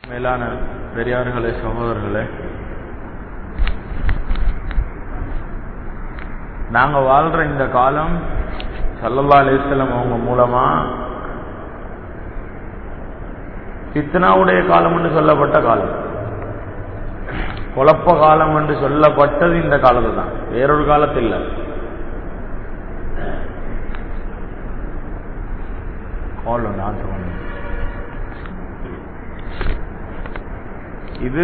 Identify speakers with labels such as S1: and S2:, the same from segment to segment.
S1: மேலான பெரியார்களே சகோதரர்களே நாங்க வாழ்ற இந்த காலம் சல்லல்லா அலிஸ்லம் அவங்க மூலமா பித்னாவுடைய காலம் என்று சொல்லப்பட்ட காலம் குழப்ப காலம் என்று சொல்லப்பட்டது இந்த காலத்து தான் வேறொரு காலத்தில் இல்லை கால் நான் இது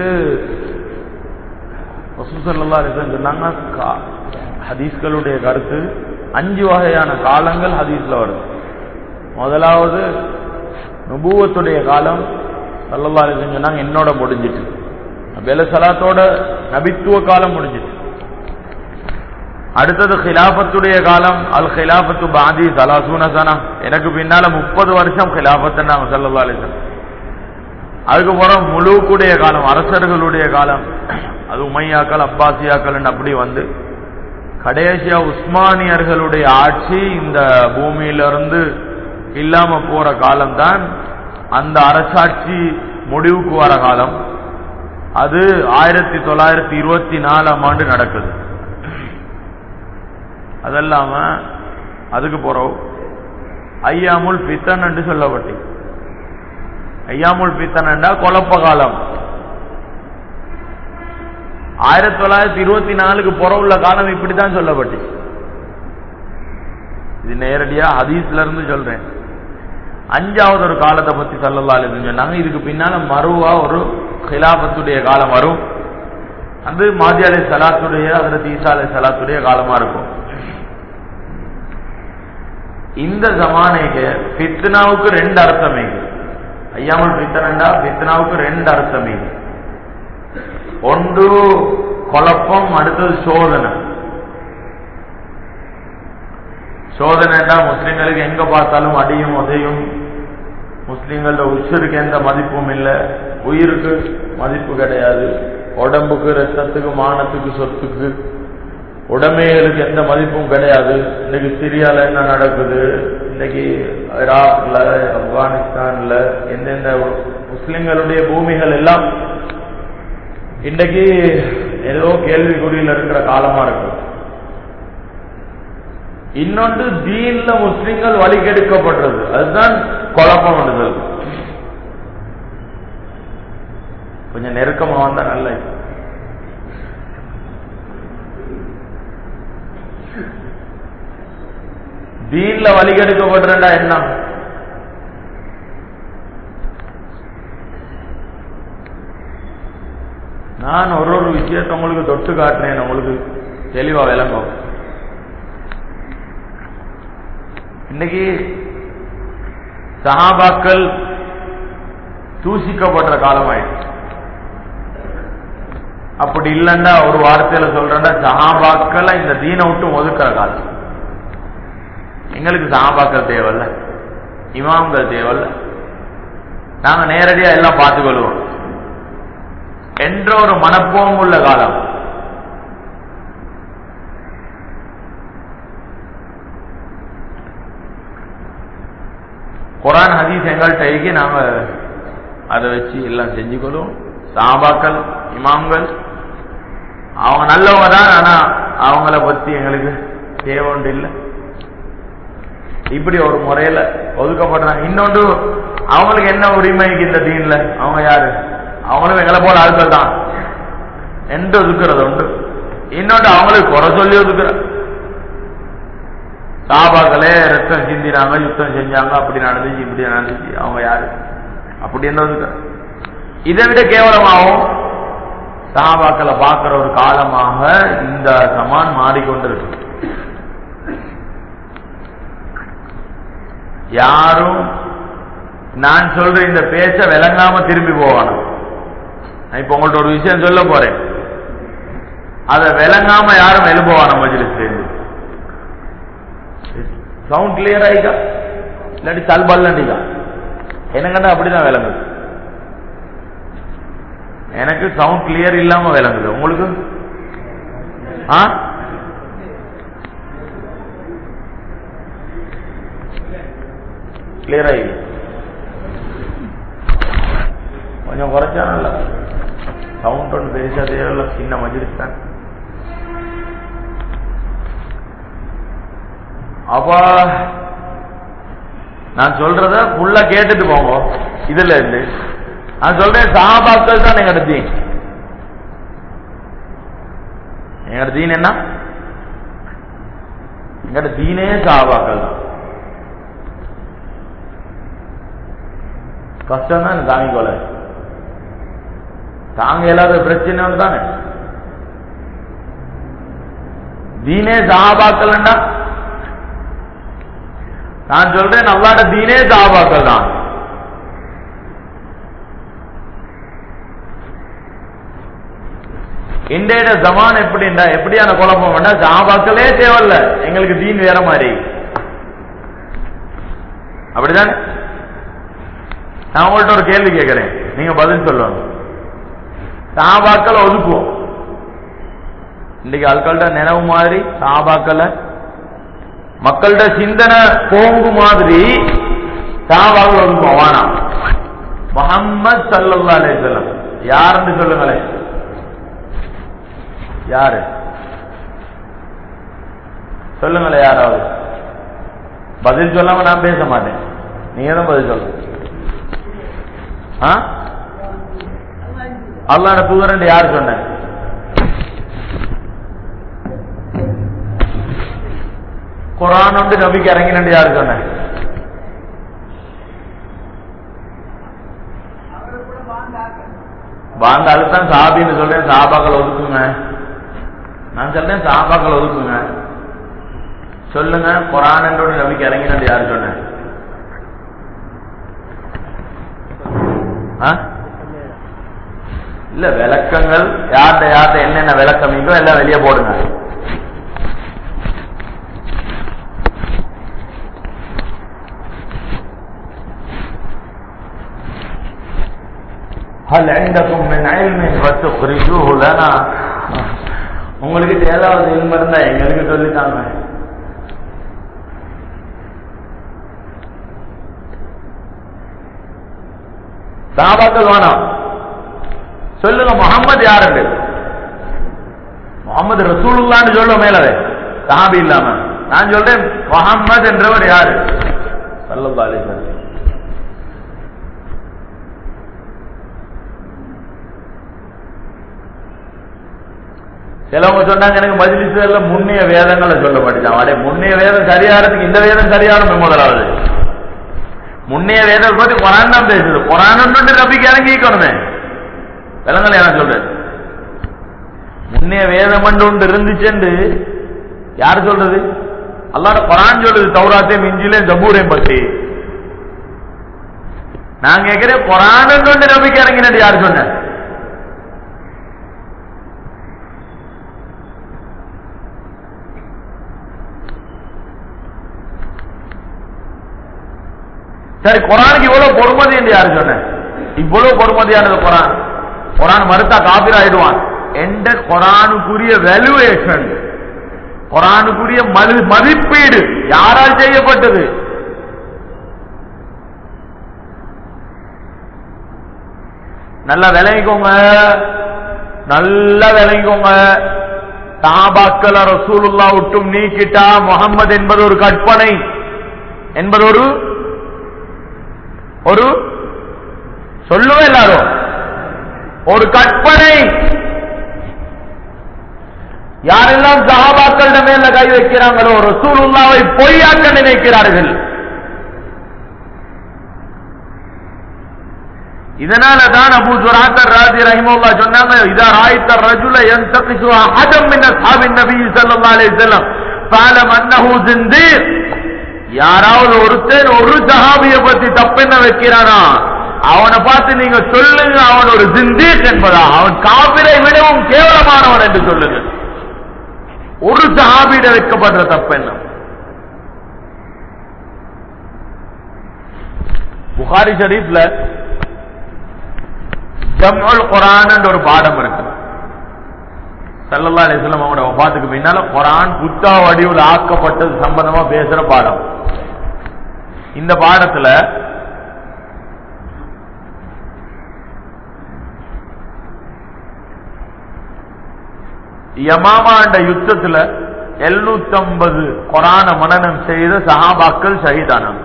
S1: வசூசல்லா சொன்னாங்க ஹதீஸ்களுடைய கருத்து அஞ்சு வகையான காலங்கள் ஹதீஸ்ல வருது முதலாவது நுபூவத்துடைய காலம் சல்லல்லா சொன்னாங்க என்னோட முடிஞ்சிட்டு வேலை சலாத்தோட நபித்துவ காலம் முடிஞ்சிட்டு அடுத்தது ஹிலாபத்துடைய காலம் அல் ஹிலாபத்து பாதி சலாசூனசனா எனக்கு பின்னால முப்பது வருஷம் ஹிலாபத்தை நாங்க சல்லல்லா அலிசன் அதுக்கப்புறம் முழுக்குடைய காலம் அரசர்களுடைய காலம் அது உமையாக்கள் அப்பாசியாக்கள் அப்படி வந்து கடைசியா உஸ்மானியர்களுடைய ஆட்சி இந்த பூமியிலிருந்து இல்லாம போற காலம்தான் அந்த அரசாட்சி முடிவுக்கு வர காலம் அது ஆயிரத்தி தொள்ளாயிரத்தி இருபத்தி நாலாம் ஆண்டு நடக்குது அதல்லாம அதுக்கு போறோம் ஐயாமுல் பித்தன் என்று சொல்லப்பட்டு ஐயாமுல் பித்தன் என்றா குழப்ப காலம் ஆயிரத்தி தொள்ளாயிரத்தி இருபத்தி நாலுக்கு புற உள்ள காலம் இப்படித்தான் சொல்லப்பட்டு இது நேரடியா ஹதீஸ்ல இருந்து சொல்றேன் அஞ்சாவது ஒரு காலத்தை பத்தி சொல்லலா சொன்னாங்க இதுக்கு பின்னால மறுவா ஒரு ஹிலாபத்துடைய காலம் வரும் அது மாதியாலை சலாத்துடைய அதற்கு ஈசாலை சலாத்துடைய காலமா இருக்கும் இந்த ஜமானைக்கு பித்னாவுக்கு ரெண்டு அர்த்தமே ஐயாமல் பித்தனண்டா பித்னாவுக்கு ரெண்டு அர்த்தமே ஒன்று குழப்பம் அடுத்தது சோதனை சோதனைடா முஸ்லிம்களுக்கு எங்க பார்த்தாலும் அடியும் உதையும் முஸ்லிம்கள உச்சருக்கு எந்த மதிப்பும் இல்லை உயிருக்கு மதிப்பு கிடையாது உடம்புக்கு ரத்தத்துக்கு மானத்துக்கு சொத்துக்கு உடமைகளுக்கு எந்த மதிப்பும் கிடையாது இன்னைக்கு சிரியால என்ன நடக்குது இன்னைக்கு ஈராக்ல ஆப்கானிஸ்தான்ல எந்தெந்த முஸ்லிம்களுடைய பூமிகள் எல்லாம் இன்றைக்கு ஏதோ கேள்விக்குறியில் இருக்கிற காலமா இருக்கு இன்னொன்று தீன்ல முஸ்லிம்கள் வழிகெடுக்கப்படுறது அதுதான் குழப்பம் வருதல் கொஞ்சம் நெருக்கமா வந்தா நல்ல தீன்ல வழிகெடுக்கப்படுறா என்ன நான் ஒரு ஒரு விஷயத்தை உங்களுக்கு தொட்டு காட்டுறேன் உங்களுக்கு தெளிவா விளங்கும் இன்னைக்கு சஹாபாக்கள் தூசிக்கப்படுற காலமாயிடுச்சு அப்படி இல்லைன்னா ஒரு வார்த்தையில சொல்றேன்னா சஹாபாக்களை இந்த தீனை விட்டு ஒதுக்குற காலம் எங்களுக்கு சஹாபாக்கள் தேவையில்ல இமாம்கள் தேவையில்ல நாங்க நேரடியா எல்லாம் பார்த்துக்கொள்வோம் என்ற ஒரு மனப்போம் உள்ள காலம் குரான் ஹதீஸ் எங்கள்கிட்ட இருக்கு நாம அதை வச்சு எல்லாம் செஞ்சுக்கொள்வோம் சாபாக்கள் இமாம்கள் அவங்க நல்லவங்க தான் ஆனா அவங்கள பத்தி எங்களுக்கு தேவை ஒன்று இல்லை இப்படி ஒரு முறையில ஒதுக்கப்படுறாங்க இன்னொன்று அவங்களுக்கு என்ன உரிமைக்கு இந்த தீன்ல அவங்க யாரு அவங்களும் எங்களை போல ஆட்கள் தான் என்று ஒதுக்குறது உண்டு இன்னொன்று அவங்களுக்கு குறை சொல்லி ஒதுக்குற சாபாக்களே ரத்தம் சிந்தினாங்க யுத்தம் செஞ்சாங்க அப்படி நடந்துச்சு இப்படி நடந்துச்சு அவங்க யாரு அப்படி என்ன ஒதுக்குற இதை விட கேவலமாகவும் சாபாக்களை பார்க்கிற ஒரு காலமாக இந்த சமான் மாறிக்கொண்டிருக்கு யாரும் நான் சொல்ற இந்த பேச்ச விளங்காம திரும்பி போவானும் இப்ப உங்கள்ட்ட ஒரு விஷயம் சொல்ல போறேன் அதை விளங்காம யாரும் எழுப்புவான மஜிலிஸ் சவுண்ட் கிளியர் ஆயிக்கா இல்லாட்டி தல்பல்லண்டிக்கா எனக்குன்னா அப்படிதான் விளங்குது எனக்கு சவுண்ட் கிளியர் இல்லாம விளங்குது உங்களுக்கு ஆ கிளியர் ஆகி கொஞ்சம் குறைச்சா நல்ல சவுண்ட் ஒன்று பெருசா தேவையில்ல சின்ன மஜிலிஸ் தான் அப்ப நான் சொல்றத ஃபுல்லா கேட்டுட்டு போங்க இதுல இருந்து நான் சொல்றேன் சஹாபாக்கள் தான் எங்கட தீன் எங்கட தீன் என்ன எங்கட தீனே சஹாபாக்கள் தான் கஷ்டம் தான் தாங்கி கொள்ள தாங்க இல்லாத பிரச்சனை தானே தீனே சஹாபாக்கள்னா நான் சொல்றேன் அல்லாட தீனே சஹாபாக்கள் தான் இன்றைய ஜமான் எப்படின்னா எப்படியான குழப்பம் வேண்டா சஹாபாக்களே தேவையில்ல எங்களுக்கு தீன் வேற மாதிரி அப்படிதானே நான் உங்கள்ட்ட ஒரு கேள்வி கேட்கிறேன் நீங்க பதில் சொல்லணும் சாபாக்களை ஒதுக்குவோம் இன்னைக்கு ஆட்கள்கிட்ட நினைவு மாதிரி சாபாக்களை மக்கள்கிட்ட சிந்தனை போங்கு மாதிரி சாபாக்கள் ஒதுக்குவோம் வானாம் முகம்மது சல்லல்லா அலைஹிஸ்ஸலாம் யாருன்னு சொல்லுங்களேன் யாரு சொல்லுங்களேன் யாராவது பதில் சொல்லாம நான் பேச மாட்டேன் நீங்க தான் பதில் சொல்லுங்க ஆ அல்லாட தூதரன் யார் சொன்ன குரான் வந்து நபிக்கு இறங்கினு யார் சொன்ன பாங்காலு தான் சாபின்னு சொல்றேன் சாபாக்கள் ஒதுக்குங்க நான் சொல்றேன் சாபாக்கள் ஒதுக்குங்க சொல்லுங்க குரான் என்றோட நபிக்கு இறங்கினு யார் சொன்ன ஆ இல்ல விளக்கங்கள் யார்கிட்ட யார்கிட்ட என்னென்ன விளக்கம் இருக்கோ எல்லாம் வெளியே போடுங்க هل عندكم من علم فتخرجوه لنا உங்களுக்கு ஏதாவது இல்ம இருந்தா எங்களுக்கு சொல்லித்தாங்க சாபாக்கள் வேணாம் சொல்லுங்க முகமது யாரு முகமது ரசூலுல்லான்னு சொல்ல மேலவே சாபி இல்லாம நான் சொல்றேன் முகம்மது என்றவர் யாரு சல்லல்லா அலிஸ்வரம் சிலவங்க சொன்னாங்க எனக்கு மஜ்லிஸ்ல முன்னைய வேதங்களை சொல்ல மாட்டேன் அடே முன்னைய வேதம் சரியாறதுக்கு இந்த வேதம் சரியானமே முதலாவது முன்னைய வேதம் பத்தி குரான் தான் பேசுது குரான் நம்பிக்கை இறங்கிக்கணுமே விலங்கலை நான் சொல்றேன் முன்னைய வேதம் ஒன்று இருந்துச்சு யார் சொல்றது அல்லாட குரான் சொல்றது தௌராத்தையும் இஞ்சிலையும் ஜபூரையும் பத்தி நான் கேட்கிறேன் குரான் ஒன்று நம்பிக்கை இறங்கினது யார் சொன்ன சரி குரானுக்கு இவ்வளவு பொறுமதி என்று யாரு சொன்ன இவ்வளவு பொறுமதியானது குரான் குரான் மறுத்தா காபிர் ஆயிடுவான் எந்த குரானுக்குரிய வேல்யூவேஷன் குரானுக்குரிய மதிப்பீடு யாரால் செய்யப்பட்டது நல்லா விளங்கிக்கோங்க நல்லா விளங்கிக்கோங்க தாபாக்கள ரசூலுல்லா விட்டும் நீக்கிட்டா முகம்மது என்பது ஒரு கற்பனை என்பது ஒரு ஒரு சொல்லுவேன் எல்லாரும் ஒரு கற்பனை யாரெல்லாம் சஹாபாக்களிட மேல கை வைக்கிறாங்களோ ரசூலுல்லாவை பொய்யாக்க நினைக்கிறார்கள் இதனால தான் அபு ஜுராத்தர் ராஜி ரஹிமுல்லா சொன்னாங்க இதா ராய்த்த ரஜுல யன்தகிசு அஹதம் மின் அஸ்ஹாபின் நபி ஸல்லல்லாஹு அலைஹி வஸல்லம் ஃபஅலம் அன்னஹு ஜிந்தீர் யாராவது ஒருத்தன் ஒரு சஹாபிய பத்தி தப்பென்ன வைக்கிறானா அவனை பார்த்து நீங்க சொல்லுங்க அவன் ஒரு ஜிந்தீக் என்பதா அவன் காபிரை விடவும் கேவலமானவன் என்று சொல்லுங்க ஒரு சஹாபியிட வைக்கப்படுற தப்பென்ன புகாரி ஷரீஃப்ல ஜம்உல் குரான் ஒரு பாடம் இருக்கு சல்லல்லா அலிஸ்லாம் அவங்களோட வபாத்துக்கு பின்னால குரான் புத்தா வடிவில் ஆக்கப்பட்டது சம்பந்தமா பேசுற பாடம் இந்த பாடத்துல யமாமாண்ட யுத்தத்துல எழுநூத்தம்பது கொரான மனனம் செய்த சஹாபாக்கள் ஷஹீதானாங்க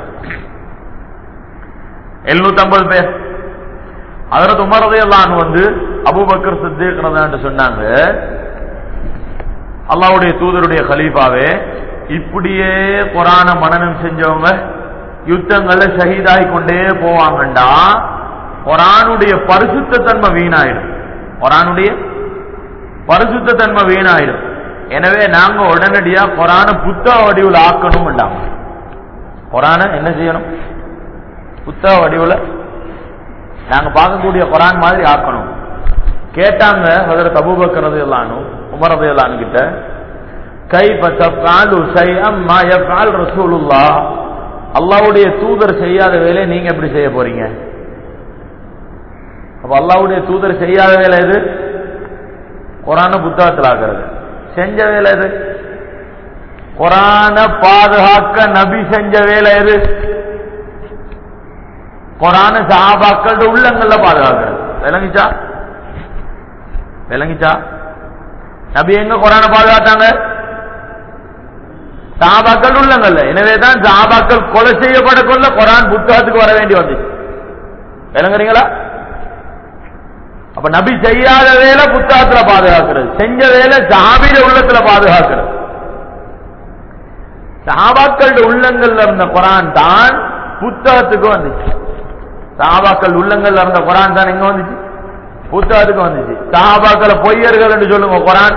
S1: எழுநூத்தம்பது பேர் அதற்கு உமரதையெல்லாம் வந்து அபுபக்கர் சித்திக்கிறது சொன்னாங்க அல்லாவுடைய தூதருடைய கலீஃபாவே இப்படியே குரான மனனம் செஞ்சவங்க யுத்தங்கள்ல ஷஹீதாகி கொண்டே போவாங்கண்டா குரானுடைய பரிசுத்த தன்மை வீணாயிடும் குரானுடைய பரிசுத்த தன்மை வீணாயிடும் எனவே நாங்க உடனடியா குரான புத்தக வடிவில் ஆக்கணும் குரான என்ன செய்யணும் புத்தக வடிவில் நாங்க பார்க்கக்கூடிய குரான் மாதிரி ஆக்கணும் கேட்டாங்க ஹதரத் அபூபக்கர் ரலியல்லாஹு உமர் ரலியல்லாஹு கிட்ட கைஃப தஃஅலு ஷைஅம் மா யஃஅல் ரசூலுல்லாஹ் அல்லாஹ்வுடைய தூதர் செய்யாத வேலையை நீங்க எப்படி செய்ய போறீங்க அப்ப அல்லாஹ்வுடைய தூதர் செய்யாத வேலை எது குரான புத்தகத்தில் ஆக்குறது செஞ்ச வேலை எது குரான பாதுகாக்க நபி செஞ்ச வேலை எது குரான சஹாபாக்களோட உள்ளங்கள்ல பாதுகாக்கிறது விளங்கிச்சா விளங்கிச்சா நபி எங்க குரான பாதுகாத்தாங்க சஹாபாக்கள் உள்ளங்கள்ல எனவேதான் சஹாபாக்கள் கொலை செய்யப்பட கொள்ள குரான் புத்தகத்துக்கு வர வேண்டி வந்துச்சு விளங்குறீங்களா அப்ப நபி செய்யாத வேலை புத்தகத்துல பாதுகாக்கிறது செஞ்ச வேலை சஹாபிட உள்ளத்துல பாதுகாக்கிறது சஹாபாக்களோட உள்ளங்கள்ல இருந்த குரான் தான் புத்தகத்துக்கு வந்துச்சு சஹாபாக்கள் உள்ளங்கள்ல இருந்த குரான் தான் எங்க வந்துச்சு புத்தகத்துக்கு வந்துச்சு சஹாபாக்களை பொய்யர்கள் என்று சொல்லுங்க குரான்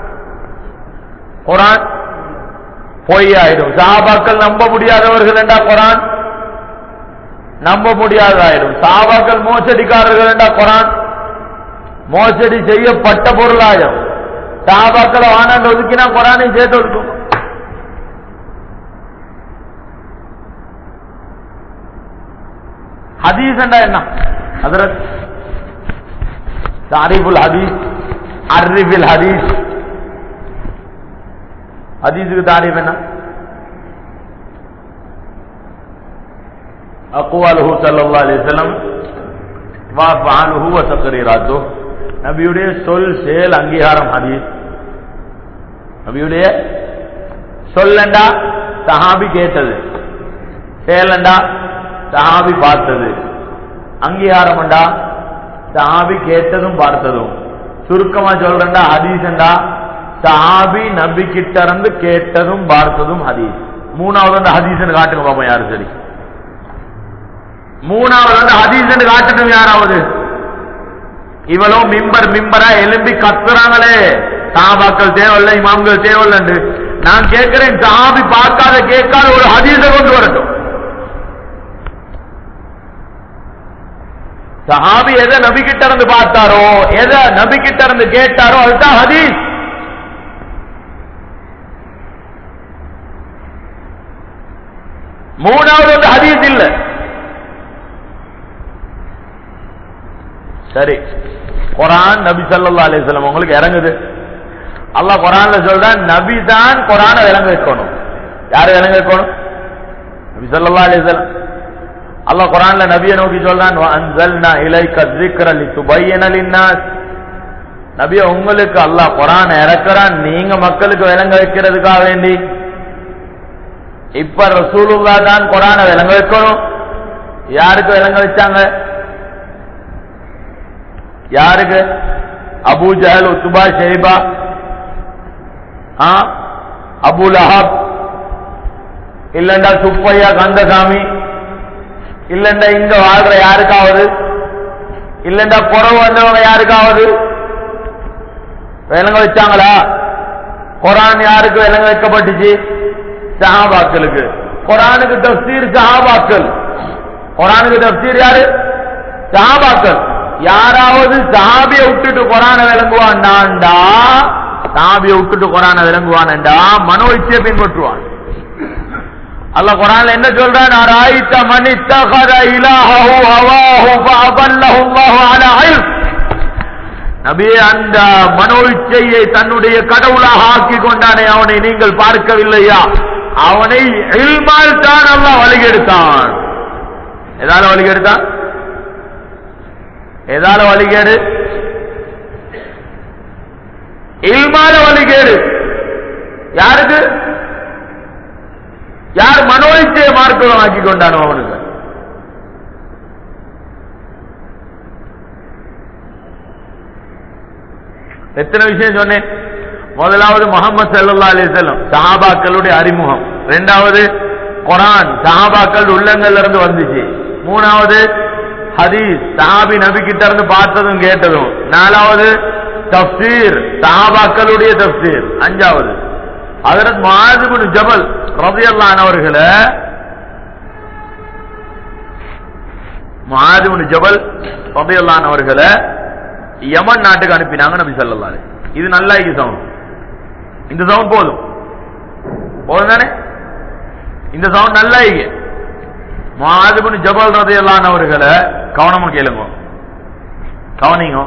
S1: குரான் பொய்யாயிடும் சஹாபாக்கள் நம்ப முடியாதவர்கள் என்றா குரான் நம்ப முடியாதாயிடும் சஹாபாக்கள் மோசடிக்காரர்கள் என்றா குரான் மோசடி செய்யப்பட்ட பொருளாயிடும் சஹாபாக்களை வானாண்டு ஒதுக்கினா குரானையும் சேர்த்து ஒதுக்கும் ஹதீஸ் என்ன ஹதரத் தாரிஃபுல் ஹதீஸ் அர்ரிஃபில் ஹதீஸ் ஹதீஸுக்கு தாரிஃப் என்ன அக்குவாலுஹு ஸல்லல்லாஹு அலைஹி வஸல்லம் வா ஃபஅலுஹு வ தக்ரீராத்து நபியுடைய சொல் செயல் அங்கீகாரம் ஹதீஸ் நபியுடைய சொல்லண்டா சஹாபி கேட்டது செயலண்டா சஹாபி பார்த்தது அங்கீகாரம்டா சஹாபி கேட்டதும் பார்த்ததும் சுருக்கமா சொல்றா ஹதீஸ்ண்டா சஹாபி நபி கிட்ட இருந்து கேட்டதும் பார்த்ததும் ஹதீஸ் மூணாவது அந்த ஹதீஸ் காட்டுங்க பாப்போம் யாரு சரி மூணாவது வந்து ஹதீஸ் காட்டட்டும் யாராவது இவளோ மிம்பர் மிம்பரா எலும்பி கத்துறாங்களே சாபாக்கள் தேவையில்லை இமாம்கள் தேவையில்லை நான் கேட்கிறேன் சாபி பார்க்காத கேட்காத ஒரு ஹதீஸை கொண்டு வரட்டும் சஹாபி எதை நபி கிட்ட இருந்து பார்த்தாரோ எதை நபி கிட்ட இருந்து கேட்டாரோ அதுதான் ஹதீஸ் மூணாவது வந்து ஹதீஸ் இல்ல சரி குரான் நபி சல்லா அலிஸ்லாம் உங்களுக்கு இறங்குது அல்லாஹ் குரான்ல சொல்றான் நபி தான் குரான விளங்க வைக்கணும் யாரு விளங்க வைக்கணும் நபி சல்லா அலிஸ்லாம் அல்லாஹ் குரான்ல நபியை நோக்கி சொல்றான் அன்சல்னா இலைக்க ذِكْرَ لِتُبَيِّنَ لِلنَّاسِ நபிய உங்களுக்கு அல்லாஹ் குரான் இறக்குறான் நீங்க மக்களுக்கு விளங்க வைக்கிறதுக்காக வேண்டி இப்ப ரசூலுல்லா தான் குரான விளங்க வைக்கணும் யாருக்கு விளங்க வச்சாங்க யாருக்கு அபு ஜஹல் உத்துபா ஷெய்பா அபு லஹப் இல்லண்டா சுப்பையா கந்தசாமி இல்லண்டா இங்க வாழ்ற யாருக்காவது இல்லண்டா குறவு வந்தவங்க யாருக்காவது விலங்க வச்சாங்களா குரான் யாருக்கு விலங்க வைக்கப்பட்டுச்சு சஹாபாக்களுக்கு குரானுக்கு தப்சீர் சஹாபாக்கள் குரானுக்கு தப்சீர் யாரு சஹாபாக்கள் யாராவது சாபியை விட்டுட்டு குரான விளங்குவான்டாண்டா சாபியை விட்டுட்டு குரான விளங்குவான்டா மனோ இச்சையை பின்பற்றுவான் அல்ல குரான்ல என்ன சொல்றான் அராய்த்த மணி தகத இலாஹு ஹவாஹு ஃபஅபல்லஹு அல்லாஹு அலா இல்ம் நபியே அந்த மனோ இச்சையை தன்னுடைய கடவுளாக ஆக்கி கொண்டானே அவனை நீங்கள் பார்க்கவில்லையா அவனை இல்மால் தான் அல்லாஹ் வழிகெடுத்தான் எதால வழிகெடுத்தான் எதால வழிகேடு இல்மான வழிகேடு யாருக்கு யார் மனோயிச்சைய மார்க்கம் ஆக்கி கொண்டானோ அவனுக்கு எத்தனை விஷயம் சொன்னேன் முதலாவது முகமது சல்லா அலிசல்லம் சஹாபாக்களுடைய அறிமுகம் ரெண்டாவது குரான் சஹாபாக்கள் உள்ளங்கள்ல இருந்து வந்துச்சு மூணாவது ஹதீஸ் சஹாபி நபி கிட்ட இருந்து பார்த்ததும் கேட்டதும் நாலாவது தப்சீர் சஹாபாக்களுடைய தப்சீர் அஞ்சாவது ஹதரத் மாதுபுன் ஜபல் ரபியல்லான் அவர்களை மாதுபுன் ஜபல் ரபியல்லான் அவர்களை யமன் நாட்டுக்கு அனுப்பினாங்க நபி ஸல்லல்லாஹு அலைஹி வஸல்லம். இது நல்லா இருக்கு சவுண்ட் இந்த சவுண்ட் போதும் போதும் தானே இந்த சவுண்ட் நல்லா இருக்கு மாதுபுன் ஜபல் ரதியல்லான் அவர்களை கவனமா கேளுங்க கவனிங்க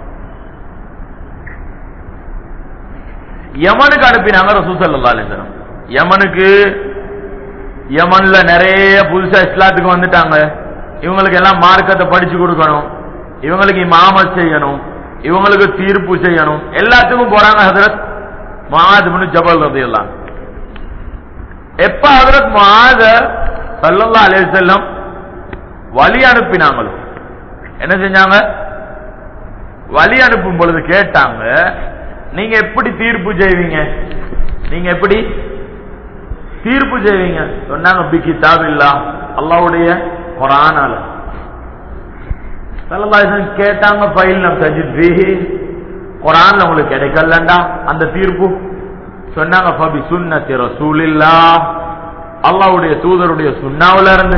S1: யமனுக்கு அனுப்பினாங்க ரசூல் ஸல்லல்லாஹு அலைஹி வஸல்லம் யமனுக்கு யமன்ல நிறைய புதுசா இஸ்லாத்துக்கு வந்துட்டாங்க இவங்களுக்கு எல்லாம் மார்க்கத்தை படிச்சு கொடுக்கணும் இவங்களுக்கு இமாமத் செய்யணும் இவங்களுக்கு தீர்ப்பு செய்யணும் எல்லாத்துக்கும் போறாங்க ஹசரத் மாத் இப்னு ஜபல் ரலியல்லாஹு அன்ஹு. எப்ப ஹசரத் மாத சல்லல்லாஹு அலைஹி வஸல்லம் வழி அனுப்பினாங்களோ என்ன செஞ்சாங்க வழி அனுப்பும் பொழுது கேட்டாங்க நீங்க எப்படி தீர்ப்பு செய்வீங்க நீங்க எப்படி தீர்ப்பு செய்வீங்க சொன்னாங்க பி கிதாபில்லா அல்லாஹ்வுடைய குர்ஆனால ஸல்லல்லாஹு அலைஹி வஸல்லம் கேட்டாங்க ஃபைல் நம் தஜித் ஃபீஹி குர்ஆன்ல உங்களுக்கு கிடைக்கலண்டா அந்த தீர்ப்பு சொன்னாங்க ஃபபி சுன்னத்தி ரசூலில்லாஹ் அல்லாஹ்வுடைய தூதருடைய சுன்னாவுல இருந்து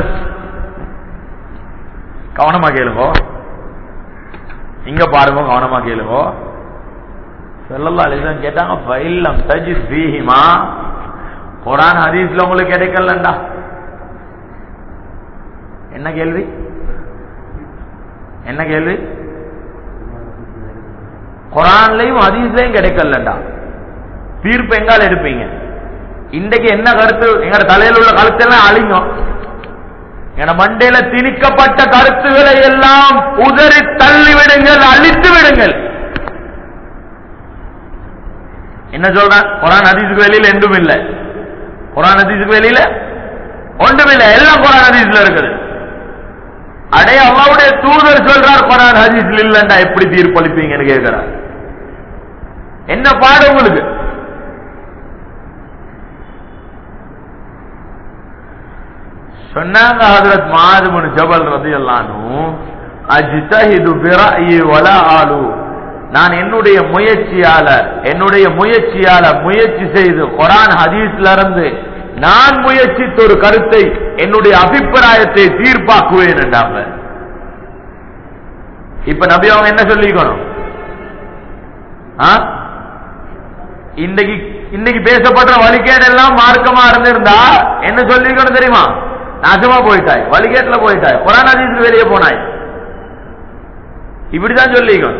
S1: கவனமா கேளுங்க இங்க பாருங்க கவனமா கேளுங்க ஸல்லல்லாஹு அலைஹி வஸல்லம் கேட்டாங்க ஃபைல் நம் தஜித் ஃபீஹிமா குர்ஆன் ஹதீஸ்ல உங்களுக்கு கிடைக்கலண்டா என்ன கேள்வி என்ன கேள்வி குரான்லயும் ஹதீஸ்லயும் கிடைக்கலண்டா தீர்ப்பு எங்கால எடுப்பீங்க இன்றைக்கு என்ன கருத்து எங்க தலையில் உள்ள கருத்தெல்லாம் அழிஞ்சோம் என மண்டையில திணிக்கப்பட்ட கருத்துக்களை எல்லாம் உதறி தள்ளி விடுங்கள் அழித்து விடுங்கள் என்ன சொல்றேன் குரான் ஹதீஸுக்கு வெளியில எண்டும் இல்லை குரான் ஹதீஸுக்கு வெளியில ஒன்றும் இல்லை எல்லாம் குரான் ஹதீஸ்ல இருக்குது அடே அல்லாவுடைய தூதர் சொல்றார் குரான் ஹதீஸ்ல இல்லண்டா எப்படி தீர்ப்பளிப்பீங்கன்னு கேட்கிறார் என்ன பாடு உங்களுக்கு சொன்னாங்க ஹஜரத் மாதுமன் ஜபல் ரதியல்லானு அஜ்தஹிது பிரஅயி வலா ஆலு நான் என்னுடைய முயற்சியால என்னுடைய முயற்சியால முயற்சி செய்து குரான் ஹதீஸ்ல இருந்து நான் முயற்சித்த ஒரு கருத்தை என்னுடைய அபிப்பிராயத்தை தீர்ப்பாக்குவேன் என்றாங்க இப்ப நபி அவங்க என்ன சொல்லிக்கணும் ஆ? இன்னைக்கு இன்னைக்கு பேசப்படுற வழிகேடெல்லாம் மார்க்கமா இருந்திருந்தா என்ன சொல்லிக்கணும் தெரியுமா நாசமா போயிட்டாய் வழிகேட்டுல போயிட்டாய் குரான் ஹதீஸ்க்கு வெளியே போனாய் இப்படிதான் சொல்லிக்கணும்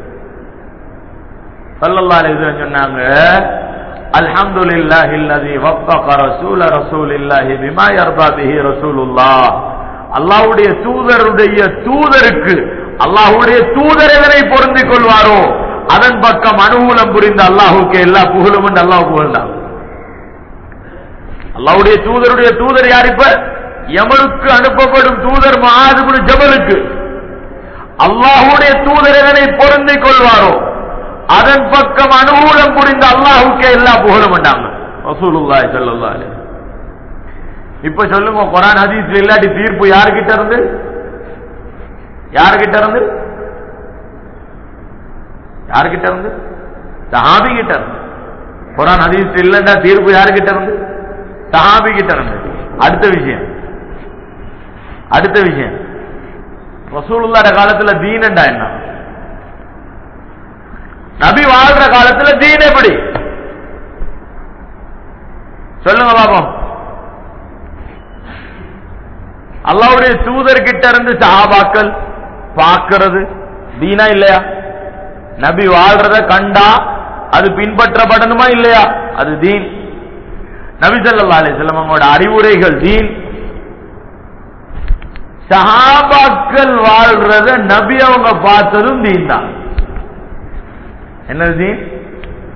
S1: சல்லல்லாஹு அலைஹி வஸல்லம் சொன்னாங்க அல்ஹம்துலில்லாஹி அல்லதி வஃபக ரசூல ரசூலில்லாஹி பிமா யர்தா பிஹி ரசூலுல்லாஹ் அல்லாஹ்வுடைய தூதருடைய தூதருக்கு அல்லாஹ்வுடைய தூதர் எதனை பொருந்திக் கொள்வாரோ அதன் பக்கம் அனுகூலம் புரிந்த அல்லாஹ்வுக்கு எல்லா புகழும் என்று அல்லாஹ் புகழ்ந்தான் அல்லாஹ்வுடைய தூதருடைய தூதர் யார் இப்ப யமனுக்கு அனுப்பப்படும் தூதர் மகாதுபுரு ஜபலுக்கு அல்லாஹ்வுடைய தூதர் எதனை பொருந்திக் கொள்வாரோ அதன் பக்கம் அனுகூலம் புரிந்த அல்லாஹுக்கே எல்லா புகழும் பண்ணாங்க ரசூலுல்லாஹி ஸல்லல்லாஹு அலைஹி இப்ப சொல்லுங்க குர்ஆன் ஹதீஸ்ல இல்லாட்டி தீர்ப்பு யார்கிட்ட இருந்து யார்கிட்ட இருந்து யார்கிட்ட இருந்து சஹாபி கிட்ட இருந்து குர்ஆன் ஹதீஸ் இல்லன்னா தீர்ப்பு யார்கிட்ட இருந்து சஹாபி கிட்ட இருந்து அடுத்த விஷயம் அடுத்த விஷயம் ரசூலுல்லாஹ் காலத்துல தீனண்டா என்ன நபி வாழ்ற காலத்துல தீன் எப்படி சொல்லுங்க பாப்போம் அல்லாவுடைய தூதர் கிட்ட இருந்து சஹாபாக்கள் பார்க்கிறது தீனா இல்லையா நபி வாழ்றத கண்டா அது பின்பற்றப்படணுமா இல்லையா அது தீன் நபி ஸல்லல்லாஹு அலைஹி வஸல்லம் அவங்களோட அறிவுரைகள் தீன் சஹாபாக்கள் வாழ்றத நபி அவங்க பார்த்ததும் தீன் தான் என்னது தீன்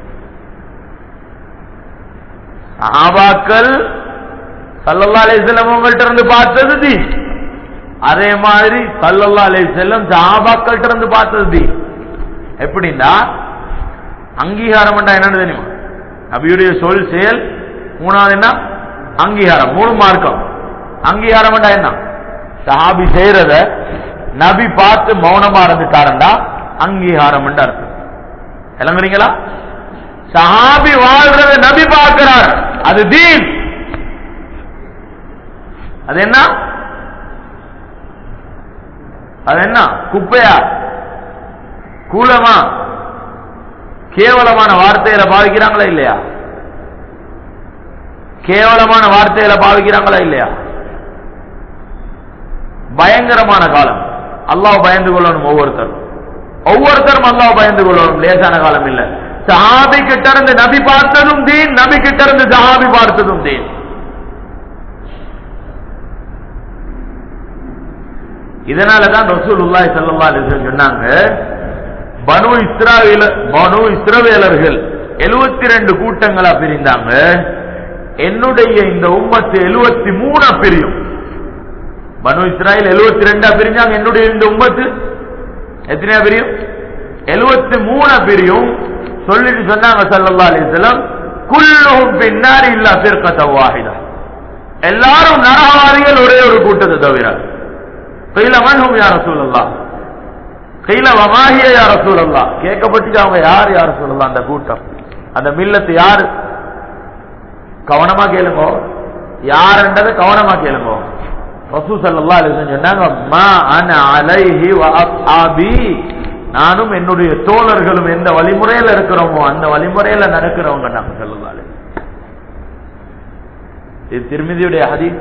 S1: சஹாபாக்கள் சல்லல்லா அலைஹிஸ்ஸலாம் உங்கள்ட்ட இருந்து பார்த்தது தீன் அதே மாதிரி சல்லல்லா அலைஹிஸ்ஸலாம் சஹாபாக்கள்ட்ட இருந்து பார்த்தது தீன் எப்படின்னா அங்கீகாரம் என்னன்னு தெரியுமா நபியுடைய சொல் செயல் மூணாவது என்ன அங்கீகாரம் மூணு மார்க்கம் அங்கீகாரம் என்ன சஹாபி செய்யறத நபி பார்த்து மௌனமா இருந்துட்டாருண்டா அங்கீகாரம் அர்த்தம் விளங்குறீங்களா சஹாபி வாழ்றத நபி பார்க்கிறார் அது தீன் அது என்ன அது என்ன குப்பையா கூலமா கேவலமான வார்த்தையில பாவிக்கிறாங்களா இல்லையா கேவலமான வார்த்தையில பாவிக்கிறாங்களா இல்லையா பயங்கரமான காலம் அல்லாஹ் பயந்து கொள்ளணும் ஒவ்வொருத்தரும் ஒவ்வொருத்தரும் அல்லாஹ் பயந்து கொள்ளணும் லேசான காலம் இல்ல சஹாபி கிட்ட இருந்து நபி பார்த்ததும் தீன் நபி கிட்ட இருந்து சஹாபி பார்த்ததும் தீன் இதனாலதான் ரசூலுல்லாஹி ஸல்லல்லாஹு அலைஹி வஸல்லம் சொன்னாங்க பனு இஸ்ராவேல பனு இஸ்ரவேலர்கள் 72 கூட்டங்களா பிரிந்தாங்க என்னுடைய இந்த உம்மத்து 73 பிரியும் பனு இஸ்ராயல் 72 பிரிஞ்சாங்க என்னுடைய இந்த உம்மத்து எத்தனையா பிரியும் 73 பிரியும் சொல்லிட்டு சொன்னாங்க ஸல்லல்லாஹு அலைஹி வஸல்லம் குல்லுஹும் பின்னார் இல்லா ஃபிர்கத வாஹிதா எல்லாரும் நரகவாதிகள் ஒரே ஒரு கூட்டத்தை தவிர கையில மன்ஹும் யார் ரசூலுல்லாஹ் கையில வமாஹிய யார் ரசூலுல்லாஹ் கேட்கப்பட்டு அவங்க யார் யார் ரசூலுல்லாஹ் அந்த கூட்டம் அந்த மில்லத்து யாரு கவனமா கேளுங்க யாருன்றதை கவனமா கேளுங்க ரசூ சல்லா சொன்னாங்க மா அன அலைஹி வ அஸ்ஹாபி நானும் என்னுடைய தோழர்களும் எந்த வழிமுறையில இருக்கிறோமோ அந்த வழிமுறையில நடக்கிறவங்க நாங்க சொல்லலாம் இது திருமதியுடைய ஹதீஸ்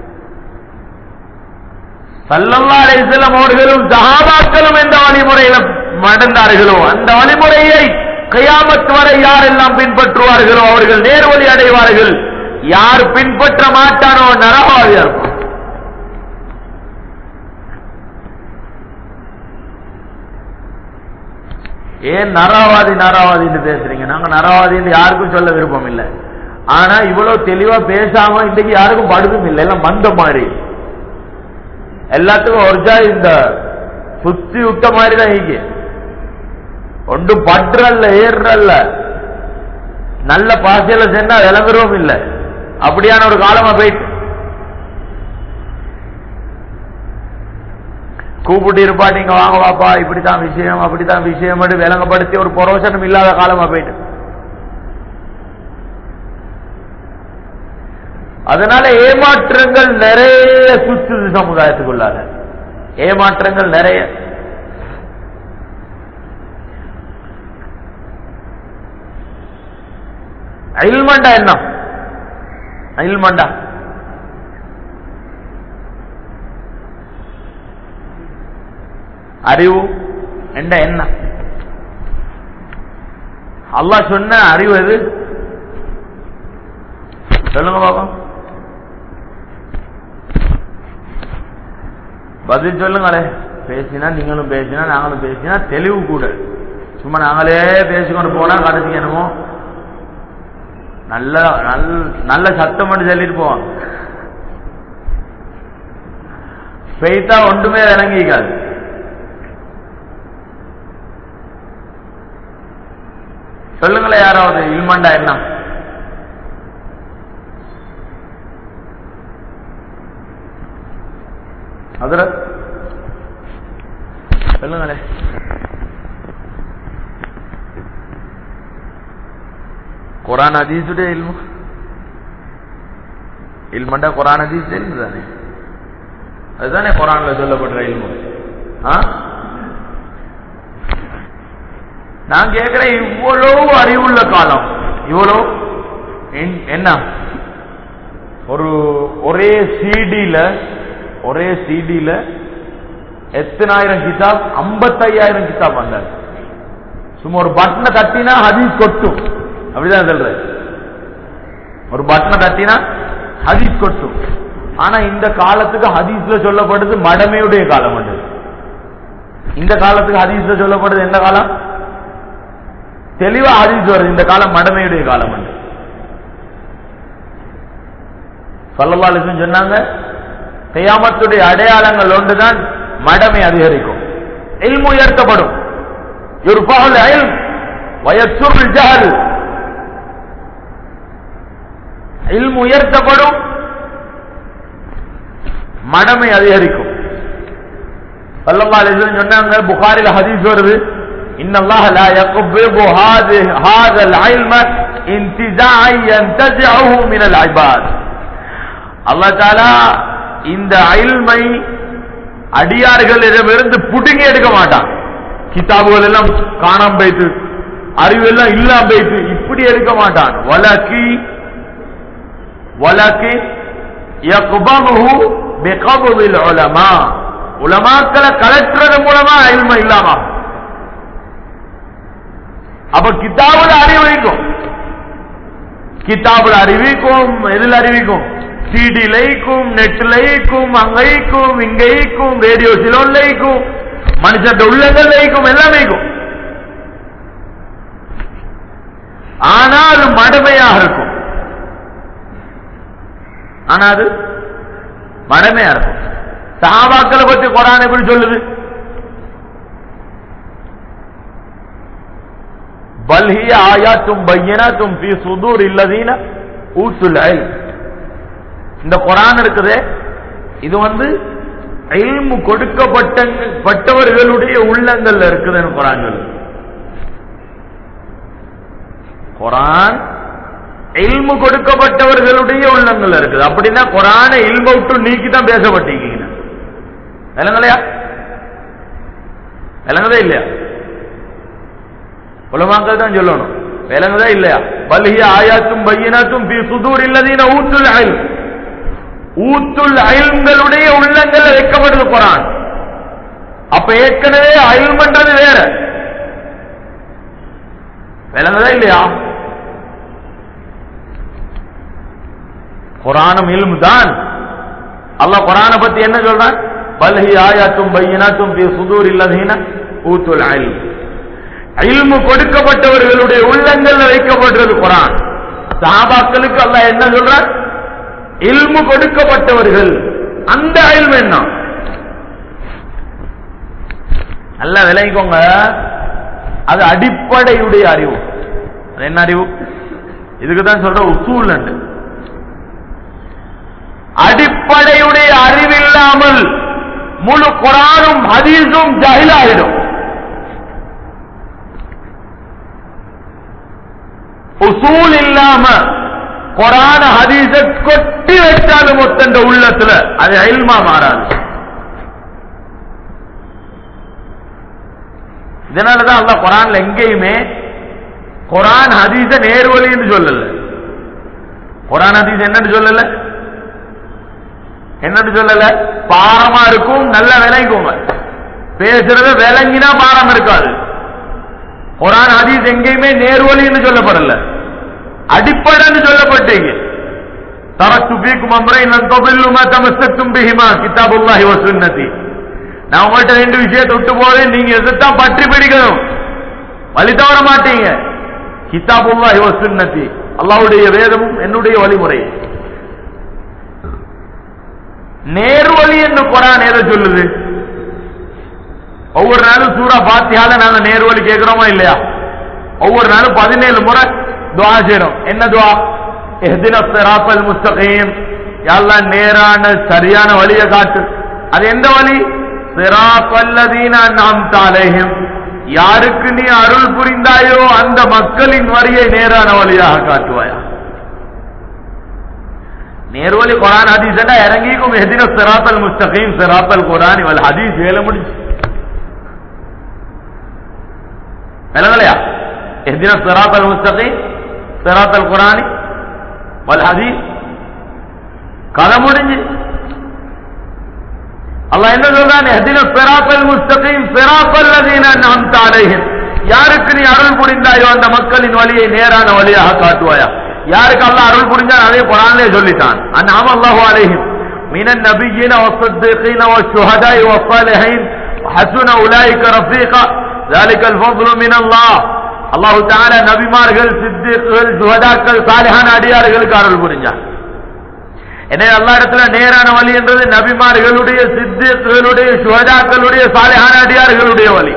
S1: சல்லல்லா அலைஹிஸ்ஸலாம் அவர்களும் சஹாபாக்களும் எந்த வழிமுறையில நடந்தார்களோ அந்த வழிமுறையை கயாமத் வரை யாரெல்லாம் பின்பற்றுவார்களோ அவர்கள் நேர்வழி அடைவார்கள் யார் பின்பற்ற மாட்டானோ நரகவாதியா இருப்பான் ஏன் நரவாதி நரவாதின்னு பேசுறீங்க நாங்க நரவாதின்னு யாருக்கும் சொல்ல விருப்பம் இல்லை ஆனா இவ்வளவு தெளிவா பேசாம இன்னைக்கு யாருக்கும் படுதும் இல்லை எல்லாம் மந்த மாதிரி எல்லாத்துக்கும் ஒருஜா இந்த சுத்தி விட்ட மாதிரி தான் இங்க ஒன்றும் பற்றல்ல ஏறுறல்ல நல்ல பாசையில சென்னா விளங்குறவும் இல்லை அப்படியான ஒரு காலமா போயிட்டு கூப்பிட்டு இருப்பா நீங்க வாங்க வாப்பா இப்படித்தான் விஷயம் அப்படித்தான் விஷயம் விளங்கப்படுத்தி ஒரு புரோசனம் இல்லாத காலமா போயிட்டு அதனால ஏமாற்றங்கள் நிறைய சுற்றுது சமுதாயத்துக்குள்ளாக ஏமாற்றங்கள் நிறைய அயில்மண்டா என்ன அயில்மண்டா அறிவு என்ற என்ன அல்லாஹ் சொன்ன அறிவு எது சொல்லுங்க பாப்போம் பதில் சொல்லுங்களே பேசினா நீங்களும் பேசினா நாங்களும் பேசினா தெளிவு கூட சும்மா நாங்களே பேசிக்கொண்டு போனா கடைசிக்கு என்னமோ நல்ல நல்ல நல்ல சத்தம் மட்டும் சொல்லிட்டு போவாங்க பெய்தா ஒன்றுமே விளங்கிக்காது சொல்லுங்களேன் யாராவது இல்மண்டா என்ன அதுல சொல்லுங்களே குரான் ஹதீஸுடைய இல்மு இல்மண்டா குரான் ஹதீஸ் இல்மு தானே அதுதானே குரான்ல சொல்லப்படுற இல்மு ஆ நான் கேட்கிறேன் இவ்வளவு அறிவுள்ள காலம் இவ்வளவு என்- என்ன ஒரு ஒரே சிடியில ஒரே சிடியில எத்தனாயிரம் கிதாப் ஐம்பத்தையாயிரம் கிதாப் வந்தார் சும்மா ஒரு பட்டனை தட்டினா ஹதீஸ் கொட்டும் அப்படிதான் சொல்ற ஒரு பட்டனை தட்டினா ஹதீஸ் கொட்டும் ஆனா இந்த காலத்துக்கு ஹதீஸ்ல சொல்லப்படுது மடமையுடைய காலம் அது இந்த காலத்துக்கு ஹதீஸ்ல சொல்லப்படுது எந்த காலம் தெளிவா ஹதீஸ் வருது இந்த காலம் மடமையுடைய காலம் அது சல்லல்லாஹு சொன்னாங்க கியாமத்துடைய அடையாளங்கள் ஒன்றுதான் மடமை அதிகரிக்கும் இல்மு உயர்த்தப்படும் யுர்ஃபஹுல் இல்ம் வயசுல் ஜஹல் இல்மு உயர்த்தப்படும் மடமை அதிகரிக்கும் சல்லல்லாஹு அலைஹி வஸல்லம் சொன்னாங்க புகாரில ஹதீஸ் வருது இன்னல்லாஹ லா யக்பிது ஹாதி ஹாதல் இல்ம இன்திசாஐ யன்தஜிஹு மினல் இபாத் அல்லாஹ் தஆலா இந்த இல்மை அடியார்களிடமிருந்து புடுங்கி எடுக்க மாட்டான் கிதாபுகள் எல்லாம் காணாம போயிட்டு அறிவு எல்லாம் இல்லாம போயிட்டு இப்படி எடுக்க மாட்டான் வலக்கி வலக்கி யக்பதுஹு பிகப்தில் உலமா உலமாக்களை கலட்டுறது மூலமா இல்ம இல்லாம அப்ப கிதாபுல அறிவிக்கும் கிதாபுல அறிவிக்கும் எதில் அறிவிக்கும் சிடி லைக்கும் நெட் லைக்கும் அங்கைக்கும் இங்கைக்கும் ரேடியோ சிலோன் லைக்கும் மனுஷன் உள்ளங்கள் லைக்கும் எல்லாமே இருக்கும் ஆனா அது மடமையாக இருக்கும் ஆனா அது மடமையா இருக்கும் சஹாபாக்களை பத்தி குரான் எப்படி சொல்லுது பல்ஹிய ஆயாத்தும் பையனாத்தும் பி சுதூர் இல்லதீன ஊசுல் இல்ம் இந்த குரான் இருக்குதே இது வந்து இல்மு கொடுக்கப்பட்ட பட்டவர்களுடைய உள்ளங்கள்ல இருக்குதுன்னு குரான் சொல்லுது குரான் இல்மு கொடுக்கப்பட்டவர்களுடைய உள்ளங்கள் இருக்குது அப்படின்னா குரான இல்ம விட்டு நீக்கி தான் பேசப்பட்டீங்க விளங்கலையா விளங்குதா இல்லையா உலமாக்கள் தான் சொல்லணும் விளங்குதா இல்லையா பல்ஹிய ஆயாத்தும் பையனாத்தும் பி சுதூர் இல்லதீன ஊத்துல் அயல் ஊத்துல் அயல்களுடைய உள்ளங்கள்ல வைக்கப்படுது குரான் அப்ப ஏற்கனவே அயல்மன்றது வேற விளங்குதா இல்லையா குரானும் இல்மு தான் அல்லாஹ் குரானை பத்தி என்ன சொல்றான் பல்ஹி ஆயாத்தும் பையனாத்தும் பி சுதூர் இல்லதீன ஊத்துல் அயல் இல்மு கொடுக்கப்பட்டவர்களுடைய உள்ளங்கள்ல வைக்கப்பட்டது குரான் சாபாக்களுக்கு அல்லாஹ் என்ன சொல்றான் இல்மு கொடுக்கப்பட்டவர்கள் அந்த இல்மு என்ன நல்லா விளங்கிக்கோங்க அது அடிப்படையுடைய அறிவு அது என்ன அறிவு இதுக்கு தான் சொல்ற உசூல் அடிப்படையுடைய அறிவில்லாமல் முழு குரானும் ஹதீஸும் ஜஹிலாயிடும் உசூல் இல்லாம குரான ஹதீஸ கொட்டி வச்சாலும் மொத்தண்ட உள்ளத்துல அது அயல்மா மாறாது இதனாலதான் அல்ல குரான்ல எங்கேயுமே குரான் ஹதீஸ நேர்வழின்னு சொல்லல குரான் ஹதீஸ் என்னன்னு சொல்லல என்னன்னு சொல்லல பாரமா இருக்கும் நல்ல விளங்குங்க பேசுறத விளங்கினா பாரம் இருக்காது குரான் ஹதீஸ் எங்கேயுமே நேர்வழின்னு சொல்லப்படல அடிப்படைன்னு சொல்லப்பட்டீங்க தரத்து பீக்கும் அம்ரை நந்தபில்லுமா தமஸ்தத்தும் பிஹிமா கிதாபுல்லாஹி வ சுன்னதி நான் உங்கள்கிட்ட ரெண்டு விஷயத்தை விட்டு போறேன் நீங்க எதைத்தான் பற்றி பிடிக்கணும் வழி தவற மாட்டீங்க கிதாபுல்லாஹி வ சுன்னதி அல்லாஹ்வுடைய வேதமும் என்னுடைய வழிமுறை நேர்வழி என்று குரான் எதை சொல்லுது ஒவ்வொரு நாளும் சூரா பாத்தியால நாங்க நேர்வழி கேட்கிறோமா இல்லையா ஒவ்வொரு நாளும் பதினேழு முறை துவா செய்யறோம் என்ன துவா எஹ்தின சிராத்தல் முஸ்தகீம் யாழ்லா நேரான சரியான வழியை காட்டு அது எந்த வழி சிராத்தல்லதீன நாம் தாலேஹிம் யாருக்கு நீ அருள் புரிந்தாயோ அந்த மக்களின் வரியை நேரான வழியாக காட்டுவாயா நேர்வழி குரான் ஹதீஸ் இறங்கிக்கும் எதின சிராத்தல் முஸ்தகீம் சிராத்தல் குரான் இவள் ஹதீஸ் வேலை முடிஞ்சு விளங்கலையா எதின சிராத்தல் முஸ்தகீம் சிராத்தல் குரானி வல் ஹதீஸ் கதை முடிஞ்சு அல்லாஹ் என்ன சொல்றான் எதின சிராத்தல் முஸ்தகீம் சிராத்தல் லதீன நாம் தாலேஹிம் யாருக்கு நீ அருள் புரிந்தாயோ அந்த மக்களின் வழியை நேரான வழியாக காட்டுவாயா யாருக்கு அல்லாஹ் அருள் புரிஞ்சான் அதே குரான்லே சொல்லிட்டான் அன்அம அல்லாஹு அலைஹிம் மினன் நபிய்யின வஸ்ஸதீகீன வஷ்ஷுஹதாஇ வஸ்ஸாலிஹீன் ஹஸன உலாயிக ரஃபீகா ذلك الفضل من الله அல்லாஹ் தஆலா நபிமார்கள் சித்திகள் சுஹதாக்கள் சாலிஹான அடியார்களுக்கு அருள் புரிஞ்சான் எனவே எல்லா இடத்துல நேரான வழி என்றது நபிமார்களுடைய சித்திகளுடைய சுவதாக்களுடைய சாலையான அடியார்களுடைய வழி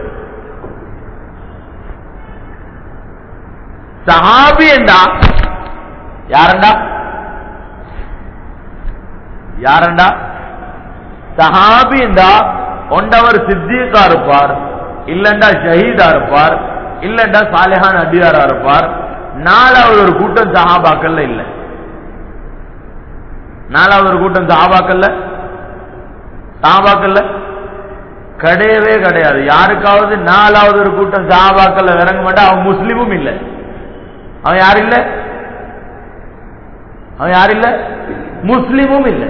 S1: சஹாபி என்றா யாரண்டா யாரண்டா சஹாபி என்றா ஒண்டவர் சித்திகா இருப்பார் இல்லண்டா ஷஹீதா இருப்பார் இல்லண்டா சாலிஹான் அடியாரா இருப்பார் நாலாவது ஒரு கூட்டம் சஹாபாக்கள்ல இல்ல நாலாவது ஒரு கூட்டம் சஹாபாக்கள்ல சஹாபாக்கள்ல கிடையவே கிடையாது யாருக்காவது நாலாவது ஒரு கூட்டம் சஹாபாக்கள்ல இறங்க மாட்டா அவன் முஸ்லிமும் இல்லை அவன் யார் இல்ல அவன் யார் இல்ல முஸ்லிமும் இல்லை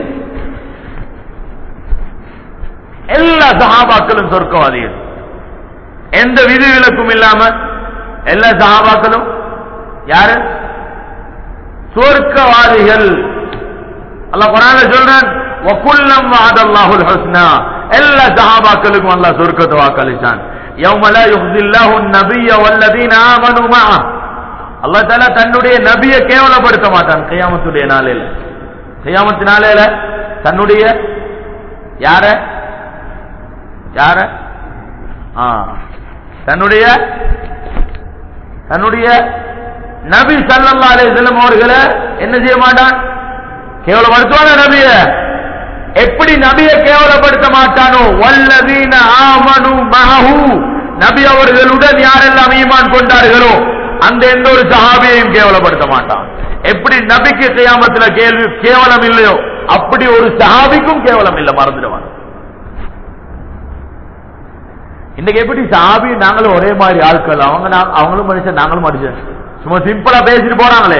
S1: எல்லா சஹாபாக்களும் சொர்க்கவாதிகள் எந்த விதிவிலக்கும் இல்லாம எல்லா சஹாபாக்களும் யாரு சொர்க்கவாதிகள் அல்லாஹ் குரான்ல சொல்றான் வகுல்லம் வாதல்லாஹுல் ஹுஸ்னா எல்லா சஹாபாக்களுக்கும் அல்லாஹ் சொர்க்கத்தை வாக்களிச்சான் யௌம லா யுஹ்தில்லாஹு நபிய வல்லதீன ஆமனு மஅ அல்லாஹ் தஆலா தன்னுடைய நபியை கேவலப்படுத்த மாட்டான் கியாமத்துடைய நாளையில கியாமத்து நாளையில தன்னுடைய யார யார ஆ தன்னுடைய தன்னுடைய நபி ஸல்லல்லாஹு அலைஹி வஸல்லம் அவர்களை என்ன செய்ய மாட்டான் கேவலப்படுத்துவான நபிய எப்படி நபியை கேவலப்படுத்த மாட்டானோ வல்லதீன ஆமனு மஹு நபி அவர்களுடன் யாரெல்லாம் ஈமான் கொண்டார்களோ அந்த எந்த ஒரு சஹாபியையும் கேவலப்படுத்த மாட்டான் எப்படி நபிக்கு கியாமத்துல கேள்வி கேவலம் இல்லையோ அப்படி ஒரு சஹாபிக்கும் கேவலம் இல்லை மறந்துடுவான் இன்னைக்கு எப்படி சஹாபி நாங்களும் ஒரே மாதிரி ஆட்கள் அவங்க நா- அவங்களும் மனுஷன் நாங்களும் மனுஷன் சும்மா சிம்பிளா பேசிட்டு போறாங்களே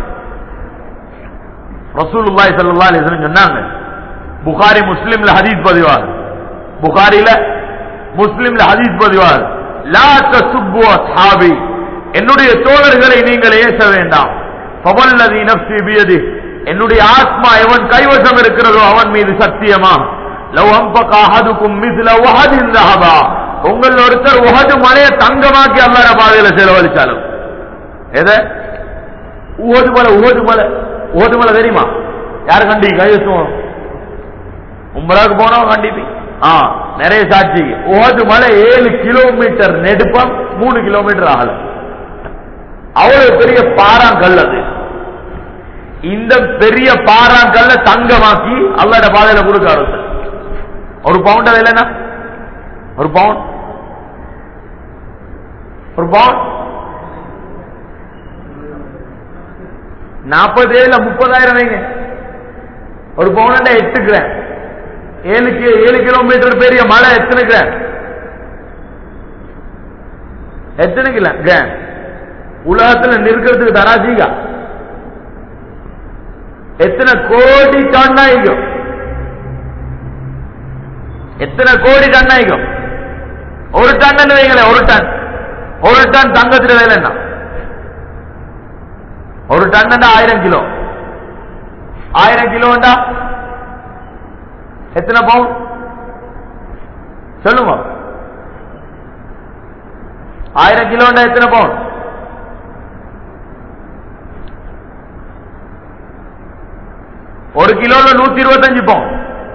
S1: ரசூலுல்லாஹி ஸல்லல்லாஹு அலைஹி வஸல்லம் சொன்னாங்க புகாரி முஸ்லிம்ல ஹதீஸ் பதிவார் புகாரில முஸ்லிம்ல ஹதீஸ் பதிவார் லா தசுப்பு அஸ்ஹாபி என்னுடைய தோழர்களை நீங்கள் ஏச வேண்டாம் ஃபவல்லதி நஃப்ஸி பியதி என்னுடைய ஆத்மா எவன் கைவசம் இருக்கிறதோ அவன் மீது சத்தியமா லவ் அம்பக அஹதுக்கும் மிஸ்ல வஹதின் ذهبا உங்கள் ஒருத்தர் உஹது மலையை தங்கமாக்கி அல்லாஹ் பாதையில செலவழிச்சாலும் எதை உஹது மலை உஹது மலை உஹது மலை தெரியுமா யார் கண்டி கைவசம் உம்பராக்கு போனவன் கண்டிப்பி ஆ நிறைய சாட்சி உஹது மலை ஏழு கிலோமீட்டர் நெடுப்பம் மூணு கிலோமீட்டர் ஆகல அவ்வளவு பெரிய பாறாங்கல் அது இந்த பெரிய பாறாங்கல்ல தங்கமாக்கி அல்லாட பாதையில கொடுக்க ஆரம்பிச்சு ஒரு பவுண்ட விலைனா ஒரு பவுன் ஒரு பவுன் நாற்பது ஏழுல முப்பதாயிரம் வைங்க ஒரு பவுன் எட்டு கிராம் ஏழு கி- ஏழு கிலோமீட்டர் பெரிய மலை எத்தனை கிராம் எத்தனை கிலோ கிராம் உலகத்துல நிற்கிறதுக்கு தராசிகா எத்தனை கோடி டன் ஆயிக்கும் எத்தனை கோடி டன் ஆயிக்கும் ஒரு டன் வைங்களேன் ஒரு டன் ஒரு டன் தங்கத்துல வேலை என்ன ஒரு டன் ஆயிரம் கிலோ ஆயிரம் கிலோண்டா எத்தனை பவுன் சொல்லுங்க ஆயிரம் கிலோண்டா எத்தனை பவுன் ஒரு கிலோல நூத்தி இருபத்தஞ்சு பவுன்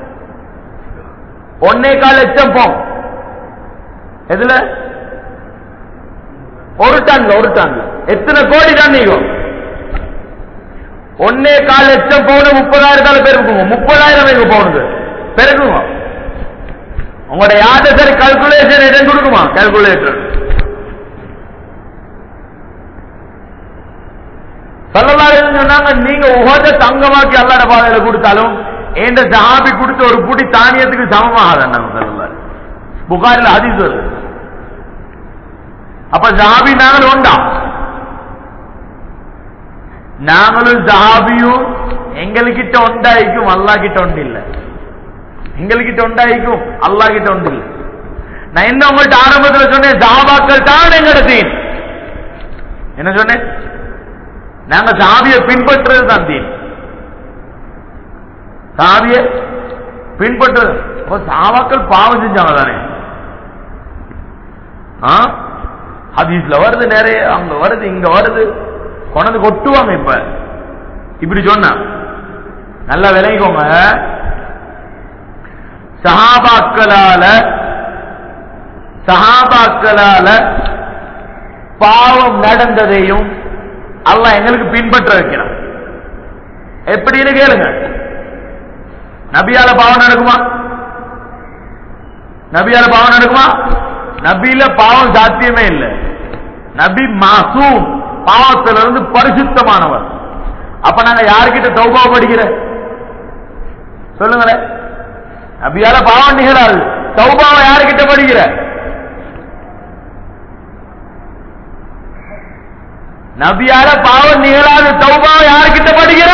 S1: ஒன்னே கால் லட்சம் பவுன் எதுல ஒரு டன் ஒரு டன் எத்தனை கோடி டன் நீக்கும் ஒன்னே கால் லட்சம் பவுன் முப்பதாயிரத்தால பெருக்குங்க முப்பதாயிரம் வைங்க பவுனுக்கு பெருக்குங்க உங்களோட யாத சரி கல்குலேஷன் இடம் கொடுக்குமா கால்குலேட்டர் சொல்லலாம் சொன்னாங்க நீங்க உகத தங்கமாக்கி அல்லாட பாதையில கொடுத்தாலும் எந்த ஜாபி கொடுத்த ஒரு புடி தானியத்துக்கு சமமாகாதான் சொல்லலாம் புகாரில் ஹதீஸ் வருது அப்ப ஜாபி நாங்கள் உண்டா நாங்களும் ஜாபியும் எங்ககிட்ட உண்டாயிக்கும் அல்லா கிட்ட உண்டு இல்ல எங்ககிட்ட உண்டாயிக்கும் அல்லா கிட்ட உண்டு இல்ல நான் என்ன உங்கள்ட்ட ஆரம்பத்துல சொன்னேன் ஜாபாக்கள் தான் எங்கட தீன் என்ன சொன்னேன் நாங்க சாவியை பின்பற்றுறது தான் தீன் சாவிய பின்பற்றுறது அப்ப சாவாக்கள் பாவம் செஞ்சாங்க தானே ஆ ஹதீஸ்ல வருது நிறைய அங்க வருது இங்க வருது கொண்டு கொட்டுவாங்க இப்ப இப்படி சொன்னா நல்லா விளைக்கோங்க சஹாபாக்களால சஹாபாக்களால பாவம் நடந்ததையும் அல்லாஹ் எங்களுக்கு பின்பற்ற வைக்கிறான் எப்படின்னு கேளுங்க நபியால பாவம் நடக்குமா நபியால பாவம் நடக்குமா நபியில பாவம் சாத்தியமே இல்லை நபி மாசூம் பாவத்திலிருந்து பரிசுத்தமானவர் அப்ப நாங்க யாருக்கிட்ட தௌபா படிக்கிற சொல்லுங்களேன் நபியால பாவம் நிகழாது தௌபாவை யாருக்கிட்ட படிக்கிற நபியால பாவம் நிகழாது தௌபாவை யாருக்கிட்ட படிக்கிற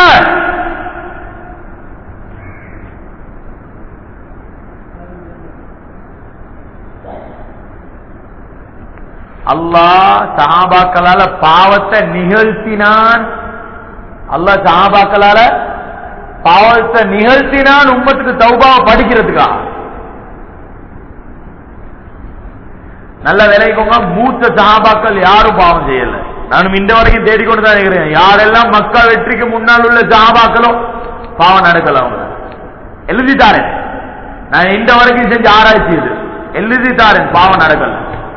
S1: அல்லாஹ் சஹாபாக்களால பாவத்தை நிகழ்த்தினான் அல்லாஹ் சஹாபாக்களால பாவத்தை நிகழ்த்தினான் உம்மத்துக்கு தௌபாவை படிக்கிறதுக்கா நல்ல விலைக்கோங்க மூத்த சஹாபாக்கள் யாரும் பாவம் செய்யல நானும் இந்த வரைக்கும் தேடிக்கொண்டு தான் இருக்கிறேன் யாரெல்லாம் மக்கள் வெற்றிக்கு முன்னால் உள்ள சஹாபாக்களோ பாவம் நடக்கல அவங்க எழுதித்தாரேன் நான் இந்த வரைக்கும் செஞ்ச ஆராய்ச்சி இது எழுதித்தாரேன் பாவம் நடக்கல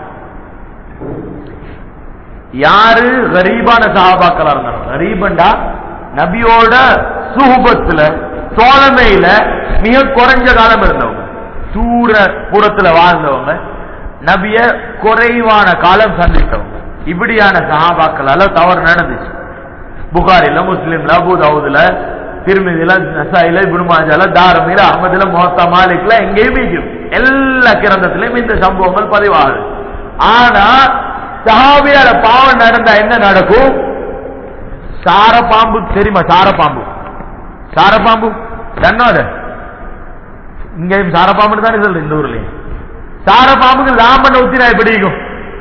S1: யாரு கரீபான சஹாபாக்களா இருந்தாங்க கரீபண்டா நபியோட சுகுபத்துல தோழமையில மிக குறைஞ்ச காலம் இருந்தவங்க தூர புறத்துல வாழ்ந்தவங்க நபிய குறைவான காலம் சந்தித்தவங்க இப்படியான சஹாபாக்களால தவறு நடந்துச்சு புகாரில முஸ்லிம்ல அபுதாவுதுல திருமதியில நசாயில இபுனுமாஜால தாரமீல அஹமதுல மோத்தா மாலிக்ல எங்கேயும் இருக்கும் எல்லா கிரந்தத்திலையும் இந்த சம்பவங்கள் பதிவாகுது ஆனா சஹாபியால பாவம் நடந்தா என்ன நடக்கும் சார பாம்பு தெரியுமா சார பாம்பு சார பாம்பு தன்னோட இங்கேயும் சார பாம்பு தானே சொல்றேன் இந்த ஊர்லயும் சார பாம்புக்கு லாமன் ஊத்தினா எப்படி இருக்கும்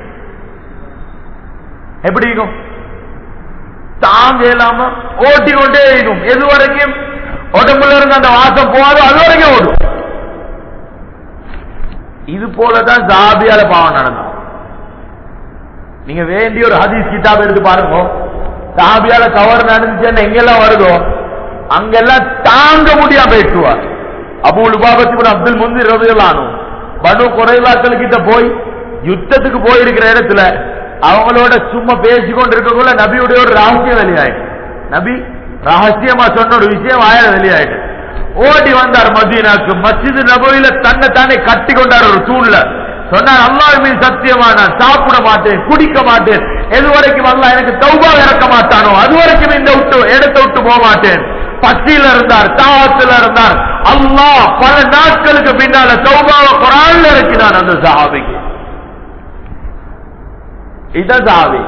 S1: எப்படி இருக்கும் தாங்க இல்லாம ஓட்டி கொண்டே இருக்கும் எது வரைக்கும் உடம்புல இருந்து அந்த வாசம் போகாதோ அது வரைக்கும் ஓடும் இது போலதான் ஜாபியால பாவம் நடந்தோம் நீங்க வேண்டிய ஒரு ஹதீஸ் கிதாப் எடுத்து பாருங்க சாபியால தவறு நடந்துச்சுன்னு எங்கெல்லாம் வருதோ அங்கெல்லாம் தாங்க முடியாம பேசுவார் அப்போ உபாபத்தி அப்துல் முந்திர் ரவியலானும் பனு குறைவாக்கள் கிட்ட போய் யுத்தத்துக்கு போயிருக்கிற இடத்துல அவங்களோட சும்மா பேசிக்கொண்டு இருக்கக்குள்ள நபியுடைய ஒரு ரகசியம் வெளியாயிட்டு நபி ரகசியமா சொன்ன ஒரு விஷயம் வாயில வெளியாயிட்டு ஓடி வந்தார் மதீனாக்கு மஸ்ஜிது நபையில தன்னை தானே கட்டி கொண்டார் ஒரு தூண்ல சொன்னார் அல்லாஹ் மீது சத்தியமா நான் சாப்பிட மாட்டேன் குடிக்க மாட்டேன் எது வரைக்கும் அல்லாஹ் எனக்கு தௌபா இறக்க மாட்டானோ அது வரைக்கும் இந்த விட்டு இடத்தை விட்டு போக மாட்டேன் பசியில இருந்தார் தாவத்துல இருந்தார் அல்லாஹ் பல நாட்களுக்கு பின்னால தௌபாவை குரான்ல இறக்கினான் அந்த சஹாபிக்கு இதான் சஹாபி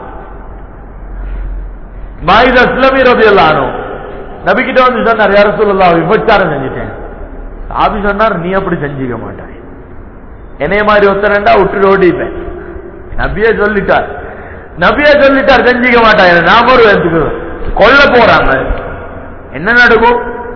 S1: மாயித அஸ்லமி ரபி எல்லாரும் நபிக்கிட்ட வந்து சொன்னார் யார சொல்லலாம் விபச்சாரம் செஞ்சுட்டேன் சாபி சொன்னார் நீ அப்படி செஞ்சுக்க மாட்டாய் என்னைய மாதிரி ஒருத்தரண்டா விட்டு ஓடிப்பேன் நபியே சொல்லிட்டார் நபியே சொல்லிட்டார் செஞ்சுக்க மாட்டாய் நாம ஒரு எடுத்துக்கிறோம் கொல்ல போறாங்க என்ன நடக்கும்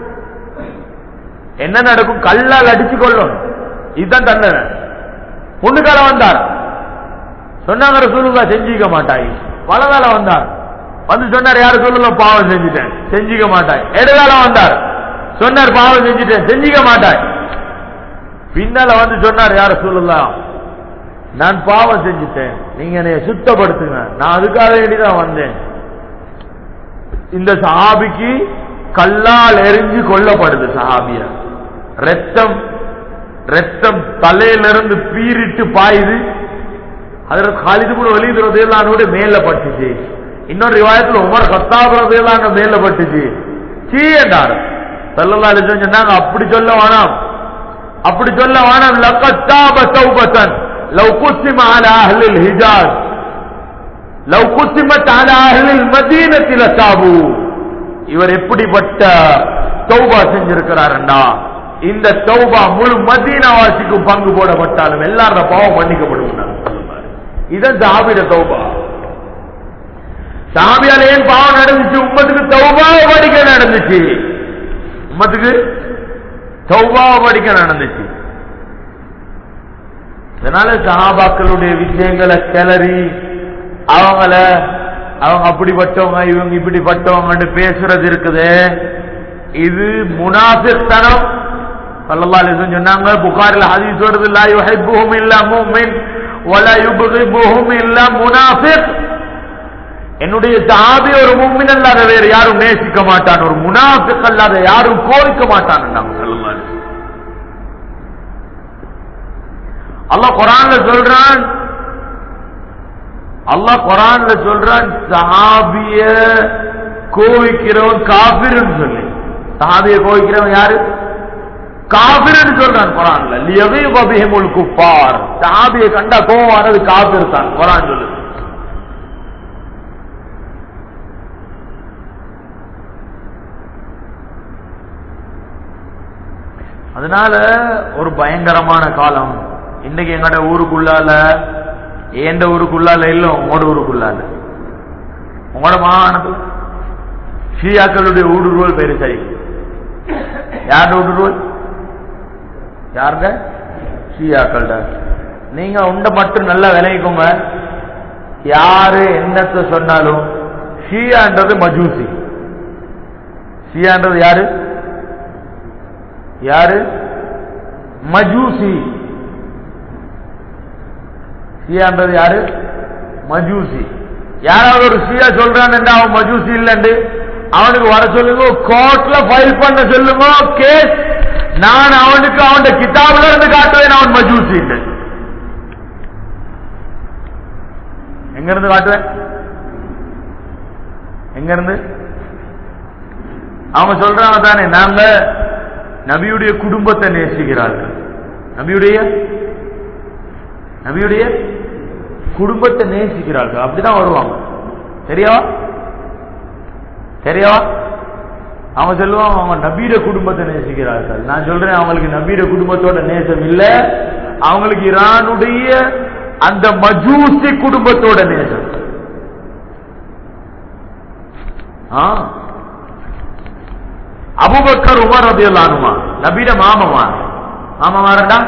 S1: என்ன நடக்கும் கல்லால் அடிச்சு கொள்ளும் இதுதான் தண்டனை பொண்ணுக்கால வந்தார் சொன்னாங்க ரசூலுல்லா செஞ்சுக்க மாட்டாய் வலதால வந்தார் வந்து சொன்னார் யாரு சொல்லல பாவம் செஞ்சுட்டேன் செஞ்சுக்க மாட்டாய் இடதால வந்தார் சொன்னார் பாவம் செஞ்சுட்டேன் செஞ்சுக்க மாட்டாய் பின்னால வந்து சொன்னார் யார சொல்லலாம் நான் பாவம் செஞ்சுட்டேன் நீங்க என்னைய சுத்தப்படுத்துங்க நான் அதுக்காக வேண்டிதான் வந்தேன் இந்த சஹாபிக்கு கல்லால் எரிஞ்சு கொல்லப்படுது சஹாபிய ரத்தம் ரத்தம் தலையிலிருந்து பீரிட்டு பாயுது அதுல காலிது கூட வெளியிடுறதெல்லாம் மேல பட்டுச்சு இன்னொரு ரிவாயத்துல உமர் கத்தாபுறதெல்லாம் மேல பட்டுச்சு சீ என்றார் சல்லல்லா அலிஸ்லாம் சொன்னாங்க அப்படி சொல்ல வேணாம் அப்படி சொல்ல வேணாம் லக்கத்தாப தௌபத்தன் லவ் குஸ்ஸிம அலா அஹ்லில் ஹிஜாஸ் லவ் குஸ்ஸிமத் அலா அஹ்லில் மதீனத்தில் சாபு இவர் எப்படிப்பட்ட தௌபா செஞ்சிருக்கிறாருன்னா இந்த தௌபா முழு மதீனாவாசிக்கும் பங்கு போடப்பட்டாலும் எல்லாரோட பாவம் மன்னிக்கப்படும் இதான் ஜாபிட தௌபா சாமியால ஏன் பாவம் நடந்துச்சு உம்மத்துக்கு தௌபா படிக்க நடந்துச்சு உம்மத்துக்கு தௌபா படிக்க நடந்துச்சு இதனால சஹாபாக்களுடைய விஷயங்களை கிளறி அவங்கள அவங்க அப்படிப்பட்டவங்க இவங்க இப்படிப்பட்டவங்கன்னு பேசுறது இருக்குது இது முனாஃபிக்தனம் ஸல்லல்லாஹு அலைஹி வஸல்லம் சொன்னாங்க புகாரில் ஹதீஸ் வருது லா யுஹிப்புஹும் இல்லா முஃமின் வலா யுப்கிபுஹும் இல்லா முனாஃபிக் என்னுடைய சஹாபி ஒரு முஃமின் அல்லாத வேறு யாரும் நேசிக்க மாட்டான் ஒரு முனாஃபிக் அல்லாத யாரும் கோரிக்க மாட்டான் ஸல்லல்லாஹு அலைஹி வஸல்லம் அல்லாஹ் குர்ஆன்ல சொல்றான் அல்லாஹ் குர்ஆன்ல சொல்றான் சஹாபிய கோவிக்கிறவன் காபிர்னு சொல்லி சஹாபிய கோவிக்கிறவன் யாரு காபிர்னு சொல்றான் குர்ஆன்ல லியகீப பிஹிமுல் குஃபார் சஹாபிய கண்டா கோவம் வரது காபிர் தான் குர்ஆன் சொல்லுது அதனால ஒரு பயங்கரமான காலம் இன்னைக்கு எங்கட ஊருக்குள்ளால ஏண்ட ஊருக்குள்ளால இல்ல உங்களோட ஊருக்குள்ளால உங்களோட மாகாணத்துல ஷியாக்களுடைய ஊடுருவல் பேரு சரி யார் ஊடுருவல் யாருங்க ஷியாக்கள்ட நீங்க உண்ட மட்டும் நல்லா விளைவிக்கோங்க யாரு என்னத்தை சொன்னாலும் ஷியான்றது மஜூசி ஷியான்றது யாரு யாரு மஜூசி ஷியான்றது யாரு மஜூசி யாராவது ஒரு ஷியா சொல்றான் அவன் மஜூசி இல்லண்டு அவனுக்கு வர சொல்லுங்க கோர்ட்ல ஃபைல் பண்ண சொல்லுங்க கேஸ் நான் அவனுக்கு அவன் கிதாபுல இருந்து காட்டுவேன் அவன் மஜூசி இல்லை எங்க இருந்து காட்டுவேன் எங்க இருந்து அவங்க சொல்றாங்க தானே நாங்க நபியுடைய குடும்பத்தை நேசிக்கிறார்கள் நபியுடைய நபியுடைய குடும்பத்தை நேசிக்கிறார்கள் அப்படிதான் வருவாங்க சரியாவா சரியாவா அவங்க சொல்லுவாங்க அவங்க நபீர குடும்பத்தை நேசிக்கிறார்கள் நான் சொல்றேன் அவங்களுக்கு நபீர குடும்பத்தோட நேசம் இல்ல அவங்களுக்கு ஈரானுடைய அந்த மஜூசி குடும்பத்தோட நேசம் ஆ அபுபக்கர் உமர் ரதியல்லானுமா நபீட மாமமா மாமமாரண்டா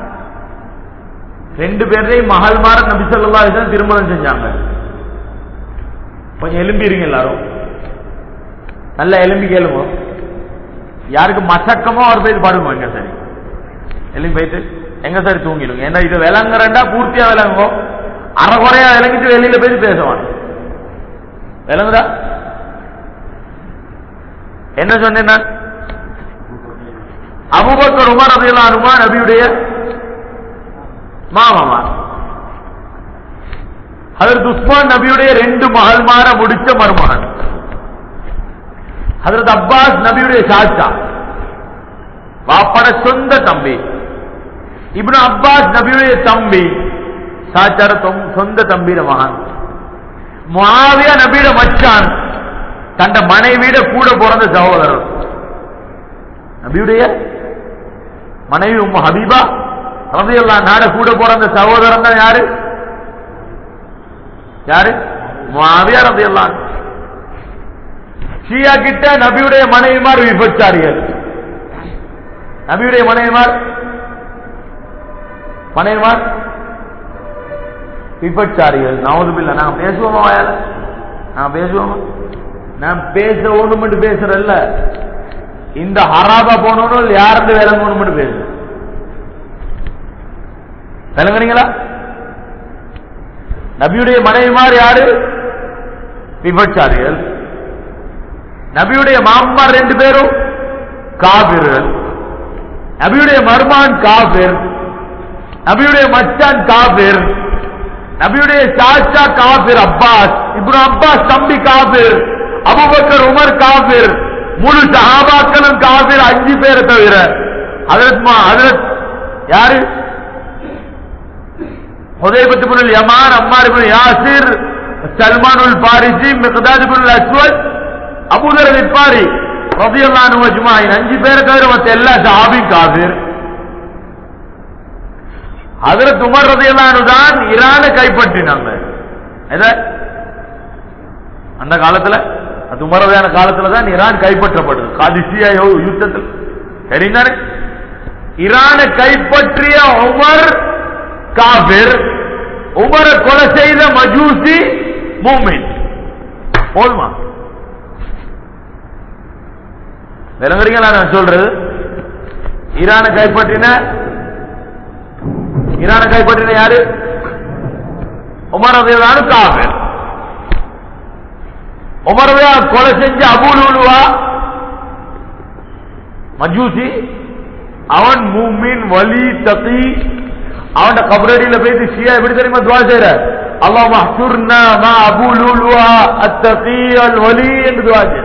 S1: ரெண்டு பேரையும் மகள் மாற நபி சொல்லா திருமணம் செஞ்சாங்க கொஞ்சம் எலும்பிடுங்க எல்லாரும் நல்ல எலும்பி கேளுங்க யாருக்கு மசக்கமோ அவர் போய் பாடுங்க எங்க சரி எலும்பி போயிட்டு எங்க சரி தூங்கிடுங்க ஏன்னா இது விளங்குறண்டா பூர்த்தியா விளங்குங்க அறகுறையா விளங்கிட்டு வெளியில போய் பேசுவான் விளங்குதா என்ன சொன்னேன் நான் அபுபக்கர் உமர் அதையெல்லாம் அனுமா நபியுடைய மாமாமா அதற்கு உஸ்மான் நபியுடைய ரெண்டு மகள்மார முடிச்ச மருமகன் அதற்கு அப்பாஸ் நபியுடைய சாச்சா வாப்பட சொந்த தம்பி இப்னு அப்பாஸ் நபியுடைய தம்பி சாச்சார சொந்த தம்பியிட மகன் முஆவியா நபியோட மச்சான் தண்ட மனைவியிட கூட பிறந்த சகோதரர் நபியுடைய மனைவி உம்ம ஹபீபா ரதையெல்லாம் நாட கூட பிறந்த சகோதரன் தான் யாரு யாரு மாவியா ரதையெல்லாம் ஷியா கிட்ட நபியுடைய மனைவிமார் விபச்சாரிகள் நபியுடைய மனைவிமார் மனைவிமார் விபச்சாரிகள் நவதுபில்ல நான் பேசுவோமா வாயால நான் பேசுவோமா நான் பேச ஒண்ணு பேசுறல்ல இந்த ஹராபா போனவனும் யாருந்து விளங்கணும் பேசு விளங்குறீங்களா நபியுடைய மனைவிமார் யாரு விபச்சாரிகள் நபியுடைய மாமன்மார் ரெண்டு பேரும் காபிர்கள் நபியுடைய மருமான் காபிர் நபியுடைய மச்சான் காபிர் நபியுடைய சாச்சா காபிர் அப்பாஸ் இப்னு அப்பாஸ் தம்பி காபிர் அபுபக்கர் உமர் காபிர் முழு சஹாபாக்களும் காபிர் அஞ்சு பேரை தவிர அதற்கு அதற்கு யாரு ஹுதைபத் இப்னு யமான் அம்மார் இப்னு யாசிர் சல்மானுல் பாரிசி மிக்தாத் இப்னு அஸ்வத் அபூதர் விப்பாரி ரலியல்லாஹு அன்ஹு அஜ்மாயின் அஞ்சு பேரை தவிர மத்த எல்லா சஹாபியும் காபிர் ஹஜரத் உமர் ரலியல்லாஹு அன்ஹு தான் ஈரானை கைப்பற்றினாங்க எதை அந்த காலத்துல அது உமரதையான காலத்துல தான் ஈரான் கைப்பற்றப்படுது காதிசியா யுத்தத்தில் தெரிந்தானே ஈரானை கைப்பற்றிய உமர் காபிர் உமரை கொலை செய்த மஜூசி மூமின் போதுமா விளங்குறீங்களா நான் சொல்றது ஈரானை கைப்பற்றின ஈரானை கைப்பற்றின யாரு உமர் ரதியல்லாஹு காஃபிர் உமர் ரதியல்லாஹு கொலை செஞ்ச அபூலுலுவா மஜூசி அவன் மூமின் வலி தகி அவன் கபரடியில போயிட்டு ஷியா எப்படி தெரியுமா துவா செய்யற அல்லாஹ் மஹ்சுர்னா மா அபூ லுலுவா அத்தகி அல் வலி என்று துவா செய்யற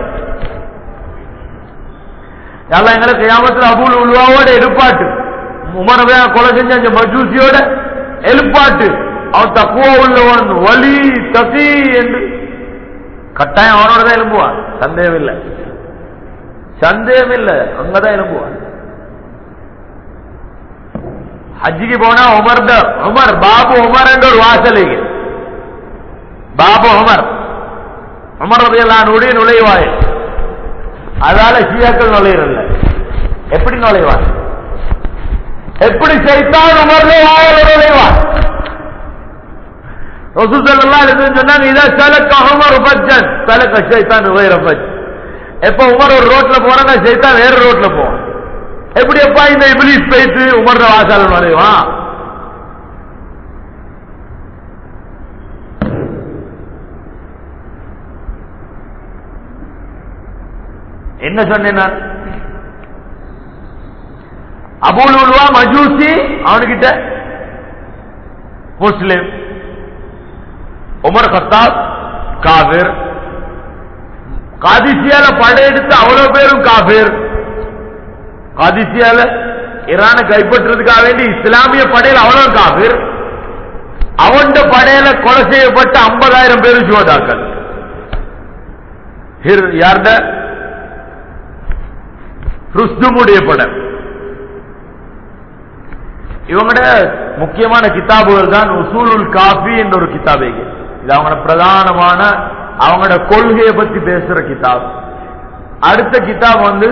S1: எல்லாம் எங்களை கியாமத்துல அபூ லுலுவாவோட எடுப்பாட்டு உமரவே கொலை செஞ்ச அந்த மஜூசியோட எழுப்பாட்டு அவன் தக்குவா உள்ளவன் வலி தகி என்று கட்டாயம் அவனோட தான் எழும்புவான் சந்தேகம் இல்லை சந்தேகம் இல்லை அங்கதான் எழும்புவான் ஹஜ்ஜிக்கு போனா உமர் உமர் பாபு உமர் என்ற ஒரு வாசலுக்கு பாபு உமர் உமர் ரதியல்லானுடைய நுழைவாய் அதால ஷியாக்கள் நுழையிறல்ல எப்படி நுழைவான் எப்படி செய்தான் உமர்ல வாயில் நுழைவான் ரசூசல்லா சொன்னாங்க இதா சலக்க உமர் பஜ்ஜன் சலக்க ஷைத்தான் வேற பஜ் எப்ப உமர் ஒரு ரோட்ல போறாங்க ஷைத்தான் வேற ரோட்ல போவான் எப்படி எப்பா இந்த இபிலிஸ் போயிட்டு உமர்ற வாசால நுழைவான் என்ன சொன்னேன் நான் அபுல் உல்வா மஜூசி அவனுக்கிட்ட முஸ்லிம் உமர் கத்தாப் காபிர் காதிசியால படையெடுத்து அவ்வளவு பேரும் காபிர் காதிசியால ஈரானை கைப்பற்றுறதுக்காக வேண்டி இஸ்லாமிய படையில் அவ்வளவு காபிர் அவன் படையில கொலை செய்யப்பட்ட ஐம்பதாயிரம் பேர் ஜோதாக்கள் யார்ட ருஸ்துமுடைய படம் இவங்களோட முக்கியமான கிதாபுகள் தான் உசூலுல் காஃபி என்ற ஒரு கிதாபே இது அவங்களோட பிரதானமான அவங்களோட கொள்கையை பத்தி பேசுற கிதாப் அடுத்த கிதாப் வந்து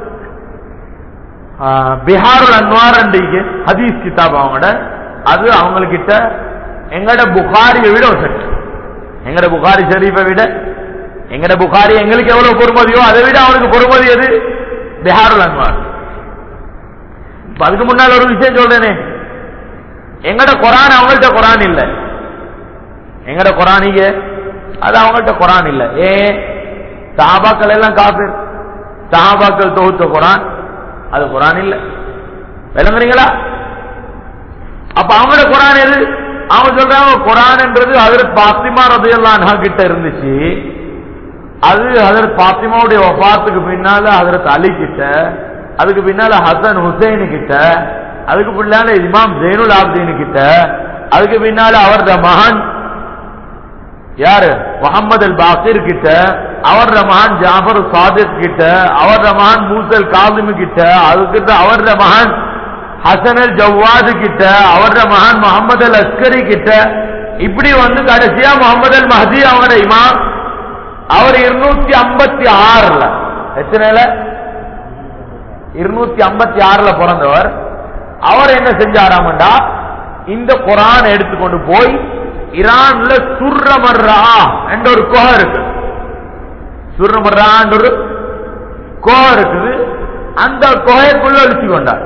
S1: பிஹாருல் அன்வார் அண்டிக்கு ஹதீஸ் கிதாப் அவங்களோட அது அவங்கக்கிட்ட எங்கட புகாரியை விட ஒரு சட்டு எங்கட புகாரி ஷரீஃபை விட எங்கட புகாரி எங்களுக்கு எவ்வளவு பொறுமதியோ அதை விட அவனுக்கு பொறுமதி எது பிஹாருல் அன்வார் இப்ப அதுக்கு முன்னால் ஒரு விஷயம் சொல்றேனே எங்கட குரான் அவங்கள்ட்ட குரான் இல்ல எங்கட குரானிக அது அவங்கள்ட்ட குரான் இல்ல ஏன் சஹாபாக்கள் எல்லாம் காப்பீர் சஹாபாக்கள் தொகுத்த குரான் அது குரான் இல்ல விளங்குறீங்களா அப்ப அவங்களோட குரான் எது அவங்க சொல்றாங்க குரான்ன்றது அதற்கு பாத்திமா ரதையெல்லாம் கிட்ட இருந்துச்சு அது அதற்கு பாத்திமாவுடைய ஒப்பாத்துக்கு பின்னால அதற்கு அலி கிட்ட அதுக்கு பின்னால ஹசன் ஹுசைனு கிட்ட அதுக்கு பின்னால இமாம் ஜெயினுல் ஆப்தீன் கிட்ட அதுக்கு பின்னால அவரது மகன் யாரு முகமது அல் பாசிர் கிட்ட அவரது மகன் ஜாஃபர் சாதிக் கிட்ட அவரது மகன் மூசல் காலிம் கிட்ட அதுக்கிட்ட அவரது மகன் ஹசன் அல் ஜவ்வாது கிட்ட அவரது மகன் முகமது அல் அஸ்கரி கிட்ட இப்படி வந்து கடைசியா முகமது அல் மஹதி அவங்களோட இமாம் அவர் இருநூத்தி ஐம்பத்தி ஆறுல எத்தனைல இருநூத்தி ஐம்பத்தி ஆறுல பிறந்தவர் அவர் என்ன செஞ்சாராமண்டா இந்த குரான் எடுத்துக்கொண்டு போய் ஈரான்ல சுர்ரமர்ரா என்ற ஒரு குகை இருக்கு சுர்ரமர்ரா என்ற ஒரு குகை இருக்குது அந்த குகைக்குள்ள ஒழிச்சு கொண்டார்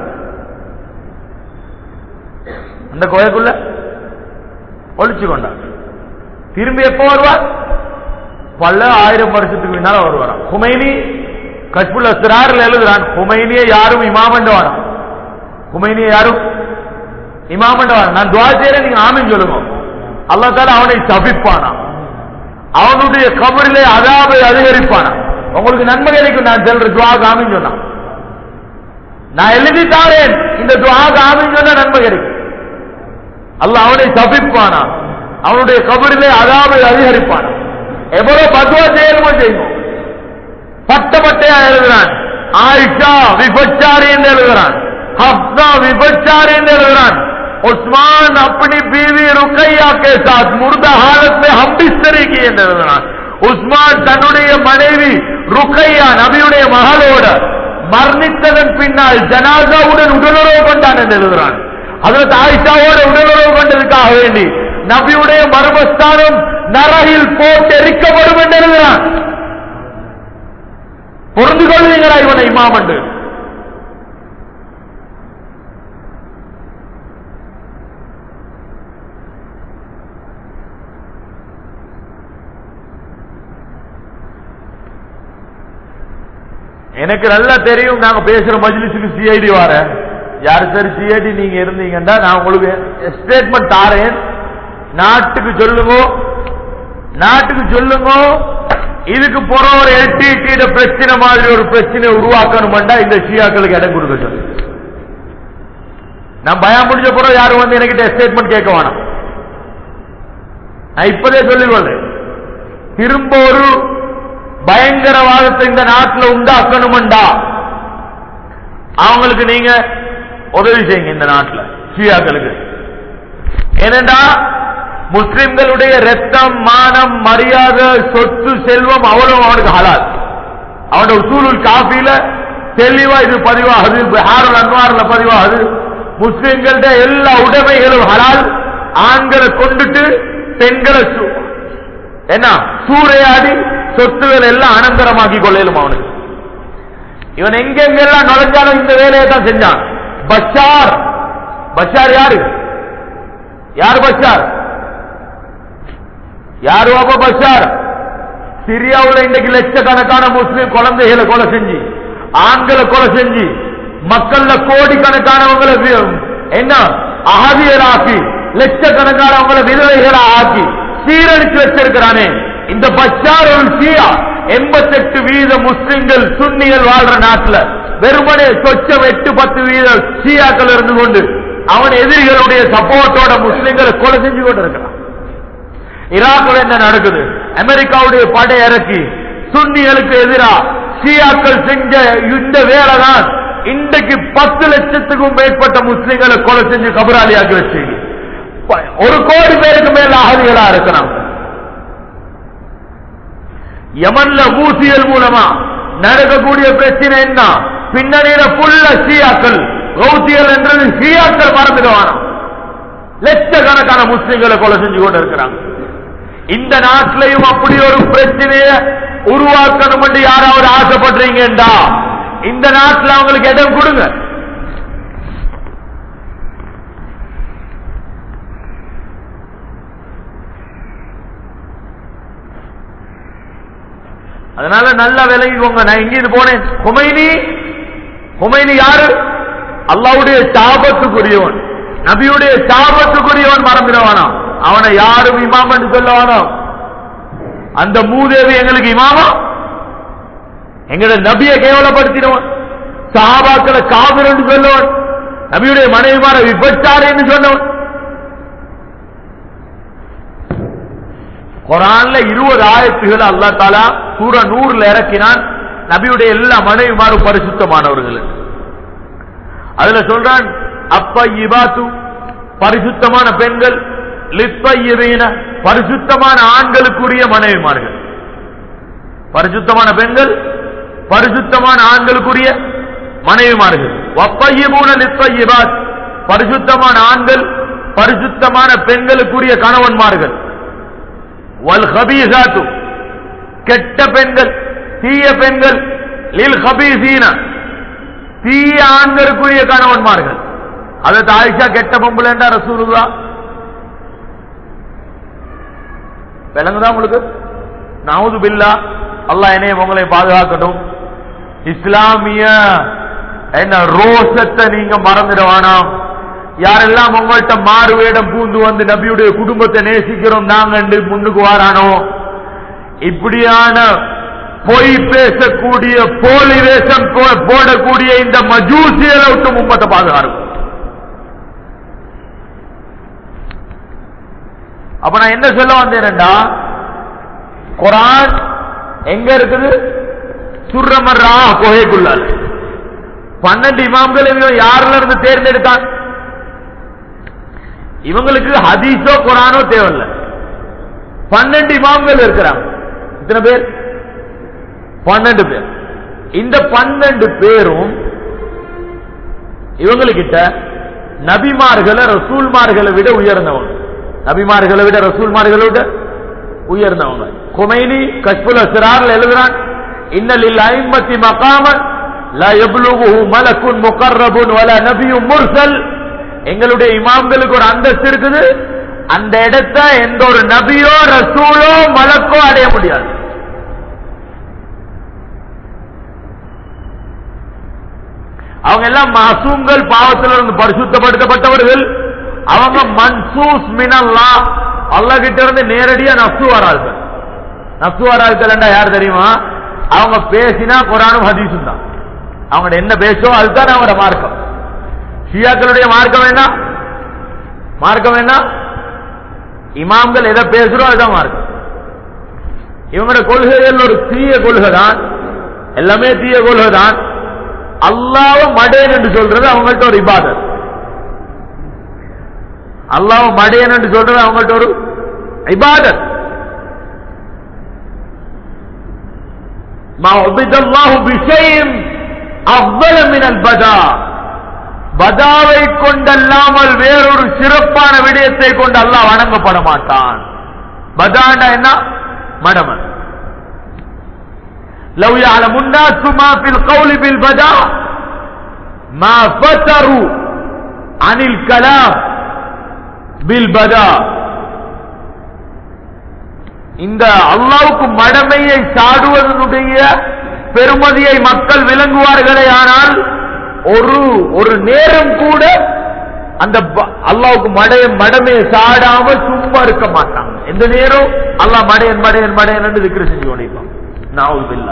S1: அந்த குகைக்குள்ள ஒழிச்சு கொண்டார் திரும்பி எப்போ வருவார் பல ஆயிரம் வருஷத்துக்கு பின்னால வருவாராம் குமைனி கஷ்புல் அஸ்ராரில் எழுதுறான் குமைனியை யாரும் இமாமண்டவான குமைனியை யாரும் இமாமண்டவான நான் துவா செய்யறேன் நீங்க ஆமின்னு சொல்லுங்க அல்லா தால அவனை சபிப்பானா அவனுடைய கபரிலே அதாபை அதிகரிப்பானா உங்களுக்கு நன்மை கிடைக்கும் நான் செல்ற துவா ஆமின்னு சொன்னான் நான் எழுதி தாரேன் இந்த துவா ஆமின்னு சொன்னா நன்மை கிடைக்கும் அல்ல அவனை சபிப்பானா அவனுடைய கபரிலே அதாபை அதிகரிப்பானா எவ்வளவு பத்துவா செய்யணுமோ செய்யும் பட்ட பட்டையா எழுதுறான் ஆயிஷா விபச்சாரி என்று எழுதுறான் ஹப்சா விபச்சாரி என்று எழுதுறான் उस्मान अपनी बीवी रुकैया के साथ मुर्दा हालत में हम बिस्तरी की என்று எழுதுறான் உஸ்மான் தன்னுடைய மனைவி ருக்கையா நபியுடைய மகளோட மரணித்ததன் பின்னால் ஜனாசாவுடன் உடலுறவு கொண்டான் என்று எழுதுறான் அதற்கு ஆயிஷாவோட உடலுறவு கொண்டதுக்காக வேண்டி நபியுடைய மர்மஸ்தானம் நரகில் போட்டு எரிக்கப்படும் என்று எழுதுறான் பொருந்து கொள்வீங்களா இவனை இமாம் என்று எனக்கு நல்லா தெரியும் நாங்க பேசுற மஜ்லிஸுக்கு சிஐடி வர யாரு சரி சிஐடி நீங்க இருந்தீங்கன்னா நான் உங்களுக்கு ஸ்டேட்மெண்ட் தாரேன் நாட்டுக்கு சொல்லுங்க நாட்டுக்கு சொல்லுங்க இதுக்கு போற ஒரு எல்டிடி பிரச்சனை மாதிரி ஒரு பிரச்சனை உருவாக்கணும்டா இந்த ஷியாக்களுக்கு இடம் கொடுக்க சொல்லு நான் பயம் முடிஞ்ச பிறகு யாரும் வந்து என்கிட்ட ஸ்டேட்மெண்ட் கேட்க வேணாம் நான் இப்பதே சொல்லிக்கொள்றேன் திரும்ப ஒரு பயங்கரவாதத்தை இந்த நாட்டில் உண்டாக்கணும்டா அவங்களுக்கு நீங்க உதவி செய்யுங்க இந்த நாட்டில் ஷியாக்களுக்கு ஏனென்றா முஸ்லிம்களுடைய ரத்தம் மானம் மரியாதை சொத்து செல்வம் அவ்வளவு அவனுக்கு ஹலால் அவனோட உசூலுல் காஃபில தெளிவா இது பதிவாகுது பிஹாருல் அன்வார்ல பதிவாகுது முஸ்லிம்கள்ட எல்லா உடைமைகளும் ஹலால் ஆண்களை கொண்டுட்டு பெண்களை சு- என்ன சூறையாடி சொத்துகள் எல்லாம் அனந்தரமாக்கி கொள்ளையிலும் அவனுக்கு இவன் எங்கெங்கெல்லாம் நுழைஞ்சாலும் இந்த வேலையை தான் செஞ்சான் பஷார் பஷார் யாரு யார் பஷார் யாரு அப்ப பஷார் சிரியாவுல இன்னைக்கு லட்சக்கணக்கான முஸ்லிம் குழந்தைகளை கொலை செஞ்சு ஆண்களை கொலை செஞ்சு மக்கள்ல கோடிக்கணக்கானவங்களை வி- என்ன அகதியராக்கி லட்சக்கணக்கானவங்களை விதவைகளா ஆக்கி சீரழிச்சு வச்சிருக்கிறானே இந்த பச்சார் ஒரு ஷியா எண்பத்தெட்டு வீத முஸ்லிம்கள் சுன்னிகள் வாழ்ற நாட்டுல வெறுமனே சொச்சம் எட்டு பத்து வீத ஷியாக்கள் இருந்து கொண்டு அவன் எதிரிகளுடைய சப்போர்ட்டோட முஸ்லிம்களை கொலை செஞ்சு கொண்டு இருக்கிறான் ஈராக்ல என்ன நடக்குது அமெரிக்காவுடைய படை இறக்கி சுன்னிகளுக்கு எதிரா ஷியாக்கள் செஞ்ச இந்த வேலை தான் இன்றைக்கு பத்து லட்சத்துக்கும் மேற்பட்ட முஸ்லிம்களை கொலை செஞ்சு கபராளியாக்கி வச்சு ஒரு கோடி பேருக்கு மேல அகதிகளா இருக்கிறாங்க யமன்ல ஊசியல் மூலமா நடக்கக்கூடிய பிரச்சனை என்ன பின்னணியில புல்ல ஷியாக்கள் கௌசியல் என்றது ஷியாக்கள் மறந்துடுவானா லட்சக்கணக்கான முஸ்லிம்களை கொலை செஞ்சு கொண்டு இருக்கிறாங்க இந்த நாட்டிலையும் அப்படி ஒரு பிரச்சனையை உருவாக்கணும் என்று யாராவது ஆசைப்படுறீங்கடா இந்த நாட்டில் அவங்களுக்கு இடம் கொடுங்க அதனால நல்லா விலகிக்கோங்க நான் எங்கிருந்து போனேன் ஹுமைனி ஹுமைனி யாரு அல்லாவுடைய சாபத்துக்குரியவன் நபியுடைய சாபத்துக்குரியவன் மறந்துடுவானா அவனை யாரும் இமாம் என்று சொல்ல வேணாம் அந்த மூதேவி எங்களுக்கு இமாமா எங்களோட நபியை கேவலப்படுத்தினவன் சாபாக்களை காவிர் என்று சொல்லவன் நபியுடைய மனைவிமார விபச்சாரு என்று சொன்னவன் குரான்ல இருபது ஆயத்துகள் அல்லா தாலா சூர நூறுல இறக்கினான் நபியுடைய எல்லா மனைவிமாரும் பரிசுத்தமானவர்கள் அதுல சொல்றான் அப்ப இபாத்து பரிசுத்தமான பெண்கள் லிப்பையின பரிசுத்தமான ஆண்களுக்குரிய மனைவிமார்கள் பரிசுத்தமான பெண்கள் பரிசுத்தமான ஆண்களுக்குரிய மனைவிமார்கள் வப்பையிபூன லிப்பையிபாத் பரிசுத்தமான ஆண்கள் பரிசுத்தமான பெண்களுக்குரிய கணவன்மார்கள் வல் ஹபீசாத்து கெட்ட பெண்கள் தீய பெண்கள் லில் ஹபீசீன தீய ஆண்களுக்குரிய கணவன்மார்கள் அதற்கு ஆயிஷா கெட்ட பொம்பளைண்டா ரசூலுல்லா விளங்குதா உங்களுக்கு நவுது பில்லா அல்லாஹ் என்னையும் உங்களை பாதுகாக்கட்டும் இஸ்லாமிய என்ன ரோசத்தை நீங்க மறந்துட வேணாம் யாரெல்லாம் உங்கள்கிட்ட மாறு வேடம் பூந்து வந்து நபியுடைய குடும்பத்தை நேசிக்கிறோம் நாங்க முன்னுக்கு வாரானோ இப்படியான பொய் பேசக்கூடிய போலி வேஷம் போ- போடக்கூடிய இந்த மஜூசியலை விட்டு மும்மத்தை பாதுகாக்கும் அப்ப நான் என்ன சொல்ல வந்தேன்டா குரான் எங்க இருக்குது சுர்ரமர்ரா குகைக்குள்ளால் பன்னெண்டு இமாம்கள் இவன் யாருல இருந்து தேர்ந்தெடுத்தான் இவங்களுக்கு ஹதீஸோ குரானோ தேவையில்லை பன்னெண்டு இமாம்கள் இருக்கிறாங்க இத்தனை பேர் பன்னெண்டு பேர் இந்த பன்னெண்டு பேரும் இவங்ககிட்ட நபிமார்களை ரசூல்மார்களை விட உயர்ந்தவங்க நபிமார்களை விட ரசூல்மார்களை விட உயர்ந்தவங்க கொமைனி கஷ்புல் அஸ்ரார்ல எழுதுறான் இன்னலில் ஐம்பத்தி மகாமன் லா யப்லுகுஹு மலக்குன் முகர்ரபுன் வல நபியும் முர்சல் எங்களுடைய இமாம்களுக்கு ஒரு அந்தஸ்து இருக்குது அந்த இடத்தை எந்த ஒரு நபியோ ரசூலோ மலக்கோ அடைய முடியாது அவங்க எல்லாம் மாசூம்கள் பாவத்திலிருந்து பரிசுத்தப்படுத்தப்பட்டவர்கள் அவங்க மன்சூஸ் மினல்லா அல்லாஹ் கிட்ட இருந்து நேரடியா நப்சு வரார்கள் நப்சு வரார்கள் என்றா யார் தெரியுமா அவங்க பேசினா குரானும் ஹதீஸும் தான் அவங்க என்ன பேசோ அதுதான் அவங்களோட மார்க்கம் ஷியாக்களுடைய மார்க்கம் என்ன மார்க்கம் என்ன இமாம்கள் எதை பேசுறோம் அதுதான் மார்க்கம் இவங்களோட கொள்கைகள் ஒரு தீய கொள்கை தான் எல்லாமே தீய கொள்கை தான் அல்லாஹ் மடேன் என்று சொல்றது அவங்கள்ட்ட ஒரு இபாதத் அல்லாஹ் மடேன் என்று சொல்றது அவங்கள்ட்ட ஒரு இபாதத் ما عبد الله بشيء أفضل من البداء பதாவை கொண்டல்லாமல் வேறொரு சிறப்பான விடயத்தை கொண்டு அல்லாஹ் வணங்கப்பட மாட்டான் பதாண்டா என்ன மடமன் لو يعلم الناس ما في القول بالبداء ما فتروا عن الكلام بالبداء இந்த அல்லாவுக்கு மடமையை சாடுவதனுடைய பெருமதியை மக்கள் விளங்குவார்களே ஆனால் ஒரு ஒரு நேரம் கூட அந்த ப- அல்லாவுக்கு மடைய மடமையை சாடாம சும்மா இருக்க மாட்டாங்க எந்த நேரம் அல்லாஹ் மடையன் மடையன் மடையன் என்று திக்ரு செஞ்சு கொண்டிருப்பான் நாவுபில்லா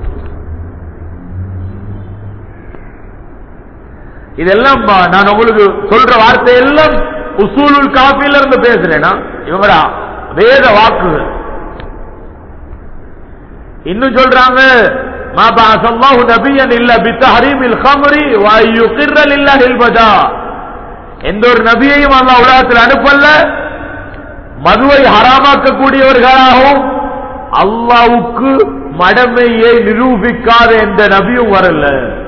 S1: இதெல்லாம் ப- நான் உங்களுக்கு சொல்ற வார்த்தை எல்லாம் உசூலுல் காஃபில இருந்து பேசுறேன்னா இவங்க வேத வாக்குகள் இன்னும் சொல்றாங்க ما بعث الله نبيا الا بتحريم الخمر وان يقر لله البداء எந்த ஒரு நபியையும் அல்லாஹ் உலகத்தில் அனுப்பல்ல மதுவை ஹராமாக்கக்கூடியவர்களாகவும் அல்லாவுக்கு மடமையை நிரூபிக்காத எந்த நபியும் வரல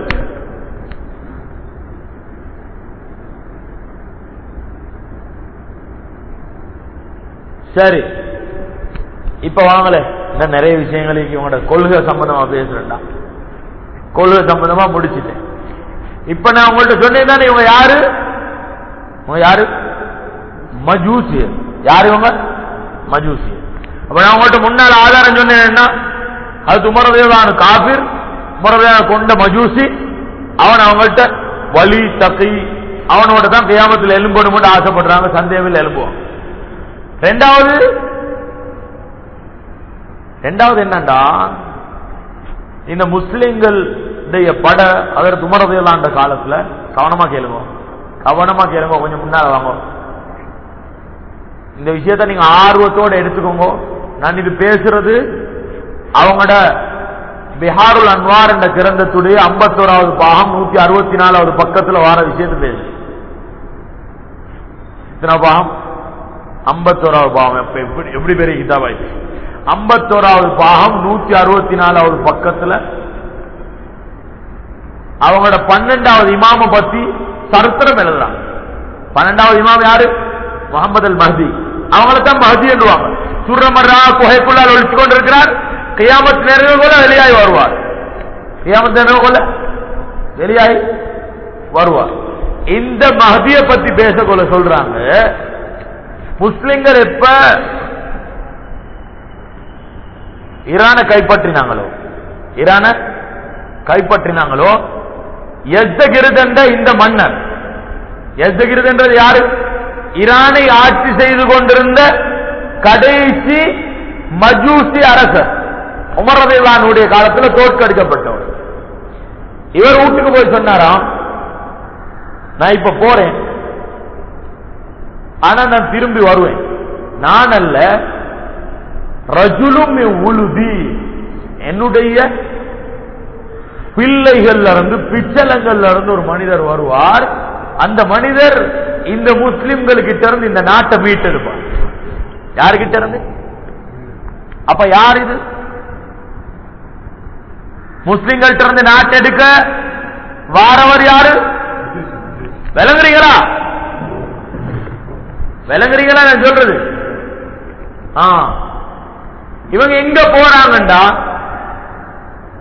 S1: சரி இப்ப வாங்களே இன்னும் நிறைய விஷயங்களுக்கு இவங்களோட கொள்கை சம்பந்தமா பேசுறேன்டா கொள்கை சம்பந்தமா முடிச்சிட்டேன் இப்ப நான் உங்கள்ட்ட சொன்னேன் தானே இவங்க யாரு இவங்க யாரு மஜூசி யாரு இவங்க மஜூசி அப்ப நான் உங்கள்ட்ட முன்னால் ஆதாரம் சொன்னேன் என்ன அது உமரதேவான காபிர் உமரதேவ கொண்ட மஜூசி அவன் அவங்கள்ட்ட வலி தக்கை அவனோட தான் கியாமத்தில் எலும்போடு மட்டும் ஆசைப்படுறாங்க சந்தேகத்தில் எலும்புவான் ரெண்டாவது ரெண்டாவது என்னண்டா இந்த முஸ்லிம்கள் பட அதற்கு உமரதையெல்லாம் அந்த காலத்துல கவனமா கேளுங்க கவனமா கேளுங்க கொஞ்சம் முன்னால வாங்க இந்த விஷயத்தை நீங்க ஆர்வத்தோட எடுத்துக்கோங்க நான் இது பேசுறது அவங்களோட பிஹாருல் அன்வார் என்ற கிரந்தத்துடைய ஐம்பத்தோராவது பாகம் நூத்தி அறுபத்தி நாலாவது பக்கத்துல வார விஷயத்தை பேசு இத்தனை பாகம் ஐம்பத்தோராவது பாகம் எப்ப எப்படி எப்படி பெரிய கிதாபாயிடுச்சு ஐம்பத்தோராவது பாகம் நூத்தி அறுபத்தி நாலாவது பக்கத்துல அவங்களோட பன்னெண்டாவது இமாம பத்தி சரித்திரம் எழுதுறாங்க பன்னெண்டாவது இமாம் யாரு முகமது அல் மஹதி அவங்கள தான் மஹதி என்றுவாங்க சுர்ரமர்ரா குகைக்குள்ளால் ஒழிச்சு கொண்டிருக்கிறார் கியாமத் நேரம் கூட வெளியாகி வருவார் கியாமத் நேரம் கூட வெளியாகி வருவார் இந்த மஹதியை பத்தி பேசக்கொள்ள சொல்றாங்க முஸ்லிம்கள் எப்ப ஈரான கைப்பற்றினாங்களோ ஈரான கைப்பற்றினாங்களோ எஸ்தகிருத் என்ற இந்த மன்னர் எஸ்தகிருத் என்றது யாரு ஈரானை ஆட்சி செய்து கொண்டிருந்த கடைசி மஜூசி அரசர் உமரதைவானுடைய காலத்தில் தோற்கடிக்கப்பட்டவர் இவர் வீட்டுக்கு போய் சொன்னாராம் நான் இப்ப போறேன் ஆனா நான் திரும்பி வருவேன் நான் அல்ல ரஜுலும் உழுதி என்னுடைய பிள்ளைகள்ல இருந்து பிச்சலங்கள்ல இருந்து ஒரு மனிதர் வருவார் அந்த மனிதர் இந்த முஸ்லிம்கள் கிட்ட இருந்து இந்த நாட்டை மீட்டெடுப்பார் யாருகிட்ட இருந்து அப்ப யார் இது முஸ்லிம்கள்ட்ட இருந்து நாட்டை எடுக்க வாரவர் யாரு விளங்குறீங்களா விளங்குறீங்களா நான் சொல்றது ஆ இவங்க எங்க போறாங்கண்டா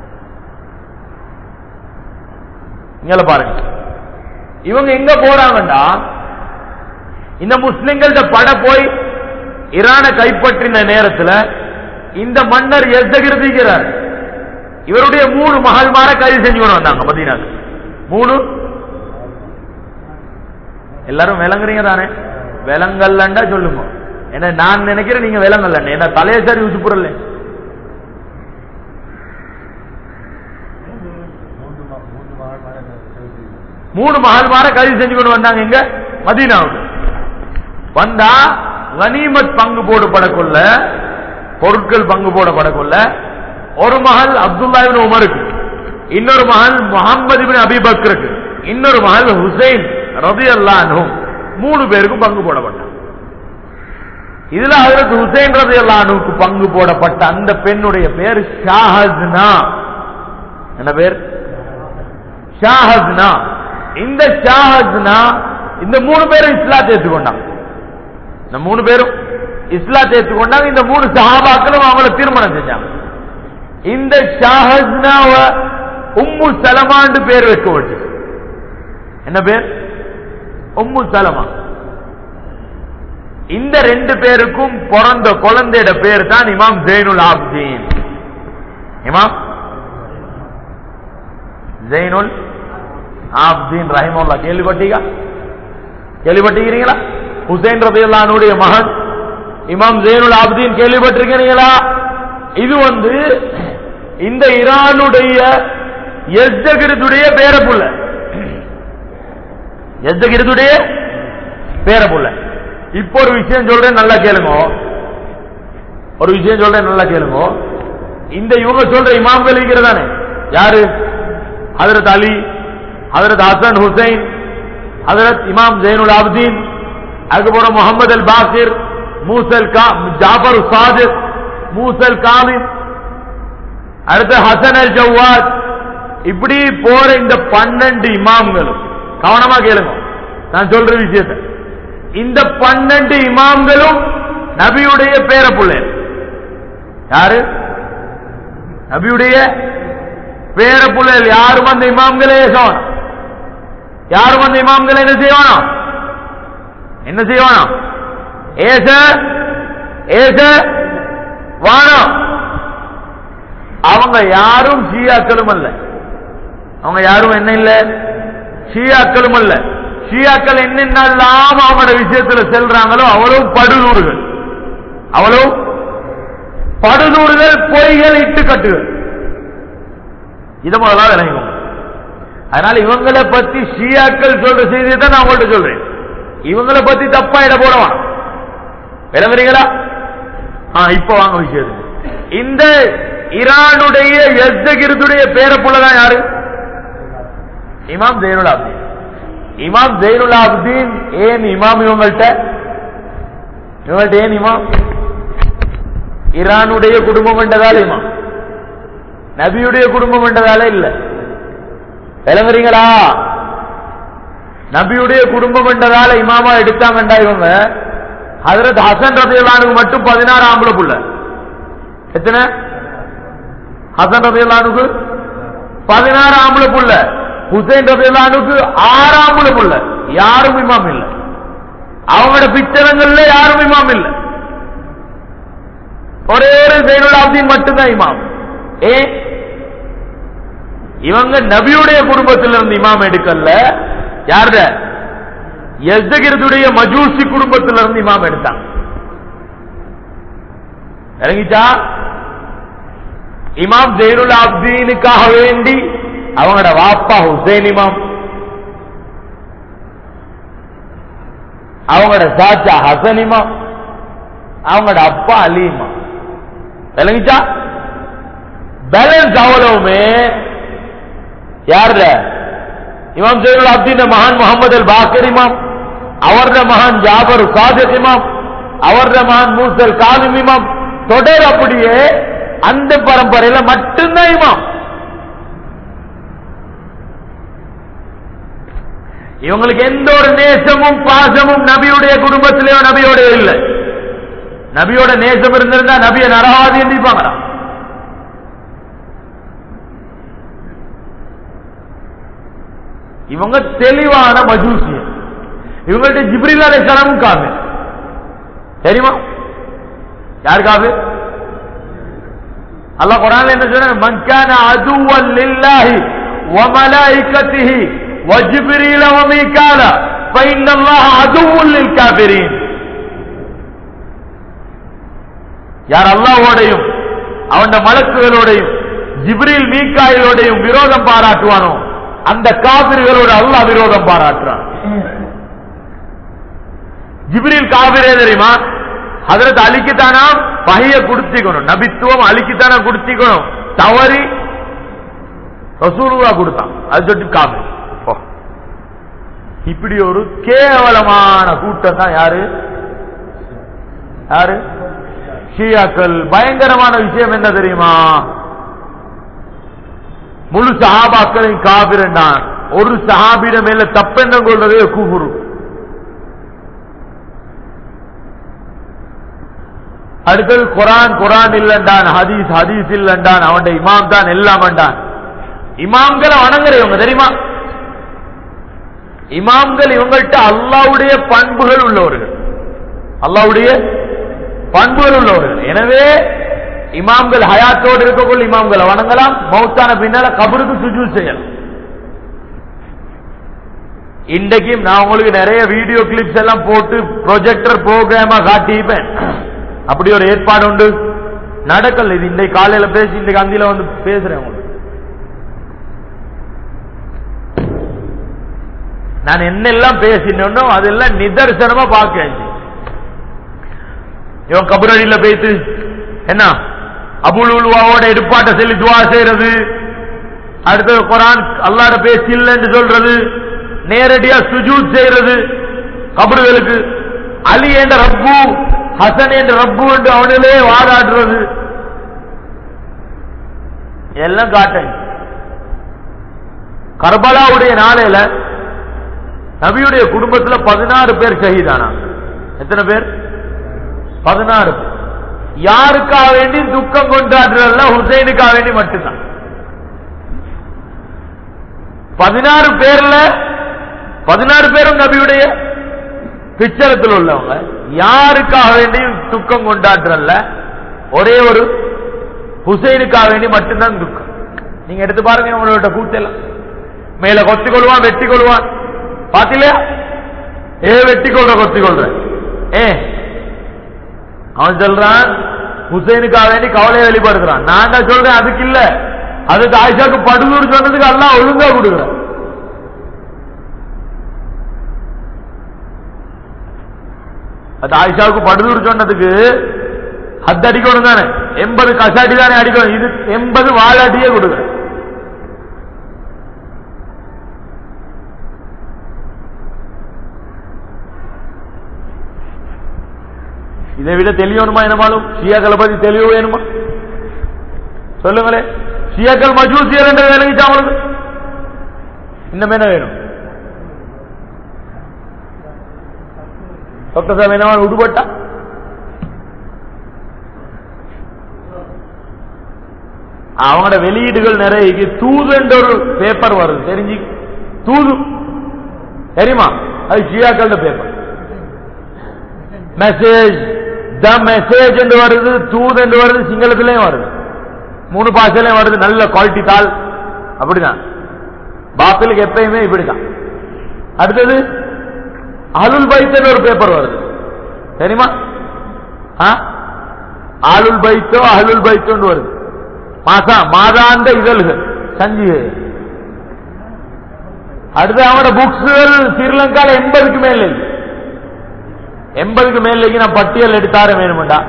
S1: இங்க பாருங்க இவங்க எங்க போறாங்கன்னா இந்த முஸ்லிம்கள்ட்ட பட போய் ஈரானை கைப்பற்றின நேரத்துல இந்த மன்னர் எசகிருதிக்கிறார் இவருடைய மூணு மகள்மார கைது செஞ்சு கொண்டு வந்தாங்க மதீனாக்கு மூணு எல்லாரும் விளங்குறீங்க தானே விலங்கல்லண்டா சொல்லுங்க என்ன நான் நினைக்கிறேன் நீங்க விலங்கல்ல என்ன தலையை சரி உசுப்புறல மூணு மகள்மார கைது செஞ்சு கொண்டு வந்தாங்க இங்க மதீனாவுக்கு வந்தா கனிமத் பங்கு போடப்படக்குள்ள பொருட்கள் பங்கு போடப்படக்குள்ள ஒரு மகள் அப்துல்லா இப்னு உமருக்கு இன்னொரு மகள் முகமது இப்னு அபிபக்கருக்கு இன்னொரு மகள் ஹுசைன் ரதி அல்லானும் மூணு பேருக்கும் பங்கு போடப்பட்டாங்க இதுல அதற்கு ஹுசைன் ரதி அல்லானுக்கு பங்கு போடப்பட்ட அந்த பெண்ணுடைய பேர் ஷாஹஸ்னா என்ன பேர் ஷாஹஸ்னா இந்த ஷாஹஸ்னா இந்த மூணு பேரும் இஸ்லாத்தை ஏற்றுக்கொண்டாங்க இந்த மூணு பேரும் இஸ்லாத்தை ஏற்றுக்கொண்டாங்க இந்த மூணு சஹாபாக்களும் அவங்கள திருமணம் செஞ்சாங்க இந்த ஷாஹஸ்னாவ உம்மு சலமாண்டு பேர் வைக்கப்பட்டு என்ன பேர் உம்மு சலமா இந்த ரெண்டு பேருக்கும் பிறந்த குழந்தையோட பேர் தான் இமாம் ஜெயினுல் ஆப்தீன் இமாம் ஜெயினுல் ஆப்தீன் ரஹிமுல்லா கேள்விப்பட்டீங்க கேள்விப்பட்டிருக்கிறீங்களா ஹுசைன் ரபியுல்லானுடைய மகன் இமாம் ஜெயினுல் ஆப்தீன் கேள்விப்பட்டிருக்கிறீங்களா இது வந்து இந்த ஈரானுடைய எஸ்தகிருதுடைய பேரப்புள்ள எஸ்தகிருதுடைய பேரப்புள்ள இப்போ ஒரு விஷயம் சொல்றேன் நல்லா கேளுங்க ஒரு விஷயம் சொல்றேன் நல்லா கேளுங்க இந்த இவங்க சொல்ற இமாம்கள் இருக்கிறதானே யாரு ஹதரத் அலி ஹதரத் ஹசன் ஹுசைன் ஹதரத் இமாம் ஜெயினுல் ஆப்தீன் அதுக்கப்புறம் முகமது அல் பாசிர் மூசல் கா ஜாஃபர் சாதிக் மூசல் காமின் அடுத்து ஹசன் அல் ஜவாத் இப்படி போற இந்த பன்னெண்டு இமாம்களும் கவனமா கேளுங்க நான் சொல்ற விஷயத்தை இந்த பன்னெண்டு இமாம்களும் நபியுடைய பேரப்புள்ளை யாரு நபியுடைய பேரப்புள்ளை யாரும் அந்த இமாம்களே ஏசவனம் யாரும் அந்த இமாம்களை என்ன செய்வானா என்ன செய்வானா ஏச ஏச வானம் அவங்க யாரும் ஷியாக்களும் அல்ல அவங்க யாரும் என்ன இல்ல ஷியாக்களும் அல்ல ஷியாக்கள் என்னென்னலாம் அவங்களோட விஷயத்துல செல்றாங்களோ அவ்வளவு படுதூறுகள் அவ்வளவு படுதூறுகள் பொய்கள் இட்டுக்கட்டுகள் இதை முதலாவது விளங்கிக்கோங்க அதனால இவங்களை பத்தி ஷியாக்கள் சொல்ற செய்தியை தான் நான் உங்கள்ட்ட சொல்றேன் இவங்களை பத்தி தப்பா இட போடவான் விளங்குறீங்களா ஆ இப்ப வாங்க விஷயத்துக்கு இந்த ஈரானுடைய எஸ்தகிருதுடைய பேரப்புள்ளதான் யாரு இமாம் ஜெயினுல் ஆப்தீன் இமாம் ஜெயினுல் ஆப்தீன் ஏன் இமாம் இவங்கள்ட்ட இவங்கள்ட்ட ஏன் இமாம் ஈரானுடைய குடும்பம் என்றதால இமாம் நபியுடைய குடும்பம் என்றதால இல்ல விளங்குறீங்களா நபியுடைய குடும்பம் என்றதால இமாமா எடுத்தாங்கண்டா இவங்க ஹசரத் ஹசன் ரபியலானுக்கு மட்டும் பதினாறு ஆம்பளை புள்ள எத்தனை ஹசன் ரபியலானுக்கு பதினாறு ஆம்பளை புள்ள ஹுசைன் ரபியலானுக்கு ஆறு ஆம்பளை புள்ள யாரும் இமாம் இல்ல அவங்களோட பிச்சரங்கள்ல யாரும் இமாம் இல்ல ஒரே ஒரு ஜெயினுல் ஆப்தீன் மட்டும்தான் இமாம் ஏ இவங்க நபியுடைய குடும்பத்திலிருந்து இமாம் எடுக்கல யாருட எஸ்தகிரதுடைய மஜூசி குடும்பத்திலிருந்து இமாம் எடுத்தாங்க இறங்கிச்சா இமாம் ஜெயினுல் ஆப்தீனுக்காக வேண்டி அவங்களோட வாப்பா ஹுசைன் இமாம் அவங்களோட சாச்சா ஹசன் இமாம் அவங்களோட அப்பா அலி இமாம் விளங்கிச்சா பேலன்ஸ் அவ்வளவுமே யாருல இமாம் ஜெயினுல் அப்தீன் மகான் முகமது அல் பாக்கர் இமாம் அவரது மகான் ஜாபர் சாதிக் இமாம் அவரது மகான் மூசல் காலிம் இமாம் தொடர் அப்படியே அந்த பரம்பரையில மட்டும்தான் இமாம் இவங்களுக்கு எந்த ஒரு நேசமும் பாசமும் நபியுடைய குடும்பத்திலேயோ நபியோட இல்லை நபியோட நேசம் இருந்திருந்தா நபிய நரவாதி எந்திப்பாங்களா இவங்க தெளிவான மஜூசிய இவங்கள்ட்ட ஜிப்ரில் அலைஹிஸ்ஸலாமும் காஃபிர் தெரியுமா யார் காஃபிர் அல்லாஹ் குர்ஆன்ல என்ன சொல்றான் மன் கான அதுவல் லில்லாஹி வ மலாயிகத்திஹி வ ஜிப்ரீல வ மீகால فإن الله عدو للكافرين யார் அல்லாஹ்வோடையும் அவன் மலக்குகளோடையும் ஜிப்ரீல் மீகாயிலோடையும் விரோதம் பாராட்டுவானோ அந்த காபிர்களோட அல்லாஹ் விரோதம் பாராட்டுறான் ஜிப்ரீல் காபிரே தெரியுமா ஹதரத் அலிக்குத்தானா பகைய குடுத்திக்கணும் நபித்துவம் அலிக்குத்தானா குடுத்திக்கணும் தவறி ரசூலுவா கொடுத்தான் அது சொல்லிட்டு காபிர் போ. இப்படி ஒரு கேவலமான கூட்டம் தான் யாரு யாரு ஷியாக்கள் பயங்கரமான விஷயம் என்ன தெரியுமா முழு சஹாபாக்களையும் காபிரண்டான் ஒரு சஹாபிட மேல தப்பெண்ண கொள்றதே கூகுரு அடுத்தது குரான் குரான் இல்லண்டான் ஹதீஸ் ஹதீஸ் இல்லண்டான் அவன் இமாம் தான் எல்லாம் வேண்டான் இமாம்களை வணங்குறவங்க தெரியுமா இமாம்கள் இவங்கள்ட்ட அல்லாவுடைய பண்புகள் உள்ளவர்கள் அல்லாவுடைய பண்புகள் உள்ளவர்கள் எனவே இமாம்கள் ஹயாத்தோடு இருக்கக்குள்ள இமாம்களை வணங்கலாம் மௌத்தான பின்னால கபருக்கு சுஜூ செய்யலாம் இன்றைக்கும் நான் உங்களுக்கு நிறைய வீடியோ கிளிப்ஸ் எல்லாம் போட்டு ப்ரொஜெக்டர் ப்ரோக்ராமா காட்டிப்பேன் அப்படி ஒரு ஏற்பாடு உண்டு நடக்கல இது இன்றைக்கு காலையில பேசி இன்றைக்கு அந்தியில வந்து பேசுறேன் உங்களுக்கு நான் என்னெல்லாம் பேசினோ அதெல்லாம் நிதர்சனமா பார்க்க இவன் கபரடியில போயிட்டு என்ன அபுல் உல்வாவோட எடுப்பாட்ட சொல்லி துவா செய்யறது அடுத்தது குரான் அல்லாட பேசி இல்லைன்னு சொல்றது நேரடியா சுஜூத் செய்யறது கபறுகளுக்கு அலி என்ற ரப்பு ஹசன் என்ற ரப்பு என்று அவனிலே வாதாடுறது எல்லாம் காட்டேன் கர்பலாவுடைய நாளையில நபியுடைய குடும்பத்துல பதினாறு பேர் ஷஹீதானாங்க எத்தனை பேர் பதினாறு பேர் யாருக்காக வேண்டி துக்கம் கொண்டாடுறதுல ஹுசைனுக்காக வேண்டி மட்டும்தான் பதினாறு பேர்ல பதினாறு பேரும் நபியுடைய பிச்சரத்தில் உள்ளவங்க யாருக்காக வேண்டி துக்கம் கொண்டாடுறல்ல ஒரே ஒரு ஹுசைனுக்காக வேண்டி மட்டும்தான் துக்கம் நீங்க எடுத்து பாருங்க உங்களோட கூட்டெல்லாம் மேல கொத்தி கொள்வான் வெட்டி கொள்வான் பாத்திலையா ஏ வெட்டி கொள்ற கொத்தி கொள்ற ஏ அவன் சொல்றான் ஹுசைனுக்காக வேண்டி கவலையை வெளிப்படுத்துறான் நான் தான் சொல்றேன் அதுக்கு இல்ல அதுக்கு ஆயிஷாக்கு படுதூர் சொன்னதுக்கு எல்லாம் ஒழுங்கா கொடுக்குறேன் அது ஆயிஷாவுக்கு படுதூர் சொன்னதுக்கு ஹத் அடிக்கணும் தானே எண்பது கசாட்டி தானே அடிக்கணும் இது எண்பது வாழாட்டியே கொடுக்குறேன் இதை விட தெளியணுமா என்னமாலும் ஷியாக்களை பத்தி தெளிவு வேணுமா சொல்லுங்களே ஷியாக்கள் மஜூசியர் என்ற விளங்கிச்சா அவங்களுக்கு இன்னும் என்ன வேணும் டாக்டர் சாஹிப் என்ன விடுபட்டா அவங்களோட வெளியீடுகள் நிறைய தூது என்ற ஒரு பேப்பர் வருது தெரிஞ்சு தூது தெரியுமா அது ஷியாக்கள பேப்பர் மெசேஜ் த மெசேஜ் என்று வருது தூது என்று வருது சிங்களத்திலையும் வருது மூணு பாஷையிலையும் வருது நல்ல குவாலிட்டி தாள் அப்படிதான் பாப்பிலுக்கு எப்பயுமே இப்படிதான் அடுத்தது அலுல் பைத்தன் ஒரு பேப்பர் வருது தெரியுமா ஆ? ஆலுல் பைத்தோ அலுல் பைத்தோன்னு வருது மாசா மாதாந்த இதழ்கள் சஞ்சிகை அடுத்து அவனோட புக்ஸுகள் ஸ்ரீலங்கால எண்பதுக்கு மேல இருக்கு எண்பதுக்கு மேல இருக்கு நான் பட்டியல் எடுத்தார வேணுமெண்டா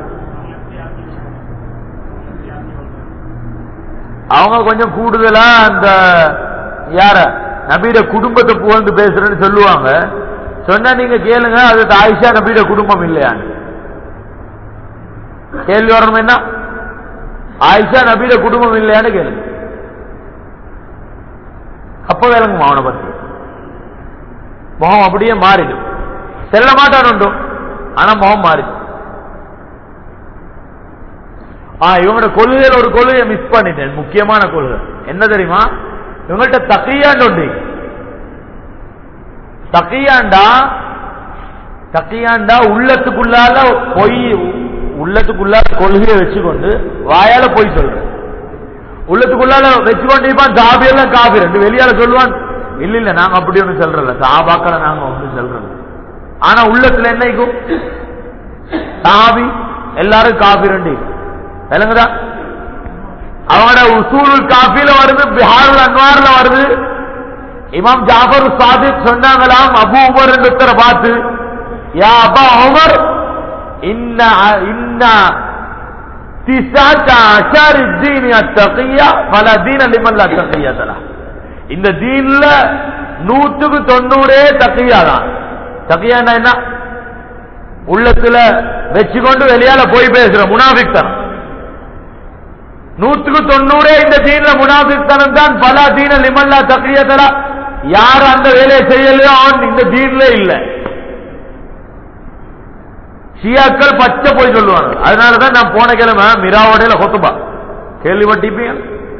S1: அவங்க கொஞ்சம் கூடுதலா அந்த யார நபீட குடும்பத்தை புகழ்ந்து பேசுறேன்னு சொல்லுவாங்க சொன்னா நீங்க கேளுங்க அது ஆயிஷா நபீட குடும்பம் இல்லையான்னு கேள்வி வரணும் என்ன ஆயிஷா நபீட குடும்பம் இல்லையான்னு கேளுங்க அப்ப விளங்கும் அவனை பத்தி முகம் அப்படியே மாறிடும் செல்ல மாட்டான் உண்டு ஆனா முகம் மாறிடும் ஆ இவங்களோட கொள்கையில் ஒரு கொள்கையை மிஸ் பண்ணிட்டேன் முக்கியமான கொள்கை என்ன தெரியுமா இவங்கள்ட்ட தக்கையாண்டு உண்டு தக்கியாண்டா தக்கியாண்டா உள்ளத்துக்குள்ளால பொய் உள்ளத்துக்குள்ளால கொள்கையை வச்சுக்கொண்டு வாயால பொய் சொல்ற உள்ளத்துக்குள்ளால வச்சுக்கொண்டு இருப்பான் சாபியெல்லாம் காபி ரெண்டு வெளியால சொல்லுவான் இல்ல இல்ல நாங்க அப்படி ஒண்ணு சொல்றல சாபாக்களை நாங்க ஒண்ணு சொல்றோம் ஆனா உள்ளத்துல என்ன இருக்கும் சாபி எல்லாரும் காபி ரெண்டு விளங்குதா அவனோட உசூல் காஃபில வருது பிஹாருல் அன்வார்ல வருது இமாம் ஜாஃபர் சாதிக் சொன்னாங்களாம் அபு உமர் ஒருத்தரை பார்த்து யா அபா உமர் இன்ன இன்ன திசாச்ச அஷாரி தீன் அத்தகையா பல தீன லிமல்ல அத்தகையா தலா இந்த தீன்ல நூற்றுக்கு தொண்ணூறே தக்கையா தான் தக்கையான்னா என்ன உள்ளத்துல வச்சுக்கொண்டு வெளியால போய் பேசுற முனாபிக் தனம் நூற்றுக்கு தொண்ணூறே இந்த தீன்ல முனாபிக் தனம் தான் பல தீன லிமல்லா தக்கியதலா யார் அந்த வேலையை செய்யலையோ அவன் இந்த தீன்ல இல்ல ஷியாக்கள் பச்சை போய் சொல்லுவாங்க அதனாலதான் நான் போன கிழமை மிராவோடையில கொத்துபா கேள்விப்பட்டிப்பீங்க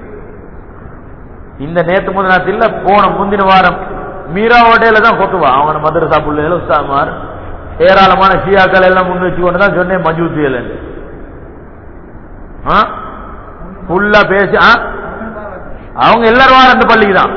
S1: இந்த நேத்து முதல் நாட்டில் போன முந்தின வாரம் மீராவோடையில தான் கொத்துவா அவன மதரசா பிள்ளைகள் உஸ்தாமார் ஏராளமான ஷியாக்கள் எல்லாம் முன் வச்சு கொண்டு தான் சொன்னேன் மஞ்சூத்தியல் ஃபுல்லா பேசி ஆ? அவங்க எல்லாரும் வாரம் அந்த பள்ளிக்கு தான்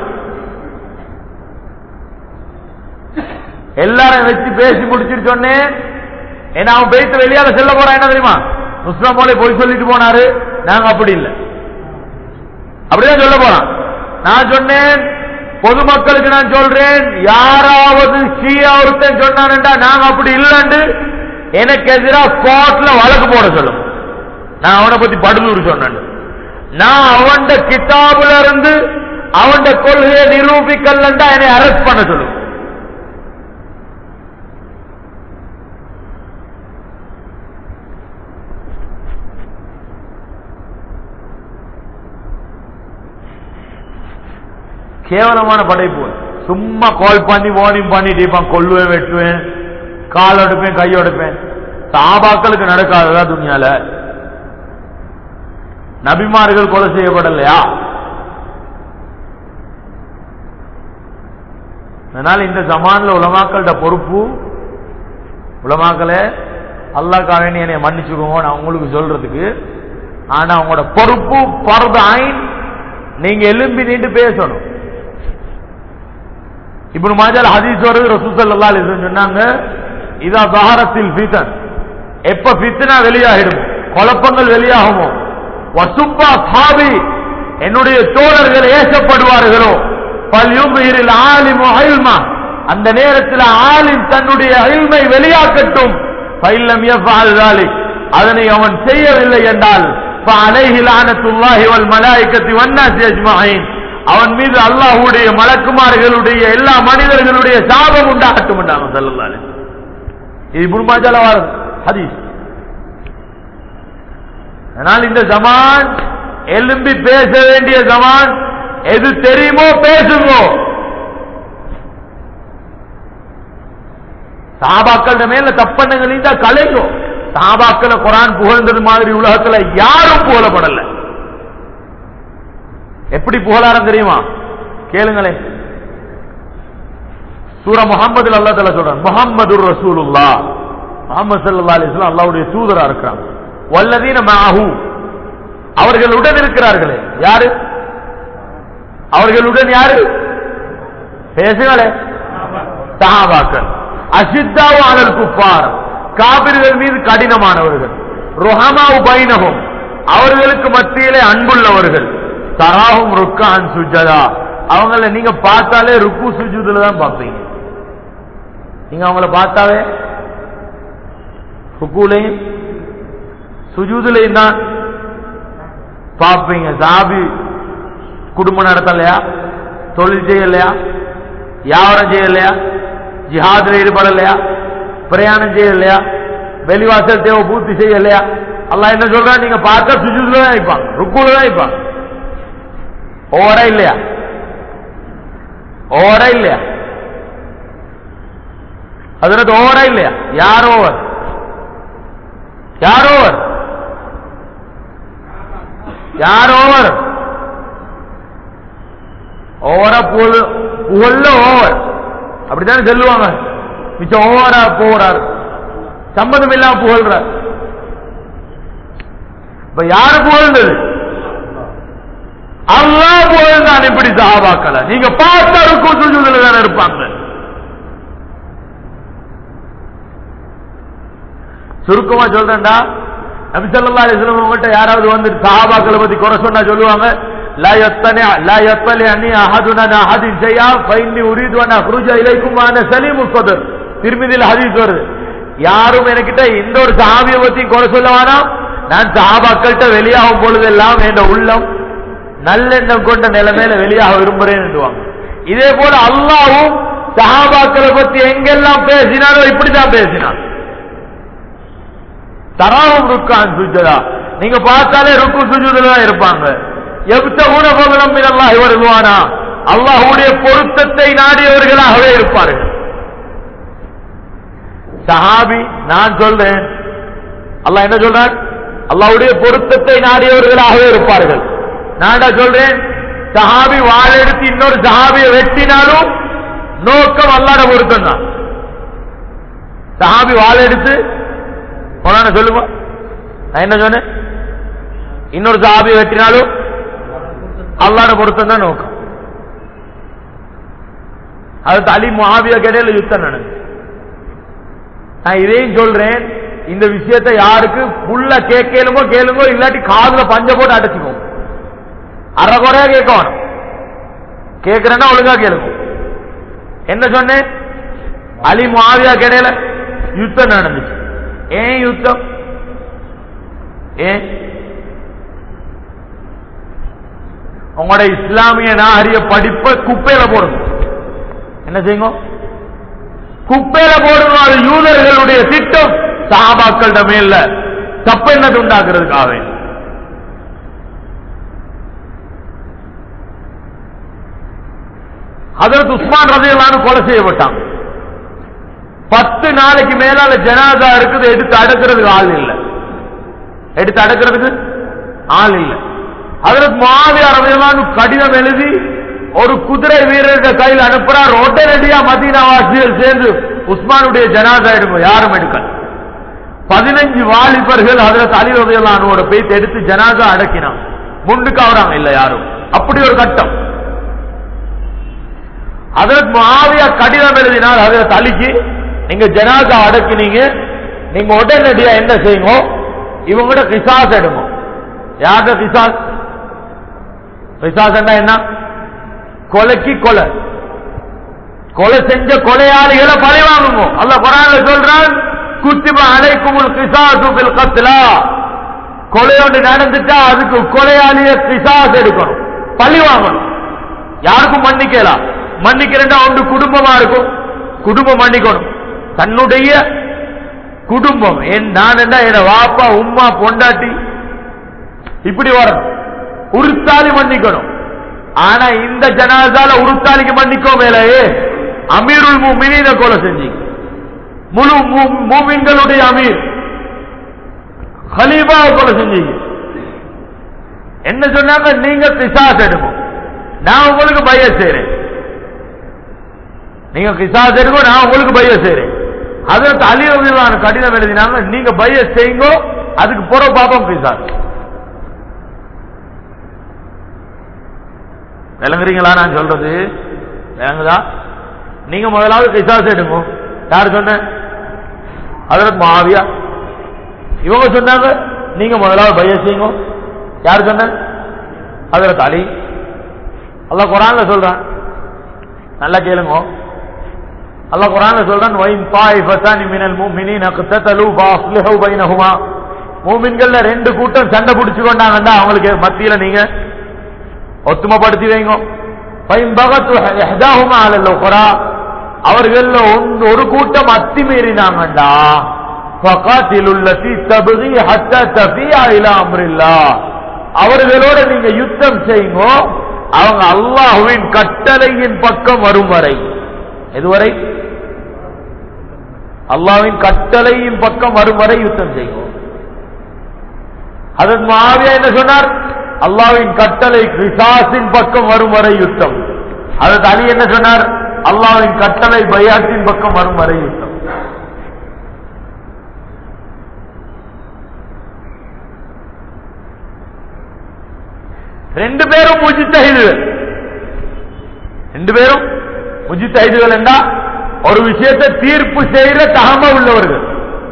S1: எல்லாரும் வச்சு பேசி முடிச்சிட்டு சொன்னேன் ஏன்னா அவன் பேய்த்து வெளியால செல்ல போறான் என்ன தெரியுமா முஸ்லாம் போல போய் சொல்லிட்டு போனாரு நாங்க அப்படி இல்லை அப்படிதான் சொல்ல போறான் நான் சொன்னேன் பொதுமக்களுக்கு நான் சொல்றேன் யாராவது ஷியா ஒருத்தன் சொன்னான்டா நாங்க அப்படி இல்லைன்னு எனக்கு எதிராக கோர்ட்ல வழக்கு போட சொல்லும் நான் அவனை பத்தி படுதூர் சொன்னேன் நான் அவன் கிதாபுல இருந்து அவன் கொள்கையை நிரூபிக்கலண்டா என்னை அரெஸ்ட் பண்ண சொல்லும் கேவலமான படைப்பு சும்மா கால் பண்ணி வார்னிங் பண்ணிட்டு இருப்பான் கொல்லுவேன் வெட்டுவேன் கால் எடுப்பேன் கை எடுப்பேன் சாபாக்களுக்கு நடக்காததா துணியால நபிமார்கள் கொலை செய்யப்படலையா அதனால இந்த ஜமான்ல உலமாக்கள்கிட்ட பொறுப்பு உலமாக்களே அல்லாஹ் வேண்டி என்னை மன்னிச்சுக்கோங்க நான் உங்களுக்கு சொல்றதுக்கு ஆனா உங்களோட பொறுப்பு பரத ஆயின் நீங்க எலும்பி நின்று பேசணும் இப்னு மாஜால் ஹதீஸ் வருது ரசூல் ஸல்லல்லாஹு அலைஹி வஸல்லம் சொன்னாங்க இதா தஹரத்தில் ஃபிதன் எப்ப ஃபித்னா வெளியாகிடுமோ குழப்பங்கள் வெளியாகுமோ வசுப்பா சாபி என்னுடைய தோழர்கள் ஏசப்படுவார்களோ பல்யுமிரில் ஆலிமு அல்மா அந்த நேரத்தில் ஆலிம் தன்னுடைய அல்மை வெளியாக்கட்டும் பைல்லம் யஃபால் ذلك அதனை அவன் செய்யவில்லை என்றால் فعليه لعنة الله والملائكة والناس أجمعين அவன் மீது அல்லாஹ்வுடைய மலக்குமார்களுடைய எல்லா மனிதர்களுடைய சாபம் உண்டாகட்டும் என்றாங்க ஸல்லல்லாஹு அலைஹி இது இப்னு மாஜால வாரது ஹதீஸ் ஆனால் இந்த ஜமான் எலும்பி பேச வேண்டிய ஜமான் எது தெரியுமோ பேசுங்க சாபாக்கள் மேல தப்பண்ணங்கள் இருந்தா கலைங்கோ சாபாக்களை குரான் புகழ்ந்தது மாதிரி உலகத்துல யாரும் புகழப்படல எப்படி புகழாரம் தெரியுமா கேளுங்களேன் சூர முகமது அல்லா தலா சொல்றான் முகமது ரசூலுல்லா முகமது சல்லா அலிஸ்லாம் அல்லாவுடைய தூதரா இருக்கிறாங்க வல்லதீன மாஹூ அவர்களுடன் இருக்கிறார்களே யாரு அவர்களுடன் யாரு பேசுங்களே சஹாபாக்கள் அசித்தாவு அலல் குப்பார் காபிர்கள் மீது கடினமானவர்கள் ருஹமாவு பைனகும் அவர்களுக்கு மத்தியிலே அன்புள்ளவர்கள் தராகும் ருக்கான் சுஜதா அவங்கள நீங்க பார்த்தாலே ருக்கு சுஜுதுல தான் பார்ப்பீங்க நீங்க அவங்கள பார்த்தாவே ருக்குலையும் சுஜூதுலையும் தான் பார்ப்பீங்க சாபி குடும்பம் நடத்தலையா தொழில் செய்யலையா வியாபாரம் செய்யலையா ஜிஹாதுல ஈடுபடலையா பிரயாணம் செய்யலையா வெளிவாசல் தேவை பூர்த்தி செய்யலையா அல்லாஹ் என்ன சொல்றா நீங்க பார்க்க சுஜூதுல தான் இருப்பாங்க ருக்குல தான் இருப்பாங்க ஓவரா இல்லையா ஓவரா இல்லையா அதற்கு ஓவரா இல்லையா யார் ஓவர் யார் ஓவர் யார் ஓவர் ஓவரா புகழ் புகழ்ல ஓவர் அப்படித்தானே சொல்லுவாங்க மிச்சம் ஓவரா போறார் சம்மதம் இல்லாம புகழ்றார் இப்ப யாரு புகழ்ந்தது அல்லாஹ் புகழ்ந்தான் இப்படி சஹாபாக்களை நீங்க பார்த்த ருக்கு சுஜூதுல தானே இருப்பாங்க சுருக்கமா சொல்றேன்டா நபி ஸல்லல்லாஹு அலைஹி வஸல்லம் உங்கள்ட்ட யாராவது வந்து சஹாபாக்களை பத்தி குறை சொன்னா சொல்லுவாங்க லா யத்தனி லா யத்தலி அன்னி அஹதுனா அஹதின் ஷையா ஃபைன்னி உரீது அன் அக்ருஜ இலைக்கும் அன சலீமுல் சத்ர் திருமிதில் ஹதீஸ் வருது யாரும் என்கிட்ட இந்த ஒரு சஹாபியை பத்தி குறை சொல்ல வேணாம் நான் சஹாபாக்கள்கிட்ட வெளியாகும் பொழுதெல்லாம் என் உள்ளம் நல்லெண்ணம் கொண்ட நிலைமையில வெளியாக விரும்புறேன் என்றுவாங்க இதே போல அல்லாவும் சஹாபாக்களை பத்தி எங்கெல்லாம் பேசினாரோ இப்படிதான் பேசினான் தராவும் ருக்கான் சுஜதா நீங்க பார்த்தாலே ருக்கு சுஜுதுல தான் இருப்பாங்க எப்தகுன பகலம் அல்லாஹ் வருவானா அல்லாஹ்வுடைய பொருத்தத்தை நாடியவர்களாகவே இருப்பார்கள் சஹாபி நான் சொல்றேன் அல்லாஹ் என்ன சொல்றான் அல்லாஹ்வுடைய பொருத்தத்தை நாடியவர்களாகவே இருப்பார்கள் நான் சொல்றேன் சஹாபி வாள் எடுத்து இன்னொரு சஹாபியை வெட்டினாலும் நோக்கம் அல்லாட பொருத்தம் தான் சஹாபி வாள் எடுத்து மௌலானா சொல்லுங்க நான் என்ன சொன்னேன் இன்னொரு சஹாபியை வெட்டினாலும் அல்லாட பொருத்தம் தான் நோக்கம் அது அலி முஹாபியா கிடையில யுத்தம் நடந்து நான் இதையும் சொல்றேன் இந்த விஷயத்தை யாருக்கு புள்ள கேட்கலுமோ கேளுங்கோ இல்லாட்டி காதுல பஞ்ச போட்டு அடைச்சுக்கோ அரை குறையா கேட்க வேணும் கேட்கிறேன்னா ஒழுங்கா கேளுங்க என்ன சொன்னேன் அலி முஹாவியா கிடையில யுத்தம் நடந்துச்சு ஏன் யுத்தம் ஏன் உங்களோட இஸ்லாமிய நாகரிக படிப்பை குப்பையில போடுங்க என்ன செய்யுங்க குப்பையில போடுங்க அது யூதர்களுடைய திட்டம் சஹாபாக்களிட மேல தப்பெண்ணது உண்டாக்குறதுக்காக அதற்கு உஸ்மான் ரதையிலான கொலை செய்யப்பட்டான் பத்து நாளைக்கு மேலால ஜனாதா இருக்குது எடுத்து அடக்கிறதுக்கு ஆள் இல்லை எடுத்து அடக்கிறதுக்கு ஆள் இல்லை அதற்கு மாவி அரவியலான கடிதம் எழுதி ஒரு குதிரை வீரர்கள் கையில் அனுப்புறார் உடனடியா மதீனாவாசிகள் சேர்ந்து உஸ்மானுடைய ஜனாதா எடுக்கும் யாரும் எடுக்கல பதினஞ்சு வாலிபர்கள் அதற்கு அலிவதையலானோட போய் எடுத்து ஜனாதா அடக்கினான் முன்னுக்கு அவராங்க இல்ல யாரும் அப்படி ஒரு கட்டம் அதற்கு மாவியா கடிதம் எழுதினார் அதற்கு அலிக்கு நீங்க ஜனாதா அடக்கினீங்க நீங்க உடனடியா என்ன செய்யுங்க இவங்களோட கிசாஸ் எடுங்க யார்கிட்ட கிசாஸ் கிசாஸ் என்ன கொலைக்கு கொலை கொலை செஞ்ச கொலையாளிகளை பழி வாங்குங்க அல்ல குரான்ல சொல்றான் குத்திப அலைக்குமுல் கிசாசு பில் கத்லா கொலை ஒன்று நடந்துட்டா அதுக்கு கொலையாளிய கிசாஸ் எடுக்கணும் பழி வாங்கணும் யாருக்கும் மன்னிக்கலாம் மன்னிக்கிறேன்டா ஒன்று குடும்பமா இருக்கும் குடும்பம் மன்னிக்கணும் தன்னுடைய குடும்பம் என் நான் என்ன என் வாப்பா உம்மா பொண்டாட்டி இப்படி வரணும் உருத்தாலி மன்னிக்கணும் ஆனா இந்த ஜனாதால உருத்தாலிக்கு மன்னிக்கோ மேலேயே அமீருல் மூமின கொலை செஞ்சீங்க முழு மூமின்களுடைய அமீர் ஹலீபாவை கொலை செஞ்சீங்க என்ன சொன்னாங்க நீங்க கிசாஸ் எடுங்க நான் உங்களுக்கு பைய செய்றேன் நீங்க கிசாஸ் எடுங்க நான் உங்களுக்கு பைய செய்றேன் அதற்கு அலிரவிலான கடிதம் எழுதினாங்க நீங்க பைய செய்யுங்க அதுக்கு புற பாப்போம் கிசாஸ் விளங்குறீங்களா நான் சொல்றது விளங்குதா நீங்க முதலாவது கிசாஸ் எடுங்க யார் சொன்ன அதற்கு மாவியா இவங்க சொன்னாங்க நீங்க முதலாவது பைய செய்யுங்க யார் சொன்ன அதற்கு அலி அல்ல குரான்ல சொல்றான் நல்லா கேளுங்க அல்ல குரான்ல சொல்றான் வைன் தாய் ஃபசானி மினல் முஃமினீன கத்தலு ஃபஅஸ்லிஹு பைனஹுமா மூமின்கள்ல ரெண்டு கூட்டம் சண்டை பிடிச்சு கொண்டாங்கடா அவங்களுக்கு மத்தியில நீங்க ஒத்துமைப்படுத்தி வைங்க பைன் பகத்து இஹ்தாஹுமா அலல் உக்ரா அவர்கள்ல ஒன்று ஒரு கூட்டம் அத்துமீறினாங்கண்டா ஃபகாத்திலுல்லதி தப்கி ஹத்தா தஃபியா இலா அம்ரில்லாஹ் அவர்களோட நீங்க யுத்தம் செய்யுங்க அவங்க அல்லாஹுவின் கட்டளையின் பக்கம் வரும் வரை எதுவரை அல்லாஹ்வின் கட்டளையின் பக்கம் வரும் வரை யுத்தம் செய்யும் அதன் மாவியா என்ன சொன்னார் அல்லாஹ்வின் கட்டளை கிசாசின் பக்கம் வரும் வரை யுத்தம் அதற்கு அலி என்ன சொன்னார் அல்லாஹ்வின் கட்டளை பையாத்தின் பக்கம் வரும் வரை யுத்தம் ரெண்டு பேரும் முஜித்தஹிதுகள் ரெண்டு பேரும் முஜித்தஹிதுகள் என்றா ஒரு விஷயத்தை தீர்ப்பு செய்கிற தகம உள்ளவர்கள்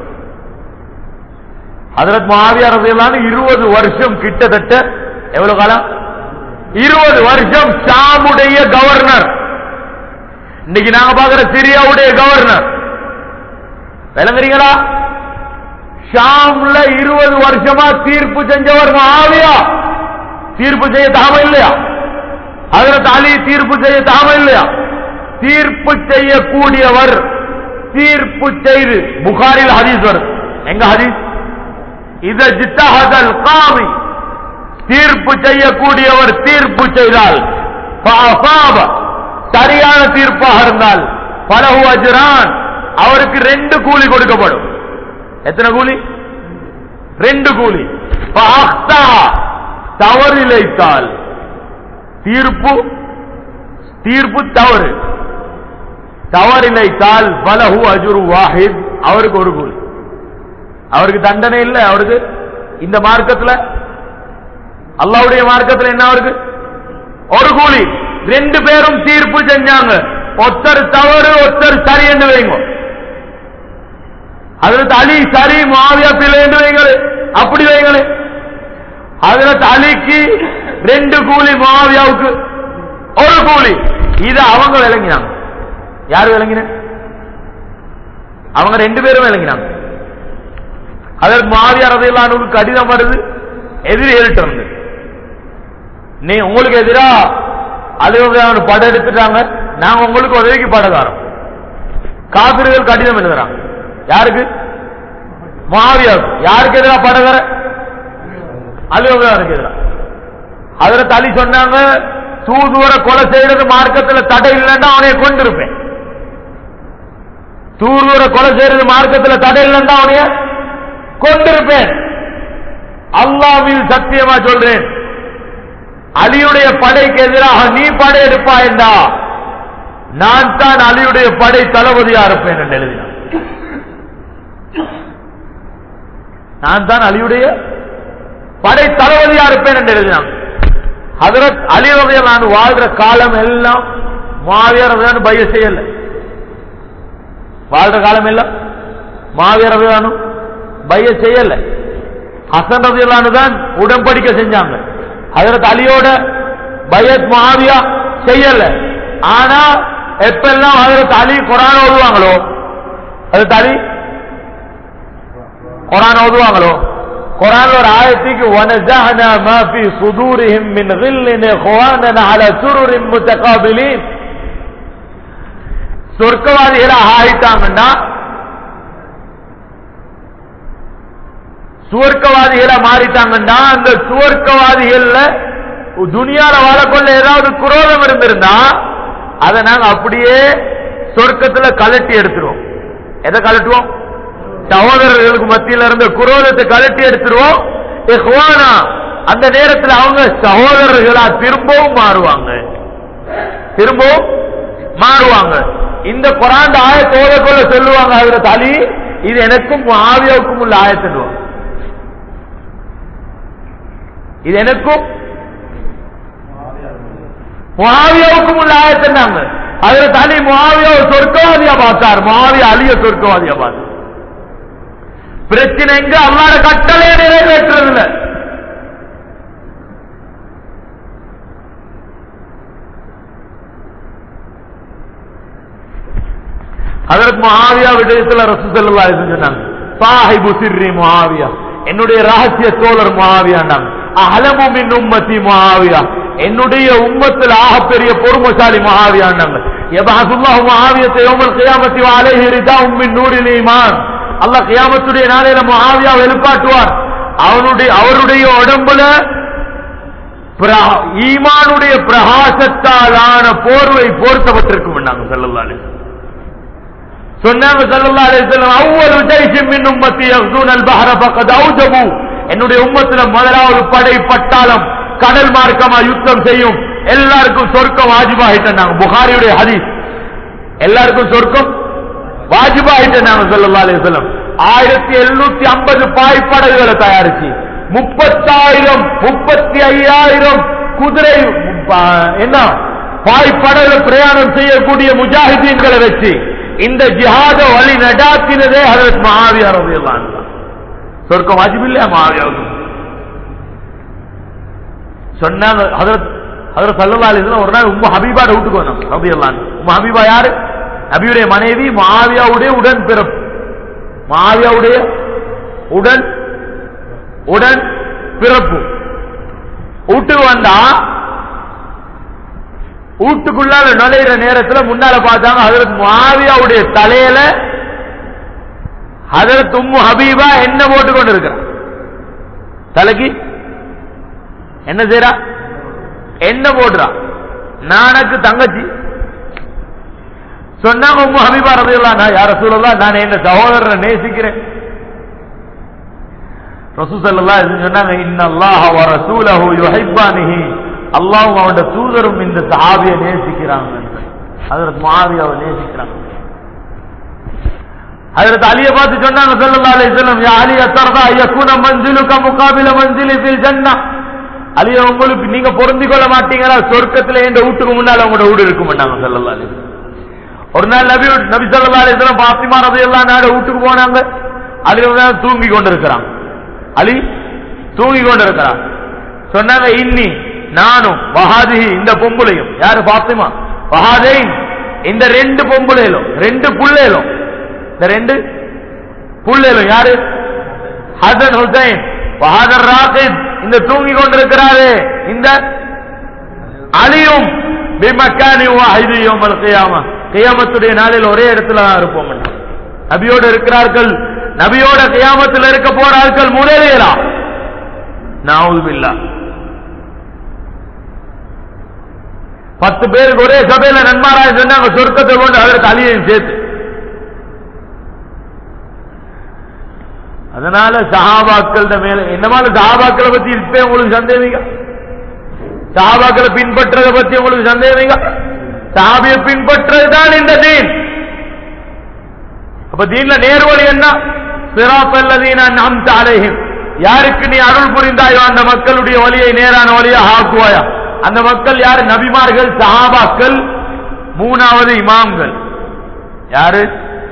S1: ஹதரத் மாவியார் ரலியல்லாஹு இருபது வருஷம் கிட்டத்தட்ட எவ்வளவு காலம் இருபது வருஷம் ஷாமுடைய கவர்னர் இன்னைக்கு நாங்க பாக்குற சிரியாவுடைய கவர்னர் விளங்குறீங்களா ஷாம்ல இருபது வருஷமா தீர்ப்பு செஞ்சவர் மாவியா தீர்ப்பு செய்ய தாம இல்லையா ஹதரத் அலி தீர்ப்பு செய்ய தாம இல்லையா தீர்ப்பு செய்யக்கூடியவர் தீர்ப்பு செய்து புகாரில் ஹதீஸ் வருது எங்க ஹதீஸ் இத ஜித்தஹதல் காமி தீர்ப்பு செய்யக்கூடியவர் தீர்ப்பு செய்தால் ஃபஅசாப, சரியான தீர்ப்பாக இருந்தால் பலஹு அஜ்ரான் அவருக்கு ரெண்டு கூலி கொடுக்கப்படும் எத்தனை கூலி ரெண்டு கூலி ஃபஅக்தா, தவறிழைத்தால் தீர்ப்பு தீர்ப்பு தவறு தவறிழைத்தால் பலஹு அஜுரு வாஹித் அவருக்கு ஒரு கூலி அவருக்கு தண்டனை இல்லை அவருக்கு இந்த மார்க்கத்துல அல்லாவுடைய மார்க்கத்துல என்ன அவருக்கு ஒரு கூலி ரெண்டு பேரும் தீர்ப்பு செஞ்சாங்க ஒருத்தர் தவறு ஒருத்தர் சரி என்று வைங்க அதற்கு அலி சரி மாவியா பிள்ளை என்று வைங்களே அப்படி வைங்களே அதற்கு அலிக்கு ரெண்டு கூலி மாவியாவுக்கு ஒரு கூலி இது அவங்க விளங்கினாங்க யாரு விளங்கின அவங்க ரெண்டு பேரும் விளங்கினாங்க அதற்கு மாவியார் அதையெல்லாம் கடிதம் வருது எதிரிகள்கிட்ட இருந்து நீ உங்களுக்கு எதிரா அலுவலக படம் எடுத்துட்டாங்க நாங்க உங்களுக்கு உதவிக்கு படகாரம் காபிர்கள் கடிதம் எழுதுறாங்க யாருக்கு மாவியாருக்கு யாருக்கு எதிராக படகர அலுவலகருக்கு எதிராக அதுல தலி சொன்னாங்க தூதுவரை கொலை செய்யறது மார்க்கத்துல தடை இல்லைன்னா அவனைய கொண்டிருப்பேன் தூதுவரை கொலை செய்யறது மார்க்கத்துல தடை இல்லைன்னா அவனைய கொண்டிருப்பேன் அல்லாவில் சத்தியமா சொல்றேன் அலியுடைய படைக்கு எதிராக நீ படை எடுப்பா என்றா நான் தான் அலியுடைய படை தளபதியா இருப்பேன் என்று எழுதினான் நான் தான் அலியுடைய படை தளபதியா இருப்பேன் என்று எழுதினான் ஹதரத் அலி வகையில் நான் வாழ்ற காலம் எல்லாம் மாவியர் பய செய்யல வாழ்ற காலம் எல்லாம் மாவியர் அவையானும் பய செய்யல ஹசன் ரதியல்லானு தான் உடன்படிக்கை செஞ்சாங்க ஹதரத் அலியோட பயத் மாவியா செய்யல ஆனா எப்பெல்லாம் ஹதரத் அலி குரான் ஓதுவாங்களோ ஹதரத் அலி குரான் ஓதுவாங்களோ குரான் ஒரு ஆயத்துக்கு وَنَزَعْنَا مَا فِي صُدُورِهِمْ مِنْ غِلٍّ إِخْوَانًا عَلَى سُرُرٍ مُتَقَابِلِينَ சொர்க்கவாதிகளா ஆயிட்டாங்கன்னா சுவர்க்கவாதிகளா மாறிட்டாங்கன்னா அந்த சுவர்க்கவாதிகள்ல துனியால வாழக்கொள்ள ஏதாவது குரோதம் இருந்திருந்தா அதை நாங்க அப்படியே சொர்க்கத்துல கலட்டி எடுத்துருவோம் எதை கலட்டுவோம் சகோதரர்களுக்கு மத்தியில இருந்த குரோதத்தை கலட்டி எடுத்துருவோம் இஹ்வானா, அந்த நேரத்தில் அவங்க சகோதரர்களா திரும்பவும் மாறுவாங்க திரும்பவும் மாறுவாங்க இந்த குரான் ஆயத்தோட கொள்ள சொல்லுவாங்க அதுல தலி இது எனக்கும் ஆவியாவுக்கும் உள்ள ஆயத்துடுவாங்க இது எனக்கும் முகாவியாவுக்கும் உள்ள ஆயத்தினாங்க அதுல தனி முகாவியாவை சொர்க்கவாதியா பார்த்தார் முகாவியா அலிய சொர்க்கவாதியா பார்த்தார் பிரச்சனை எங்க அல்லாத கட்டளையை நிறைவேற்றுறதுல அதற்கு முகாவியா விடயத்துல ரசு செல்லா சொன்னாங்க சாஹிபு சிர்ரி முகாவியா என்னுடைய ரகசிய தோழர் முகாவியாண்டாங்க அஹலமு மின் உம்மத்தி முகாவியா என்னுடைய உம்மத்தில் ஆகப்பெரிய பொறுமசாலி முகாவியாண்டாங்க எபாசுல்லாஹு முகாவியத்தை யோமல் கியாமத்தி அலைஹி ரிதாவும் மின் நூறில் ஈமான் அல்லாஹ் கியாமத்துடைய நாளையில முகாவியா வெளிப்பாட்டுவார் அவனுடைய அவருடைய உடம்புல பிரா- ஈமானுடைய பிரகாசத்தாலான போர்வை போர்த்தப்பட்டிருக்கும் நாங்க செல்லல்லாலே சொன்னாங்க ஸல்லல்லாஹு அலைஹி வஸல்லம் அவ்வளவு ஜைஷின் மின் உம்மத்தி யக்ஸூன அல் பஹர ஃபகத் அவ்ஜபு என்னுடைய உம்மத்துல முதலாவது படை பட்டாளம் கடல் மார்க்கமா யுத்தம் செய்யும் எல்லாருக்கும் சொர்க்கம் வாஜிபாகிட்டாங்க புகாரியுடைய ஹதீஸ் எல்லாருக்கும் சொர்க்கம் வாஜிபாயிட்டு நாங்க சொல்லலாம் அலையம் ஆயிரத்தி எழுநூத்தி ஐம்பது பாய்ப்படகுகளை தயாரிச்சு முப்பத்தாயிரம் முப்பத்தி ஐயாயிரம் குதிரை ப- என்ன பாய்ப்படகு பிரயாணம் செய்யக்கூடிய முஜாஹிதீன்களை வச்சு இந்த ஜிஹாத வழி நடாத்தினதே ஹதரத் மகாவியார் ரலியல்லாஹு அன்ஹு. சொர்க்கம் வாஜிபில்லையா மகாவியாவுக்கு சொன்னாங்க ஹதரத் ஹதரத் சல்லல்லாஹு அலைஹி வஸல்லம் ஒரு நாள் உம்மு ஹபீபாட வீட்டுக்கு வந்தாங்க ரலியல்லாஹு அன்ஹு. உம்மு ஹபீபா யாரு நபியுடைய மனைவி மாவியாவுடைய உடன் பிறப்பு மாவியாவுடைய உடன் உடன் பிறப்பு வீட்டுக்கு வந்தா வீட்டுக்குள்ளால நுழையிற நேரத்துல முன்னால பார்த்தாங்க ஹதரத் மாவியாவுடைய தலையில ஹதரத் உம்மு ஹபீபா என்ன போட்டு கொண்டு இருக்கிறார் தலைக்கு என்ன செய்யறா என்ன போடுறா நானக்கு தங்கச்சி சொன்னாங்க உம்மு ஹபீபா ரதியல்லாஹு நான் யார சொல்லலாம் நான் என் சகோதரனை நேசிக்கிறேன் ரசூல் ஸல்லல்லாஹு அலைஹி வஸல்லம் சொன்னாங்க இன்னல்லாஹ வ ரசூலஹு யுஹிப்பானிஹி அல்லாஹ்வும் அவனுடைய தூதரும் இந்த சஹாபியை நேசிக்கிறாங்க ஹஜரத் முஆவியாவை நேசிக்கிறாங்க ஹஜரத் அலியை பார்த்து சொன்னாங்க ஸல்லல்லாஹு அலைஹி வஸல்லம் யா அலி அத்தர்தா யகுன மன்சிலுக முகாபில மன்சிலி ஃபில் ஜன்னah அலிய உங்களுக்கு நீங்க பொருந்திக் கொள்ள மாட்டீங்களா சொர்க்கத்துல எந்த வீட்டுக்கு முன்னால உங்களோட வீடு இருக்கும் மாட்டாங்க ஸல்லல்லாஹு அலைஹி வஸல்லம் ஒரு நாள் நபி நபி ஸல்லல்லாஹு அலைஹி வஸல்லம் பாத்திமா ரலியல்லாஹு அன்ஹா வீட்டுக்கு போனாங்க அலி வந்து தூங்கி கொண்டிருக்கிறாங்க அலி தூங்கி கொண்டிருக்கிறார் சொன்னாங்க இன்னி நானும் வஹாதிஹி இந்த பொம்புளையும் யாரு பாத்திமா வஹாதைன் இந்த ரெண்டு பொம்புளையிலும் ரெண்டு புள்ளையிலும் இந்த ரெண்டு புள்ளையிலும் யாரு ஹசன் ஹுசைன் வஹாதர் ராகித் இந்த தூங்கி கொண்டிருக்கிறாரே இந்த அலியும் பிமக்கானி வாஹிதி யௌமல் கியாமா கியாமத்துடைய நாளில் ஒரே இடத்துல தான் இருப்போம் நபியோடு இருக்கிறார்கள் நபியோட கியாமத்தில் இருக்க போறார்கள் முன்னேறியலா நாவுதுபில்லா பத்து பேருக்கு ஒரே சபையில நன்மாராய சொன்னாங்க சொர்க்கத்தை கொண்டு அதற்கு அலியையும் சேர்த்து அதனால சஹாபாக்கள் மேல என்னமான சஹாபாக்களை பத்தி இப்ப உங்களுக்கு சந்தேகிங்க சஹாபாக்களை பின்பற்றதை பத்தி உங்களுக்கு சந்தேகிங்க சஹாபியை பின்பற்றதுதான் இந்த தீன் அப்ப தீன்ல நேர்வழி என்ன சிராப்பல்லதீன நாம் அலைஹிம் யாருக்கு நீ அருள் புரிந்தாயோ அந்த மக்களுடைய வழியை நேரான வழியாக ஆக்குவாயா அந்த மக்கள் யாரு நபிமார்கள் சஹாபாக்கள் மூணாவது இமாம்கள் யாரு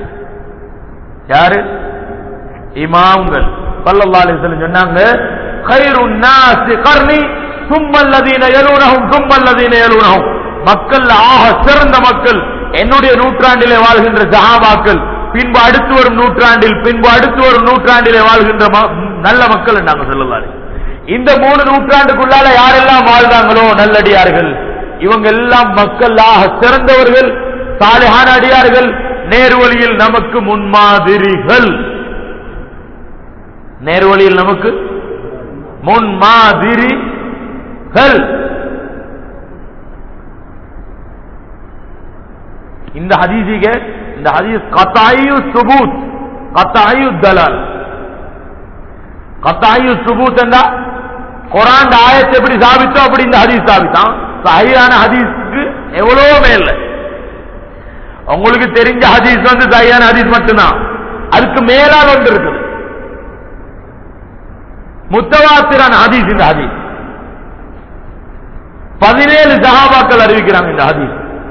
S1: யாரு இமாம்கள் ஸல்லல்லாஹு அலைஹி வஸல்லம் சொன்னாங்க கைருன் நாசி கர்னி சும்மல்லதீன யலூனஹும் சும்மல்லதீன யலூனஹும் மக்கள் ஆக சிறந்த மக்கள் என்னுடைய நூற்றாண்டிலே வாழ்கின்ற சஹாபாக்கள் பின்பு அடுத்து வரும் நூற்றாண்டில் பின்பு அடுத்து வரும் நூற்றாண்டிலே வாழ்கின்ற ம- நல்ல மக்கள் நாங்க சொல்லலாம் இந்த மூணு நூற்றாண்டுக்குள்ளால யாரெல்லாம் வாழ்ந்தாங்களோ நல்லடியார்கள் இவங்க எல்லாம் மக்களாக சிறந்தவர்கள் சாலிஹான அடியார்கள் நேர்வழியில் நமக்கு முன்மாதிரிகள் நேர்வழியில் நமக்கு முன்மாதிரிகள் இந்த ஹதீஸிக இந்த ஹதீஸ் கத்தாயு சுபூத் கத்தாயு தலால் கத்தாயு சுபூத் என்றா குரான் ஆயத்தை எப்படி சாபித்தோ அப்படி இந்த ஹதீஸ் சாபித்தான் சஹியான ஹதீஸ்க்கு எவ்வளவோ மேல உங்களுக்கு தெரிஞ்ச ஹதீஸ் வந்து சஹியான ஹதீஸ் மட்டும்தான் அதுக்கு மேலால் ஒன்று இருக்குது முத்தவாத்திரான ஹதீஸ் இந்த ஹதீஸ் பதினேழு சஹாபாக்கள் அறிவிக்கிறாங்க இந்த ஹதீஸ்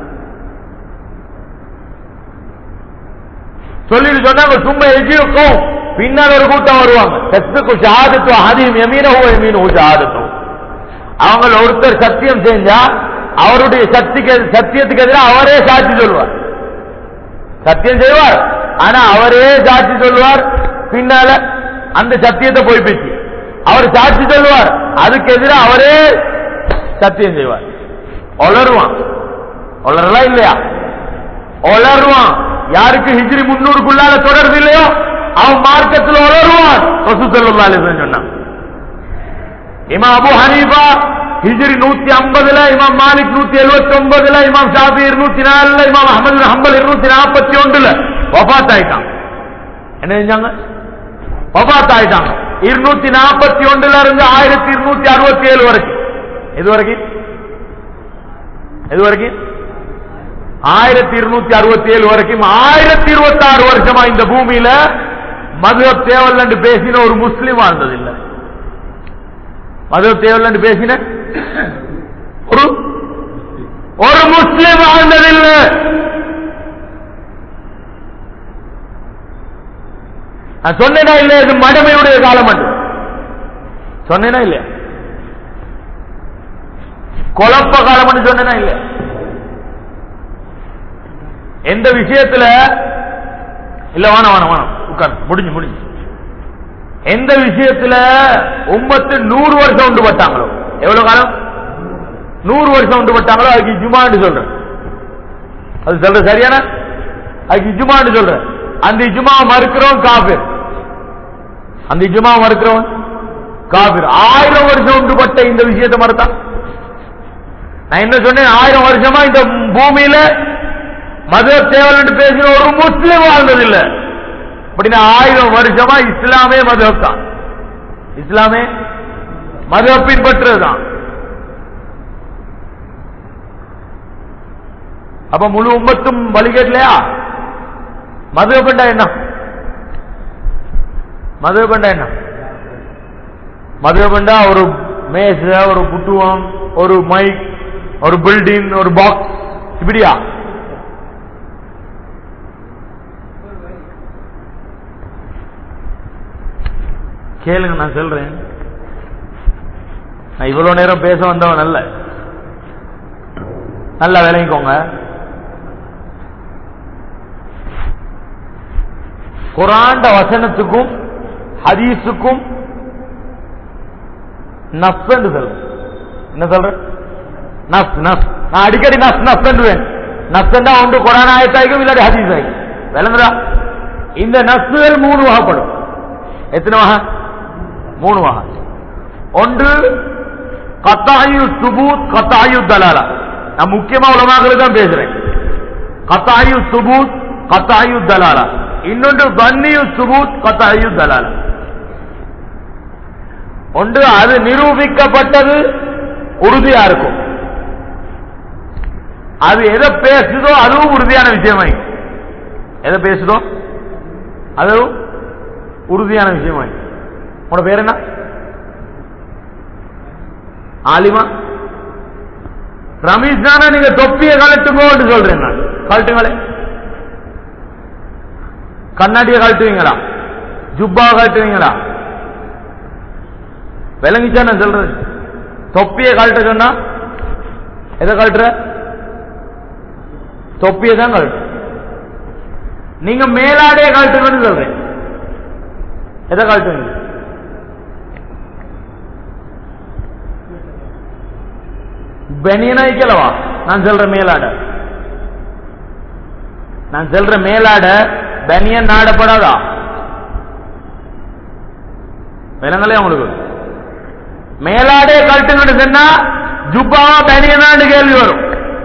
S1: சொல்லிட்டு சொன்னாங்க சும்மா எஜிருக்கும் பின்னால் ஒரு கூட்டம் வருவாங்க சத்துக்கு ஷஹாதத்து ஹதீம் எமீனஹு எமீனஹு ஷஹாதத்து அவங்கள ஒருத்தர் சத்தியம் செஞ்சா அவருடைய சக்திக்கு சத்தியத்துக்கு எதிராக அவரே சாட்சி சொல்வார் சத்தியம் செய்வார் ஆனா அவரே சாட்சி சொல்வார் பின்னால அந்த சத்தியத்தை போய் பேசி அவர் சாட்சி சொல்வார் அதுக்கு எதிராக அவரே சத்தியம் செய்வார் ஒளருவான் ஒளரலாம் இல்லையா ஒளருவான் யாருக்கு ஹிஜ்ரி முன்னூறுக்குள்ளால தொடர்பு இல்லையோ அவன் மார்க்கத்தில் உளருவான் ரசூல் ஸல்லல்லாஹு அலைஹி வஸல்லம் சொன்னான் இமாம் அபு ஹனீஃபா ஹிஜ்ரி நூத்தி ஐம்பதுல இமாம் மாலிக் நூத்தி எழுபத்தி ஒன்பதுல இமாம் ஷாஃபி இருநூத்தி நாலுல இமாம் அஹமது பின் ஹம்பல் இருநூத்தி நாற்பத்தி ஒன்றுல வபாத் ஆயிட்டான் என்ன செஞ்சாங்க வபாத் ஆயிட்டாங்க இருநூத்தி நாற்பத்தி ஒன்றுல இருந்து ஆயிரத்தி இருநூத்தி அறுபத்தி ஏழு வரைக்கும் இது வரைக்கும் இது வரைக்கும் ஆயிரத்தி இருநூத்தி அறுபத்தி ஏழு வரைக்கும் ஆயிரத்தி இருபத்தி ஆறு வருஷமா இந்த பூமியில மதுஹப் தேவல் பேசின ஒரு முஸ்லீம் வாழ்ந்ததில்லை மதுஹப் தேவல் பேசின ஒரு ஒரு முஸ்லீம் வாழ்ந்ததில்லை நான் சொன்னேனா இல்லையா இது மடமையுடைய காலம் என்று சொன்னேனா இல்லையா குழப்ப காலம் என்று சொன்னேனா இல்லையா எந்த விஷயத்துல இல்ல வேணாம் வேணாம் வேணாம் உட்கார் முடிஞ்சு முடிஞ்சு எந்த விஷயத்துல உம்மத்து நூறு வருஷம் உண்டு பட்டாங்களோ எவ்வளவு காலம் நூறு வருஷம் உண்டு பட்டாங்களோ அதுக்கு இஜுமான்னு சொல்றேன் அது சொல்ற சரியான அதுக்கு இஜுமான்னு சொல்றேன் அந்த இஜுமா மறுக்கிறோம் காபிர் அந்த இஜுமா மறுக்கிறவன் காபிர் ஆயிரம் வருஷம் உண்டுபட்ட இந்த விஷயத்தை மறுத்தான் நான் என்ன சொன்னேன் ஆயிரம் வருஷமா இந்த பூமியில மத சேவல் பேசின ஒரு முஸ்லீம் வாழ்ந்ததில்லை அப்படின்னா ஆயிரம் வருஷமா இஸ்லாமே மதம் தான் இஸ்லாமே மத பின்பற்றுறதுதான் அப்ப முழு உம்மத்தும் வழிகேட்லையா மதுவபண்டா என்ன மதுவபண்டா என்ன மதுவபண்டா ஒரு மேச ஒரு புட்டுவம் ஒரு மைக் ஒரு பில்டிங் ஒரு பாக்ஸ் இப்படியா கேளுங்க நான் சொல்றேன் நான் இவ்வளவு நேரம் பேச வந்தவன் அல்ல நல்லா விளங்கிக்கோங்க குராண்ட வசனத்துக்கும் ஹதீஸுக்கும் நஃப் என்று சொல்றேன் என்ன சொல்றேன் நஃப் நஃப் நான் அடிக்கடி நஃப் நஃப் என்றுவேன் நஃப்னா ஒன்று குரான் ஆயத்தாய்க்கும் இல்லாட்டி ஹதீஸ் ஆகும் விளங்குதா இந்த நஃப்கள் மூணு வகைப்படும் எத்தனை வகை மூணு வகை ஒன்று கத்தாயு சுபூத் கத்தாயு தலாலா நான் முக்கியமா உலமாக்களுக்கு தான் பேசுறேன் கத்தாயு சுபூத் கத்தாயு தலாலா இன்னொன்று பன்னியு சுபூத் கத்தாயு தலாலா ஒன்று அது நிரூபிக்கப்பட்டது உறுதியா இருக்கும் அது எதை பேசுதோ அதுவும் உறுதியான விஷயமாய் எதை பேசுதோ அதுவும் உறுதியான விஷயமாய் உங்களோட பேர் என்ன ஆலிமா ரமேஷ் தானே நீங்க தொப்பிய கழட்டுங்கோன்னு சொல்றேன் நான் கழட்டுங்களே கண்ணாடியை கழட்டுவீங்களா ஜுப்பா கழட்டுவீங்களா விளங்கிச்சா நான் சொல்றது தொப்பியை கழட்ட சொன்னா எதை கழட்டுற தொப்பியை தான் கழட்டு நீங்க மேலாடைய கழட்டுங்கன்னு சொல்றேன் எதை கழட்டுவீங்க பெனியனா வைக்கலவா நான் சொல்ற மேலாட நான் சொல்ற மேலாட பெனியன் நாடப்படாதா விலங்களே உங்களுக்கு மேலாடே கழட்டுங்கன்னு சொன்னா ஜுப்பாவா பெனியனான்னு கேள்வி வரும்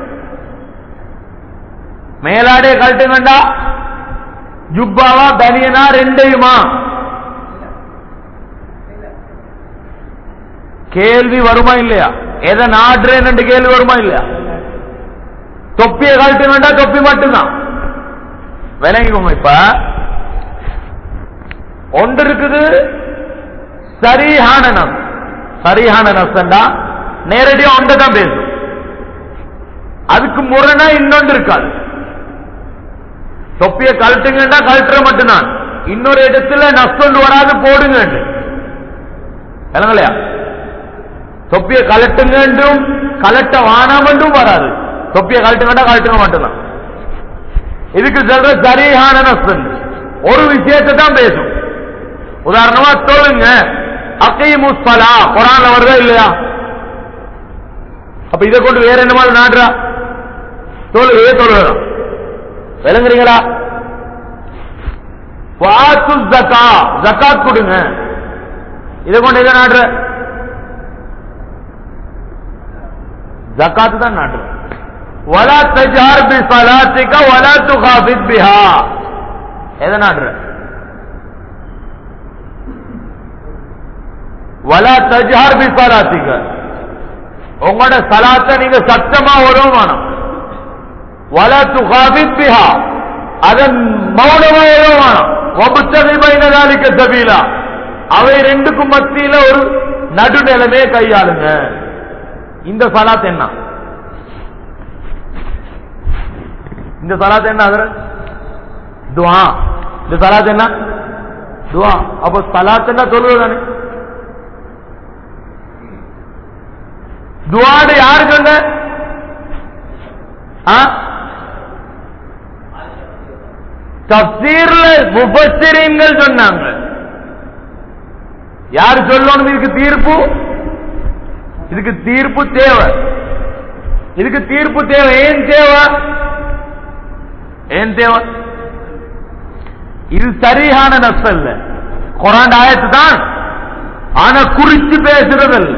S1: மேலாடே கழட்டுங்கண்டா ஜுப்பாவா பெனியனா ரெண்டையுமா கேள்வி வருமா இல்லையா எதை நாடுறேன் கேள்வி வருமா இல்லையா தொப்பியை கழட்டுங்கண்டா தொப்பி மட்டும்தான் விளங்கிக்கோங்க இப்ப ஒன்று இருக்குது சரியான நம் சரியான நப்சண்டா நேரடியா ஒன்றை தான் பேசும் அதுக்கு முரணா இன்னொன்று இருக்காது தொப்பியை கழட்டுங்கண்டா கழட்டுற மட்டும்தான் இன்னொரு இடத்துல நஷ்டம் வராது போடுங்க இல்லையா தொப்பியை கலட்டுங்க என்றும் கலட்ட வானாம் என்றும் வராது தொப்பியை கலட்டுங்கண்டா கலட்டுங்க மட்டும்தான் இதுக்கு சொல்ற சரியான நஷ்டம் ஒரு விஷயத்தை தான் பேசும் உதாரணமா தொழுங்க அக்கைமுஸ்தலா குரான்ல வருதா இல்லையா அப்ப இதை கொண்டு வேற என்ன மாதிரி நாடுறா தொழுகையே தொழுகிறோம் விளங்குறீங்களா வாத்து ஜக்கா ஜக்காத் கொடுங்க இதை கொண்டு எதை நாடுற ஜக்காத்து தான் நாடுற வலா தஜார் பி சலாத்திக வலா துகாஃபித் பிஹா எதை நாடுற வலா தஜார் பி சலாத்திக உங்களோட சலாத்தை நீங்க சத்தமா வரும் வேணும் வல துகாபித் பிஹா அதன் மௌனமாயமான வபுத்தகை பைனதாலிக்க சபீலா அவை ரெண்டுக்கும் மத்தியில ஒரு நடுநிலைமையை கையாளுங்க இந்த சலாத் என்ன இந்த சலாத் என்ன அதுல துவா இந்த சலாத் என்ன துவா அப்ப சலாத் என்ன சொல்லுவது துவாடு யாரு சொன்ன ஆ? தப்சீர்ல முபஸ்ஸிரீன்கள் சொன்னாங்க யாரு சொல்லணும் இதுக்கு தீர்ப்பு இதுக்கு தீர்ப்பு தேவை இதுக்கு தீர்ப்பு தேவை ஏன் தேவை ஏன் தேவை இது சரியான நஷ்டம் இல்ல குரான் ஆயத்து தான் ஆனா குறிச்சு பேசுறது இல்ல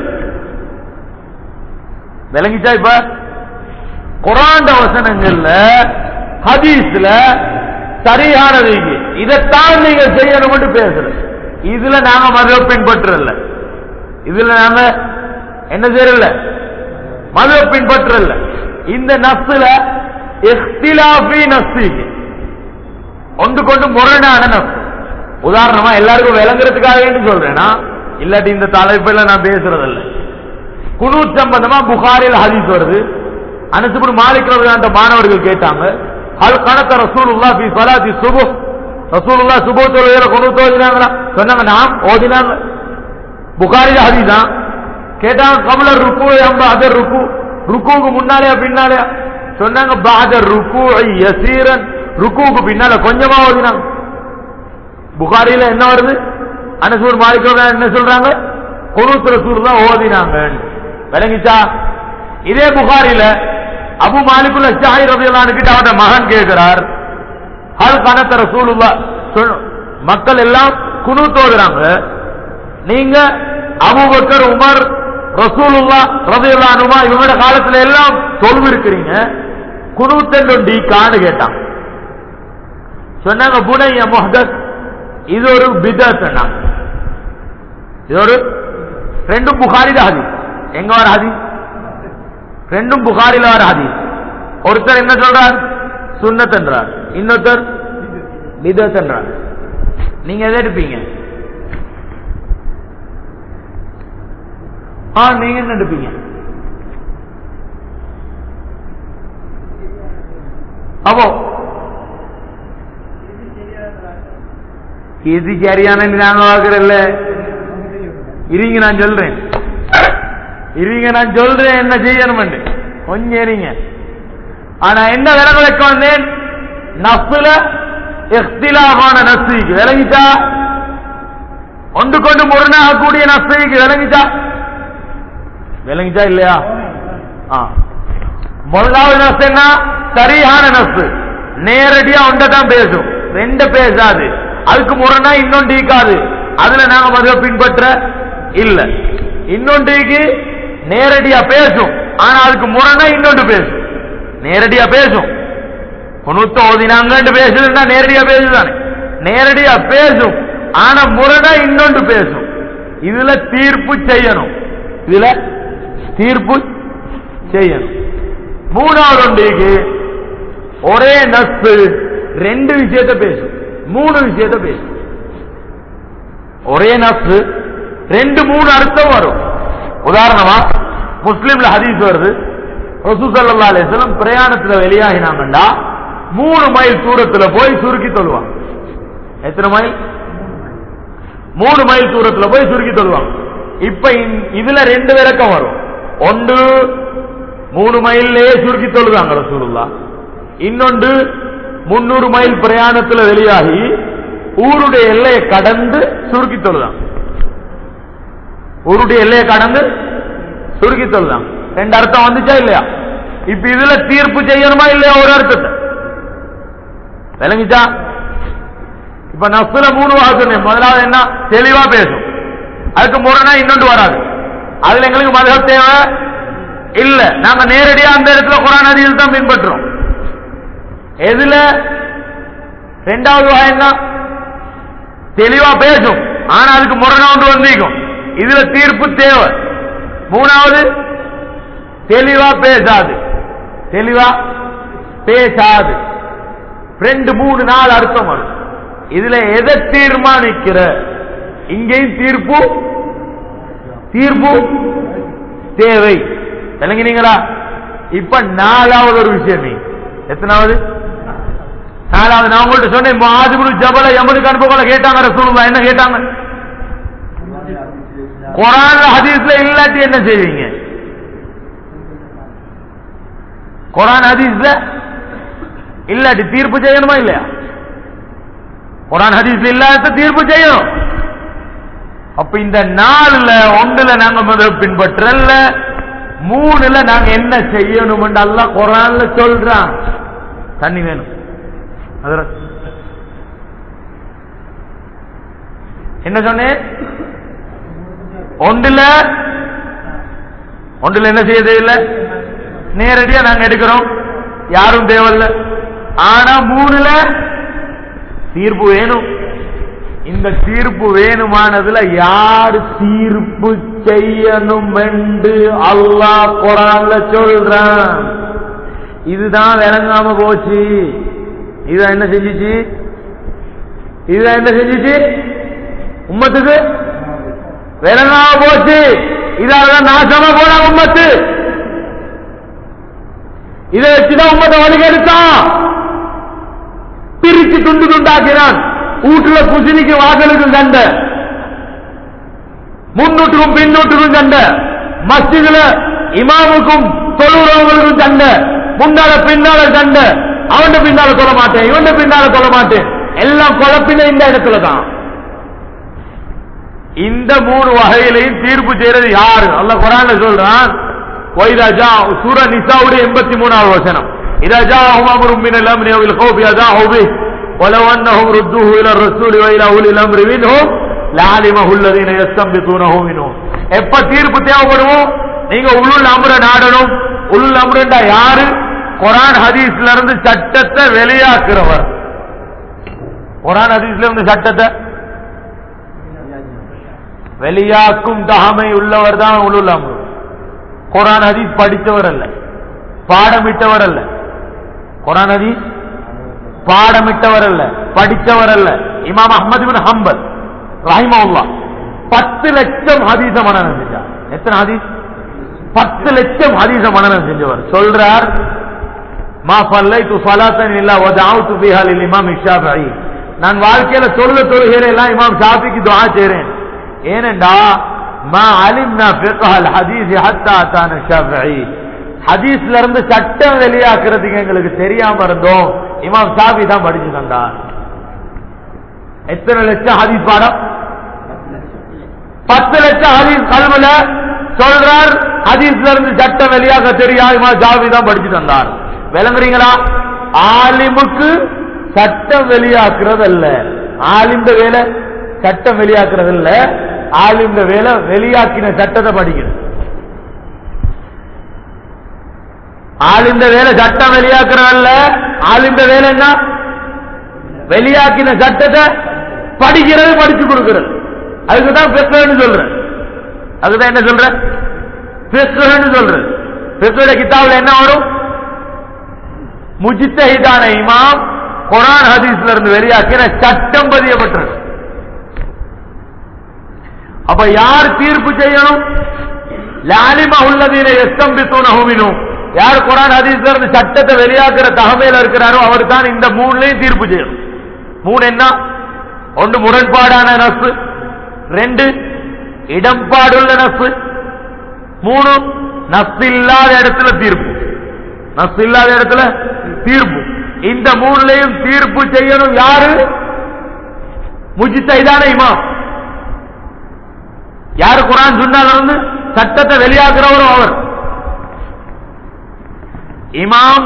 S1: விளங்கிச்சா இப்ப குரான் வசனங்கள்ல ஹதீஸ்ல சரியானது இங்க. இதைத்தான் நீங்க செய்யணும்னு பேசுற இதுல நாங்க மதுவை பின்பற்றல இதுல நாங்க என்ன செய்யறல மதுவை பின்பற்றல இந்த நஸ்ல இஃப்திலாஃபி நஸ்திக்கு ஒன்று கொண்டு முரணான நஸ் உதாரணமா எல்லாருக்கும் விளங்குறதுக்காக வேண்டி சொல்றேன்னா இல்லாட்டி இந்த தலைப்புல நான் பேசுறதில்ல குனூத் சம்பந்தமா புகாரில் ஹதீஸ் வருது அனசுபுர் மாலிக் ரவியாண்ட மாணவர்கள் கேட்டாங்க ஹல் கணக்க ரசூலுல்லா ஃபி ஸலாத்தி சுபுஹ் ரசூலுல்லா சுபஹ் தொழுகையில குனூத் ஓதினாங்களா சொன்னாங்க நாம் ஓதினாங்க புகாரில ஹதீஸ் தான் கேட்டாங்க கமல ருக்கு அம்ப அதர் ருக்கு ருக்குவுக்கு முன்னாலேயா பின்னாலேயா சொன்னாங்க பாதர் ருக்கு யசீரன் ருக்குவுக்கு பின்னால கொஞ்சமா ஓதினாங்க புகாரில என்ன வருது அனசூர் மாலிக் ரலியல்லாஹு என்ன சொல்றாங்க குனூத் ரசூல் தான் ஓதினாங்க விளங்கிச்சா இதே புகாரில அபு மாலிகுல் அஷ்ஷாஹி ரலியல்லாஹு கிட்ட அவருடைய மகன் கேட்கிறார் ஹல் கனத்த ரசூலுல்லா சொல்- மக்கள் எல்லாம் குனூத் ஓதுறாங்க நீங்க அபூபக்கர் உமர் ரசூலுல்லா ரலியல்லாஹு அன்ஹுமா இவங்களோட காலத்துல எல்லாம் தொழுவு இருக்கிறீங்க குனூத் என்று காணு கேட்டான் சொன்னாங்க புனைய முஹதத் இது ஒரு பிதத் சொன்னாங்க இது ஒரு ரெண்டும் புகாரில ஹதீஸ் எங்க வர ஹதீஸ் ரெண்டும் புகாரில வர ஹதீஸ் ஒருத்தர் என்ன சொல்றார் சுன்னத் என்றார் இன்னொருத்தர் பிதத் என்றார் நீங்க எதை எடுப்பீங்க ஆ நீங்க என்ன எடுப்பீங்க அப்போ இது சரியான நாங்க வாக்குறல்ல இருங்க நான் சொல்றேன் இருங்க நான் சொல்றேன் என்ன செய்யணும் கொஞ்சம் இருங்க ஆனா என்ன விலக வைக்க வந்தேன் நஃப்ல இஃப்திலாஃபான நஸ்திக்கு விளங்கிச்சா ஒன்று கொண்டு முரணாகக்கூடிய நஸ்திக்கு விளங்கிச்சா விளங்கிச்சா இல்லையா ஆ முதலாவது நஸ் என்ன சரியான நஸ் நேரடியா ஒன்றை தான் பேசும் ரெண்ட பேசாது அதுக்கு முரணா இன்னொன்று ஈக்காது அதுல நாங்க மதுவை பின்பற்ற இல்ல இன்னொன்றைக்கு நேரடியா பேசும் ஆனா அதுக்கு முரணா இன்னொன்று பேசும் நேரடியா பேசும் குணூத்த ஓதினாங்கன்னு பேசுதுன்னா நேரடியா பேசுதானே நேரடியா பேசும் ஆனா முரணா இன்னொன்று பேசும் இதுல தீர்ப்பு செய்யணும் இதுல தீர்ப்பு செய்யணும் மூணாவது ஒன்றைக்கு ஒரே நஸ்பு ரெண்டு விஷயத்தை பேசும் மூணு விஷயத்தை பேசும் ஒரே நஸ்பு ரெண்டு மூணு அர்த்தம் வரும் உதாரணமா முஸ்லிம்ல ஹதீஸ் வருது ரசூசல்லா அலிஸ்லம் பிரயாணத்துல வெளியாகினாங்கண்டா மூணு மைல் தூரத்துல போய் சுருக்கி தொழுவாங்க எத்தனை மைல் மூணு மைல் தூரத்துல போய் சுருக்கி தொழுவாங்க இப்ப இந்த- இதுல ரெண்டு விளக்கம் வரும் ஒன்று மூணு மைல்லே சுருக்கி தொழுதாங்க ரசூலுல்லா இன்னொன்று முன்னூறு மைல் பிரயாணத்துல வெளியாகி ஊருடைய எல்லையை கடந்து சுருக்கி தொழுதாங்க ஊருடைய எல்லையை கடந்து சுருக்கி தொழுதாங்க ரெண்டு அர்த்தம் வந்துச்சா இல்லையா இப்ப இதுல தீர்ப்பு செய்யணுமா இல்லையா ஒரு அர்த்தத்தை விளங்கிச்சா இப்ப நஸ்ல மூணு வாசனை முதலாவது என்ன தெளிவா பேசும் அதுக்கு முரணா இன்னொன்று வராது அதுல எங்களுக்கு மதம் தேவை இல்ல நாங்க நேரடியா அந்த இடத்துல குரான் அதில் தான் பின்பற்றுறோம் எதுல ரெண்டாவது வகை என்ன தெளிவா பேசும் ஆனா அதுக்கு முரணா ஒன்று வந்திருக்கும் இதுல தீர்ப்பு தேவை மூணாவது தெளிவா பேசாது தெளிவா பேசாது ரெண்டு மூணு நாள் அர்த்தம் வரும் இதுல எதை தீர்மானிக்கிற இங்கேயும் தீர்ப்பு தீர்ப்பு தேவை விளங்கினீங்களா இப்ப நாலாவது ஒரு விஷயம் நீ எத்தனாவது நாலாவது நான் உங்கள்ட்ட சொன்னேன் மாதிபுரு ஜபல எமனுக்கு அனுப்ப கேட்டாங்க ரசூலுல்லாஹ் என்ன கேட்டாங்க குரான் ஹதீஸ்ல இல்லாட்டி என்ன செய்வீங்க குரான் ஹதீஸ்ல இல்லாட்டி தீர்ப்பு செய்யணுமா இல்லையா குரான் ஹதீஸ்ல இல்லாத தீர்ப்பு செய்யணும் அப்ப இந்த நாலுல ஒன்றுல நாங்க முதல் பின்பற்றல மூணுல நாங்க என்ன செய்யணும் அல்லாஹ் குரான்ல சொல்றான் தண்ணி வேணும் அதுல- என்ன சொன்னேன் ஒன்றுல ஒன்றுல என்ன செய்ய தேவையில்லை நேரடியா நாங்க எடுக்கிறோம் யாரும் தேவையில்ல ஆனா மூணுல தீர்ப்பு வேணும் இந்த தீர்ப்பு வேணுமானதுல யார் தீர்ப்பு செய்யணும் என்று அல்லாஹ் குரான்ல சொல்றான் இதுதான் விளங்காம போச்சு இதுதான் என்ன செஞ்சுச்சு இதுதான் என்ன செஞ்சுச்சு உம்மத்துக்கு விளங்காம போச்சு இதால நாசமா போனா உம்மத்து இதை வச்சுதான் உம்மத்தை வழிகெடுத்தான் பிரிச்சு துண்டு துண்டாக்கினான் வீட்டுல குசினிக்கு வாசலுக்கு சண்டை முன்னூற்றுக்கும் பின்னூற்றுக்கும் சண்டை மஸ்ஜிதுல இமாமுக்கும் தொழுறவங்களுக்கும் சண்டை முன்னால பின்னால சண்டை அவன் பின்னால சொல்ல மாட்டேன் இவன் பின்னால சொல்ல மாட்டேன் எல்லாம் குழப்பின இந்த இடத்துல தான் இந்த மூணு வகையிலையும் தீர்ப்பு செய்யறது யாரு அல்ல குரான்ல சொல்றான் வைராஜா சூர நிசாவுடைய எண்பத்தி மூணாவது வசனம் إذا جاءهم أمر من الأمر أو الخوف أذاعوا به ولو أنهم ردوه إلى الرسول وإلى أولي الأمر منهم لعلمه الذين يستنبطونه منهم எப்ப தீர்ப்பு தேவைப்படுமோ நீங்க உளுள் அம்ர நாடணும் உளுள் அம்ரண்டா யாரு குரான் ஹதீஸ்ல இருந்து சட்டத்தை வெளியாக்குறவர் குரான் ஹதீஸ்ல இருந்து சட்டத்தை வெளியாக்கும் தகமை உள்ளவர் தான் உளுள் அம்ரு குரான் ஹதீஸ் படித்தவர் அல்ல பாடமிட்டவர் அல்ல குரான் ஹதீஸ் பாடமிட்டவர் அல்ல படித்தவர் அல்ல இமாம் அஹ்மது பின் ஹம்பல் ரஹிமவுல்லா பத்து லட்சம் ஹதீஸ மனநம் செஞ்சார் எத்தனை ஹதீஸ் பத்து லட்சம் ஹதீஸ மனநம் செஞ்சவர் சொல்றார் மா ஃபல்லைத்து ஸலாத்தன் இல்லா வதஅவுது பிஹா லில் இமாம் ஷாஃபிஈ நான் வாழ்க்கையில தொழுத தொழுகையில எல்லாம் இமாம் ஷாஃபிக்கு துஆ செய்றேன் ஏனெண்டா மா அலிம்னா ஃபிக்ஹல் ஹதீஸ் ஹத்தா அத்தான ஷாஃபிஈ ஹதீஸ்ல இருந்து சட்டம் வெளியாக்குறதுக்கு எங்களுக்கு தெரியாம இருந்தோம் இமாம் ஷாஃபி தான் படிச்சு தந்தார் எத்தனை லட்சம் ஹதீஸ் பாடம் பத்து லட்சம் ஹதீஸ் கல்வில சொல்றார் ஹதீஸ்ல இருந்து சட்டம் வெளியாக தெரியா இமாம் ஷாஃபி தான் படிச்சு தந்தார் விளங்குறீங்களா ஆலிமுக்கு சட்டம் வெளியாக்குறது அல்ல ஆலிந்த வேலை சட்டம் வெளியாக்குறது இல்ல ஆலிந்த வேலை வெளியாக்கின சட்டத்தை படிக்கணும் ஆலிந்த வேலை சட்டம் வெளியாக்குறதல்ல ஆலிந்த வேலை என்ன வெளியாக்கின சட்டத்தை படிக்கிறது படிச்சு கொடுக்கிறது அதுக்குதான் பெக்கன்னு சொல்றேன் அதுதான் என்ன சொல்ற பெக்கன்னு சொல்றேன் பெக்கோட கிதாபில் என்ன வரும் முஜித்தஹிதான இமாம் குரான் ஹதீஸ்ல இருந்து வெளியாக்கின சட்டம் பதியப்பட்டது அப்ப யார் தீர்ப்பு செய்யணும் லாலிமா உள்ளதீன எஸ்தம்பித்துனஹுமினும் யார் குரான் ஹதீஸ்ல இருந்து சட்டத்தை வெளியாக்குற தகமையில இருக்கிறாரோ அவர் தான் இந்த மூணுலையும் தீர்ப்பு செய்யணும் மூணு என்ன ஒன்று முரண்பாடான நப்பு ரெண்டு இடம்பாடுள்ள நப்பு மூணு நப்பு இல்லாத இடத்துல தீர்ப்பு நப்பு இல்லாத இடத்துல தீர்ப்பு இந்த மூணுலையும் தீர்ப்பு செய்யணும் யாரு முஜித்தைதான இமாம் யாரு குரான் சொன்னால வந்து சட்டத்தை வெளியாக்குறவரும் அவர் இமாம்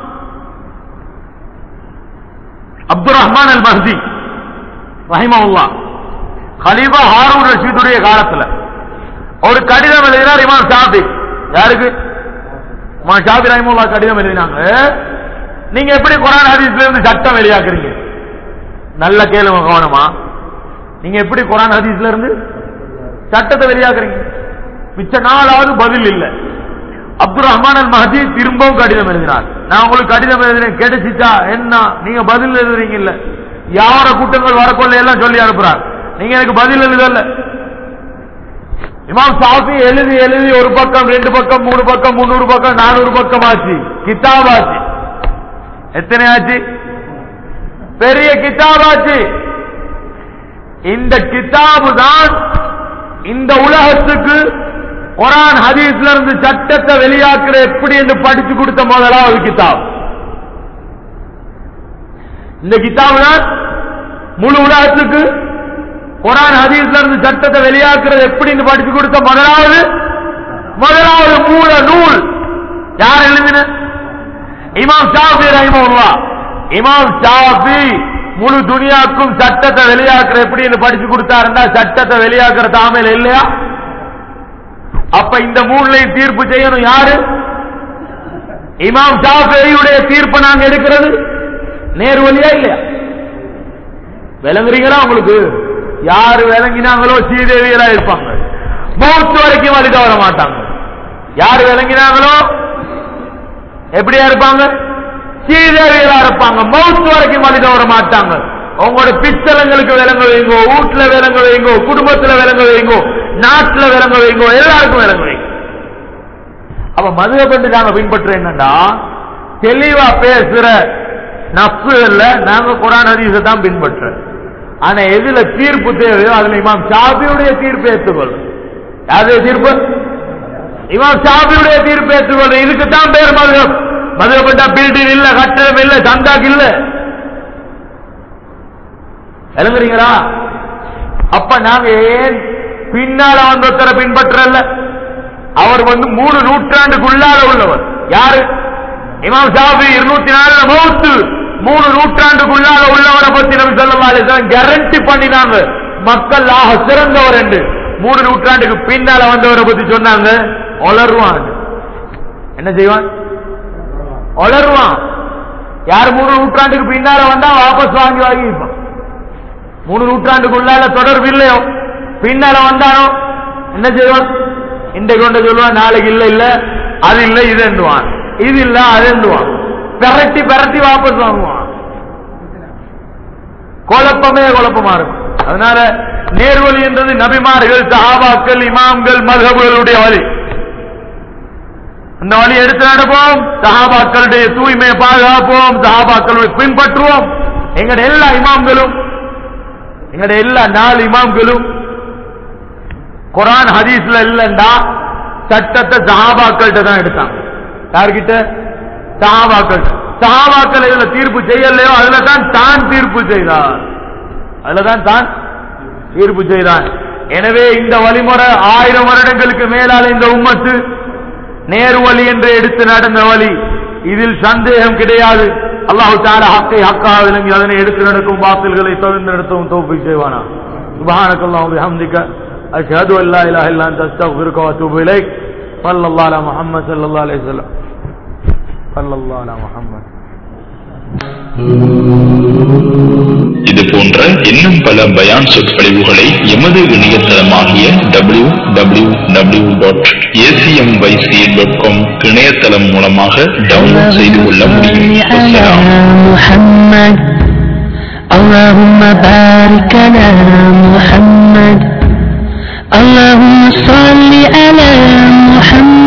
S1: அப்துல் ரஹ்மான் அல் மஹதி ரஹிமவுல்லா ஹலீஃபா ஹாரூன் ரஷீதுடைய காலத்துல ஒரு கடிதம் எழுதினார் இமாம் ஷாபி யாருக்கு இமாம் ஷாபி ரஹிமுல்லா கடிதம் எழுதினாங்க நீங்க எப்படி குரான் ஹதீஸ்ல இருந்து சட்டம் வெளியாக்குறீங்க நல்ல கேளுங்க கவனமா நீங்க எப்படி குரான் ஹதீஸ்ல இருந்து சட்டத்தை வெளியாக்குறீங்க மிச்ச நாளாவது பதில் இல்லை அப்துல் ரஹ்மான் அல் மஹதி திரும்பவும் கடிதம் எழுதினார் நான் உங்களுக்கு கடிதம் எழுதுறேன் கிடைச்சிச்சா என்ன நீங்க பதில் எழுதுறீங்க இல்ல யார கூட்டங்கள் வரக்கொள்ள எல்லாம் சொல்லி அனுப்புறாங்க நீங்க எனக்கு பதில் எழுதல இமாம் சாஃபி எழுதி எழுதி ஒரு பக்கம் ரெண்டு பக்கம் மூணு பக்கம் முன்னூறு பக்கம் நானூறு பக்கம் ஆச்சு கிதாப் ஆச்சு எத்தனை ஆச்சு பெரிய கிதாப் ஆச்சு இந்த கிதாபு தான் இந்த உலகத்துக்கு குரான் ஹதீஸ்ல இருந்து சட்டத்தை வெளியாக்குற எப்படி என்று படிச்சு கொடுத்த முதலாவது கிதாப் இந்த கிதாபு தான் முழு உலகத்துக்கு குரான் ஹதீஸ்ல இருந்து சட்டத்தை வெளியாக்குறது எப்படின்னு படிச்சு கொடுத்த முதலாவது முதலாவது மூல நூல் யார் எழுதின இமாம் ஷாஃபி ரஹிமஹுல்லா இமாம் ஷாஃபி முழு துனியாக்கும் சட்டத்தை வெளியாக்குற எப்படின்னு படிச்சு கொடுத்தாருன்னா சட்டத்தை வெளியாக்குற தாமையில இல்லையா அப்ப இந்த மூணுலையும் தீர்ப்பு செய்யணும் யாரு இமாம் ஷாஃபியுடைய தீர்ப்பு நாங்க எடுக்கிறது நேரு வழியா இல்லையா விளங்குறீங்களா உங்களுக்கு யாரு விளங்கினாங்களோ ஸ்ரீதேவியலா இருப்பாங்க மௌத்து வரைக்கும் வலிக்க வர மாட்டாங்க யாரு விளங்கினாங்களோ எப்படியா இருப்பாங்க ஸ்ரீதேவியலா இருப்பாங்க மௌத்து வரைக்கும் வலிக்க வர மாட்டாங்க உங்களோட பிச்சலங்களுக்கு விளங்க வைங்கோ வீட்டுல விளங்க வைங்கோ குடும்பத்துல விளங்க வைங்கோ நாட்டுல விளங்க வைங்கோ எல்லாருக்கும் விளங்க வைங்க அப்ப மதுரை பண்டு நாங்க பின்பற்ற என்னன்னா தெளிவா பேசுற நப்புகள்ல நாங்க குரான் ஹதீஸை தான் பின்பற்ற ஆனா எதுல தீர்ப்பு தேவையோ அதுல இமாம் ஷாபியுடைய தீர்ப்பு ஏற்றுக்கொள்ளும் யாருடைய தீர்ப்பு இமாம் ஷாபியுடைய தீர்ப்பு ஏற்றுக்கொள்ளும் இதுக்கு தான் பேர் மதுரம் மதுரப்பட்டா பில்டிங் இல்ல கட்டடம் இல்ல சந்தாக்கு இல்ல விளங்குறீங்களா அப்ப நாங்க ஏன் பின்னால வந்தொத்தரை பின்பற்றல அவர் வந்து மூணு நூற்றாண்டுக்குள்ளால உள்ளவர் யாரு இமாம் ஷாஃபி இருநூத்தி நாலுல மௌத்து மூணு நூற்றாண்டுக்குள்ளால உள்ளவரை பத்தி நபி ஸல்லல்லாஹு அலைஹி வஸல்லம் கேரண்டி பண்ணினாங்க மக்கள் ஆக சிறந்தவர் என்று மூணு நூற்றாண்டுக்கு பின்னால வந்தவரை பத்தி சொன்னாங்க ஒளருவான் என்ன செய்வான் ஒளருவான் யார் மூணு நூற்றாண்டுக்கு பின்னால வந்தா வாபஸ் வாங்கி வாங்கிப்பான் மூணு நூற்றாண்டுக்குள்ளால தொடர்பு இல்லையோ பின்னால வந்தானோ என்ன செய்வான் இன்றைக்கு கொண்டு சொல்லுவான் நாளைக்கு இல்ல இல்ல அது இல்ல இது என்றுவான் இது இல்ல அது என்றுவான் பெரட்டி பெரட்டி வாபஸ் வாங்குவான் குழப்பமே குழப்பமா இருக்கும் அதனால நேர்வழி என்றது நபிமார்கள் சஹாபாக்கள் இமாம்கள் மதகுகளுடைய வழி அந்த வழி எடுத்து நடப்போம் சஹாபாக்களுடைய தூய்மையை பாதுகாப்போம் சஹாபாக்களுடைய பின்பற்றுவோம் எங்களுடைய எல்லா இமாம்களும் எங்களுடைய எல்லா நாலு இமாம்களும் குரான் ஹதீஸ்ல இல்லண்டா சட்டத்தை சஹாபாக்கள்கிட்ட தான் எடுத்தாங்க யார்கிட்ட சஹாபாக்கள் சஹாபாக்கள் இதுல தீர்ப்பு செய்யலையோ அதுல தான் தான் தீர்ப்பு செய்தார் அதுல தான் தான் தீர்ப்பு செய்தான் எனவே இந்த வழிமுறை ஆயிரம் வருடங்களுக்கு மேலால இந்த உம்மத்து நேரு வழி என்று எடுத்து நடந்த வழி இதில் சந்தேகம் கிடையாது அல்லாஹு தார ஹக்கை ஹக்கா விளங்கி அதனை எடுத்து நடக்கும் பாத்தில்களை தவிர்த்து நடத்தவும் தோப்பி செய்வானா சுபஹானக்கல்லாஹு பிஹம்திக அஷ்ஹது அல்லா இலாஹ இல்லா அன்த அஸ்தக்ஃபிருக வ அத்தூபு இலைக் ஸல்லல்லாஹு அலா முஹம்மத் ஸல்லல்லாஹு அலைஹி வஸல்லம் ஸல்லல்லாஹு அலா முஹம்மத்
S2: இது போன்ற இன்னும் பல பயான் சொற்பொழிவுகளை எமது இணையதளமாகிய W W W dot ACMYC dot com இணையதளம் மூலமாக டவுன்லோட் செய்து கொள்ள முடியும்
S3: اللهم صل
S2: அஸ்ஸலாம்.
S3: على محمد اللهم بارك على محمد اللهم صل على محمد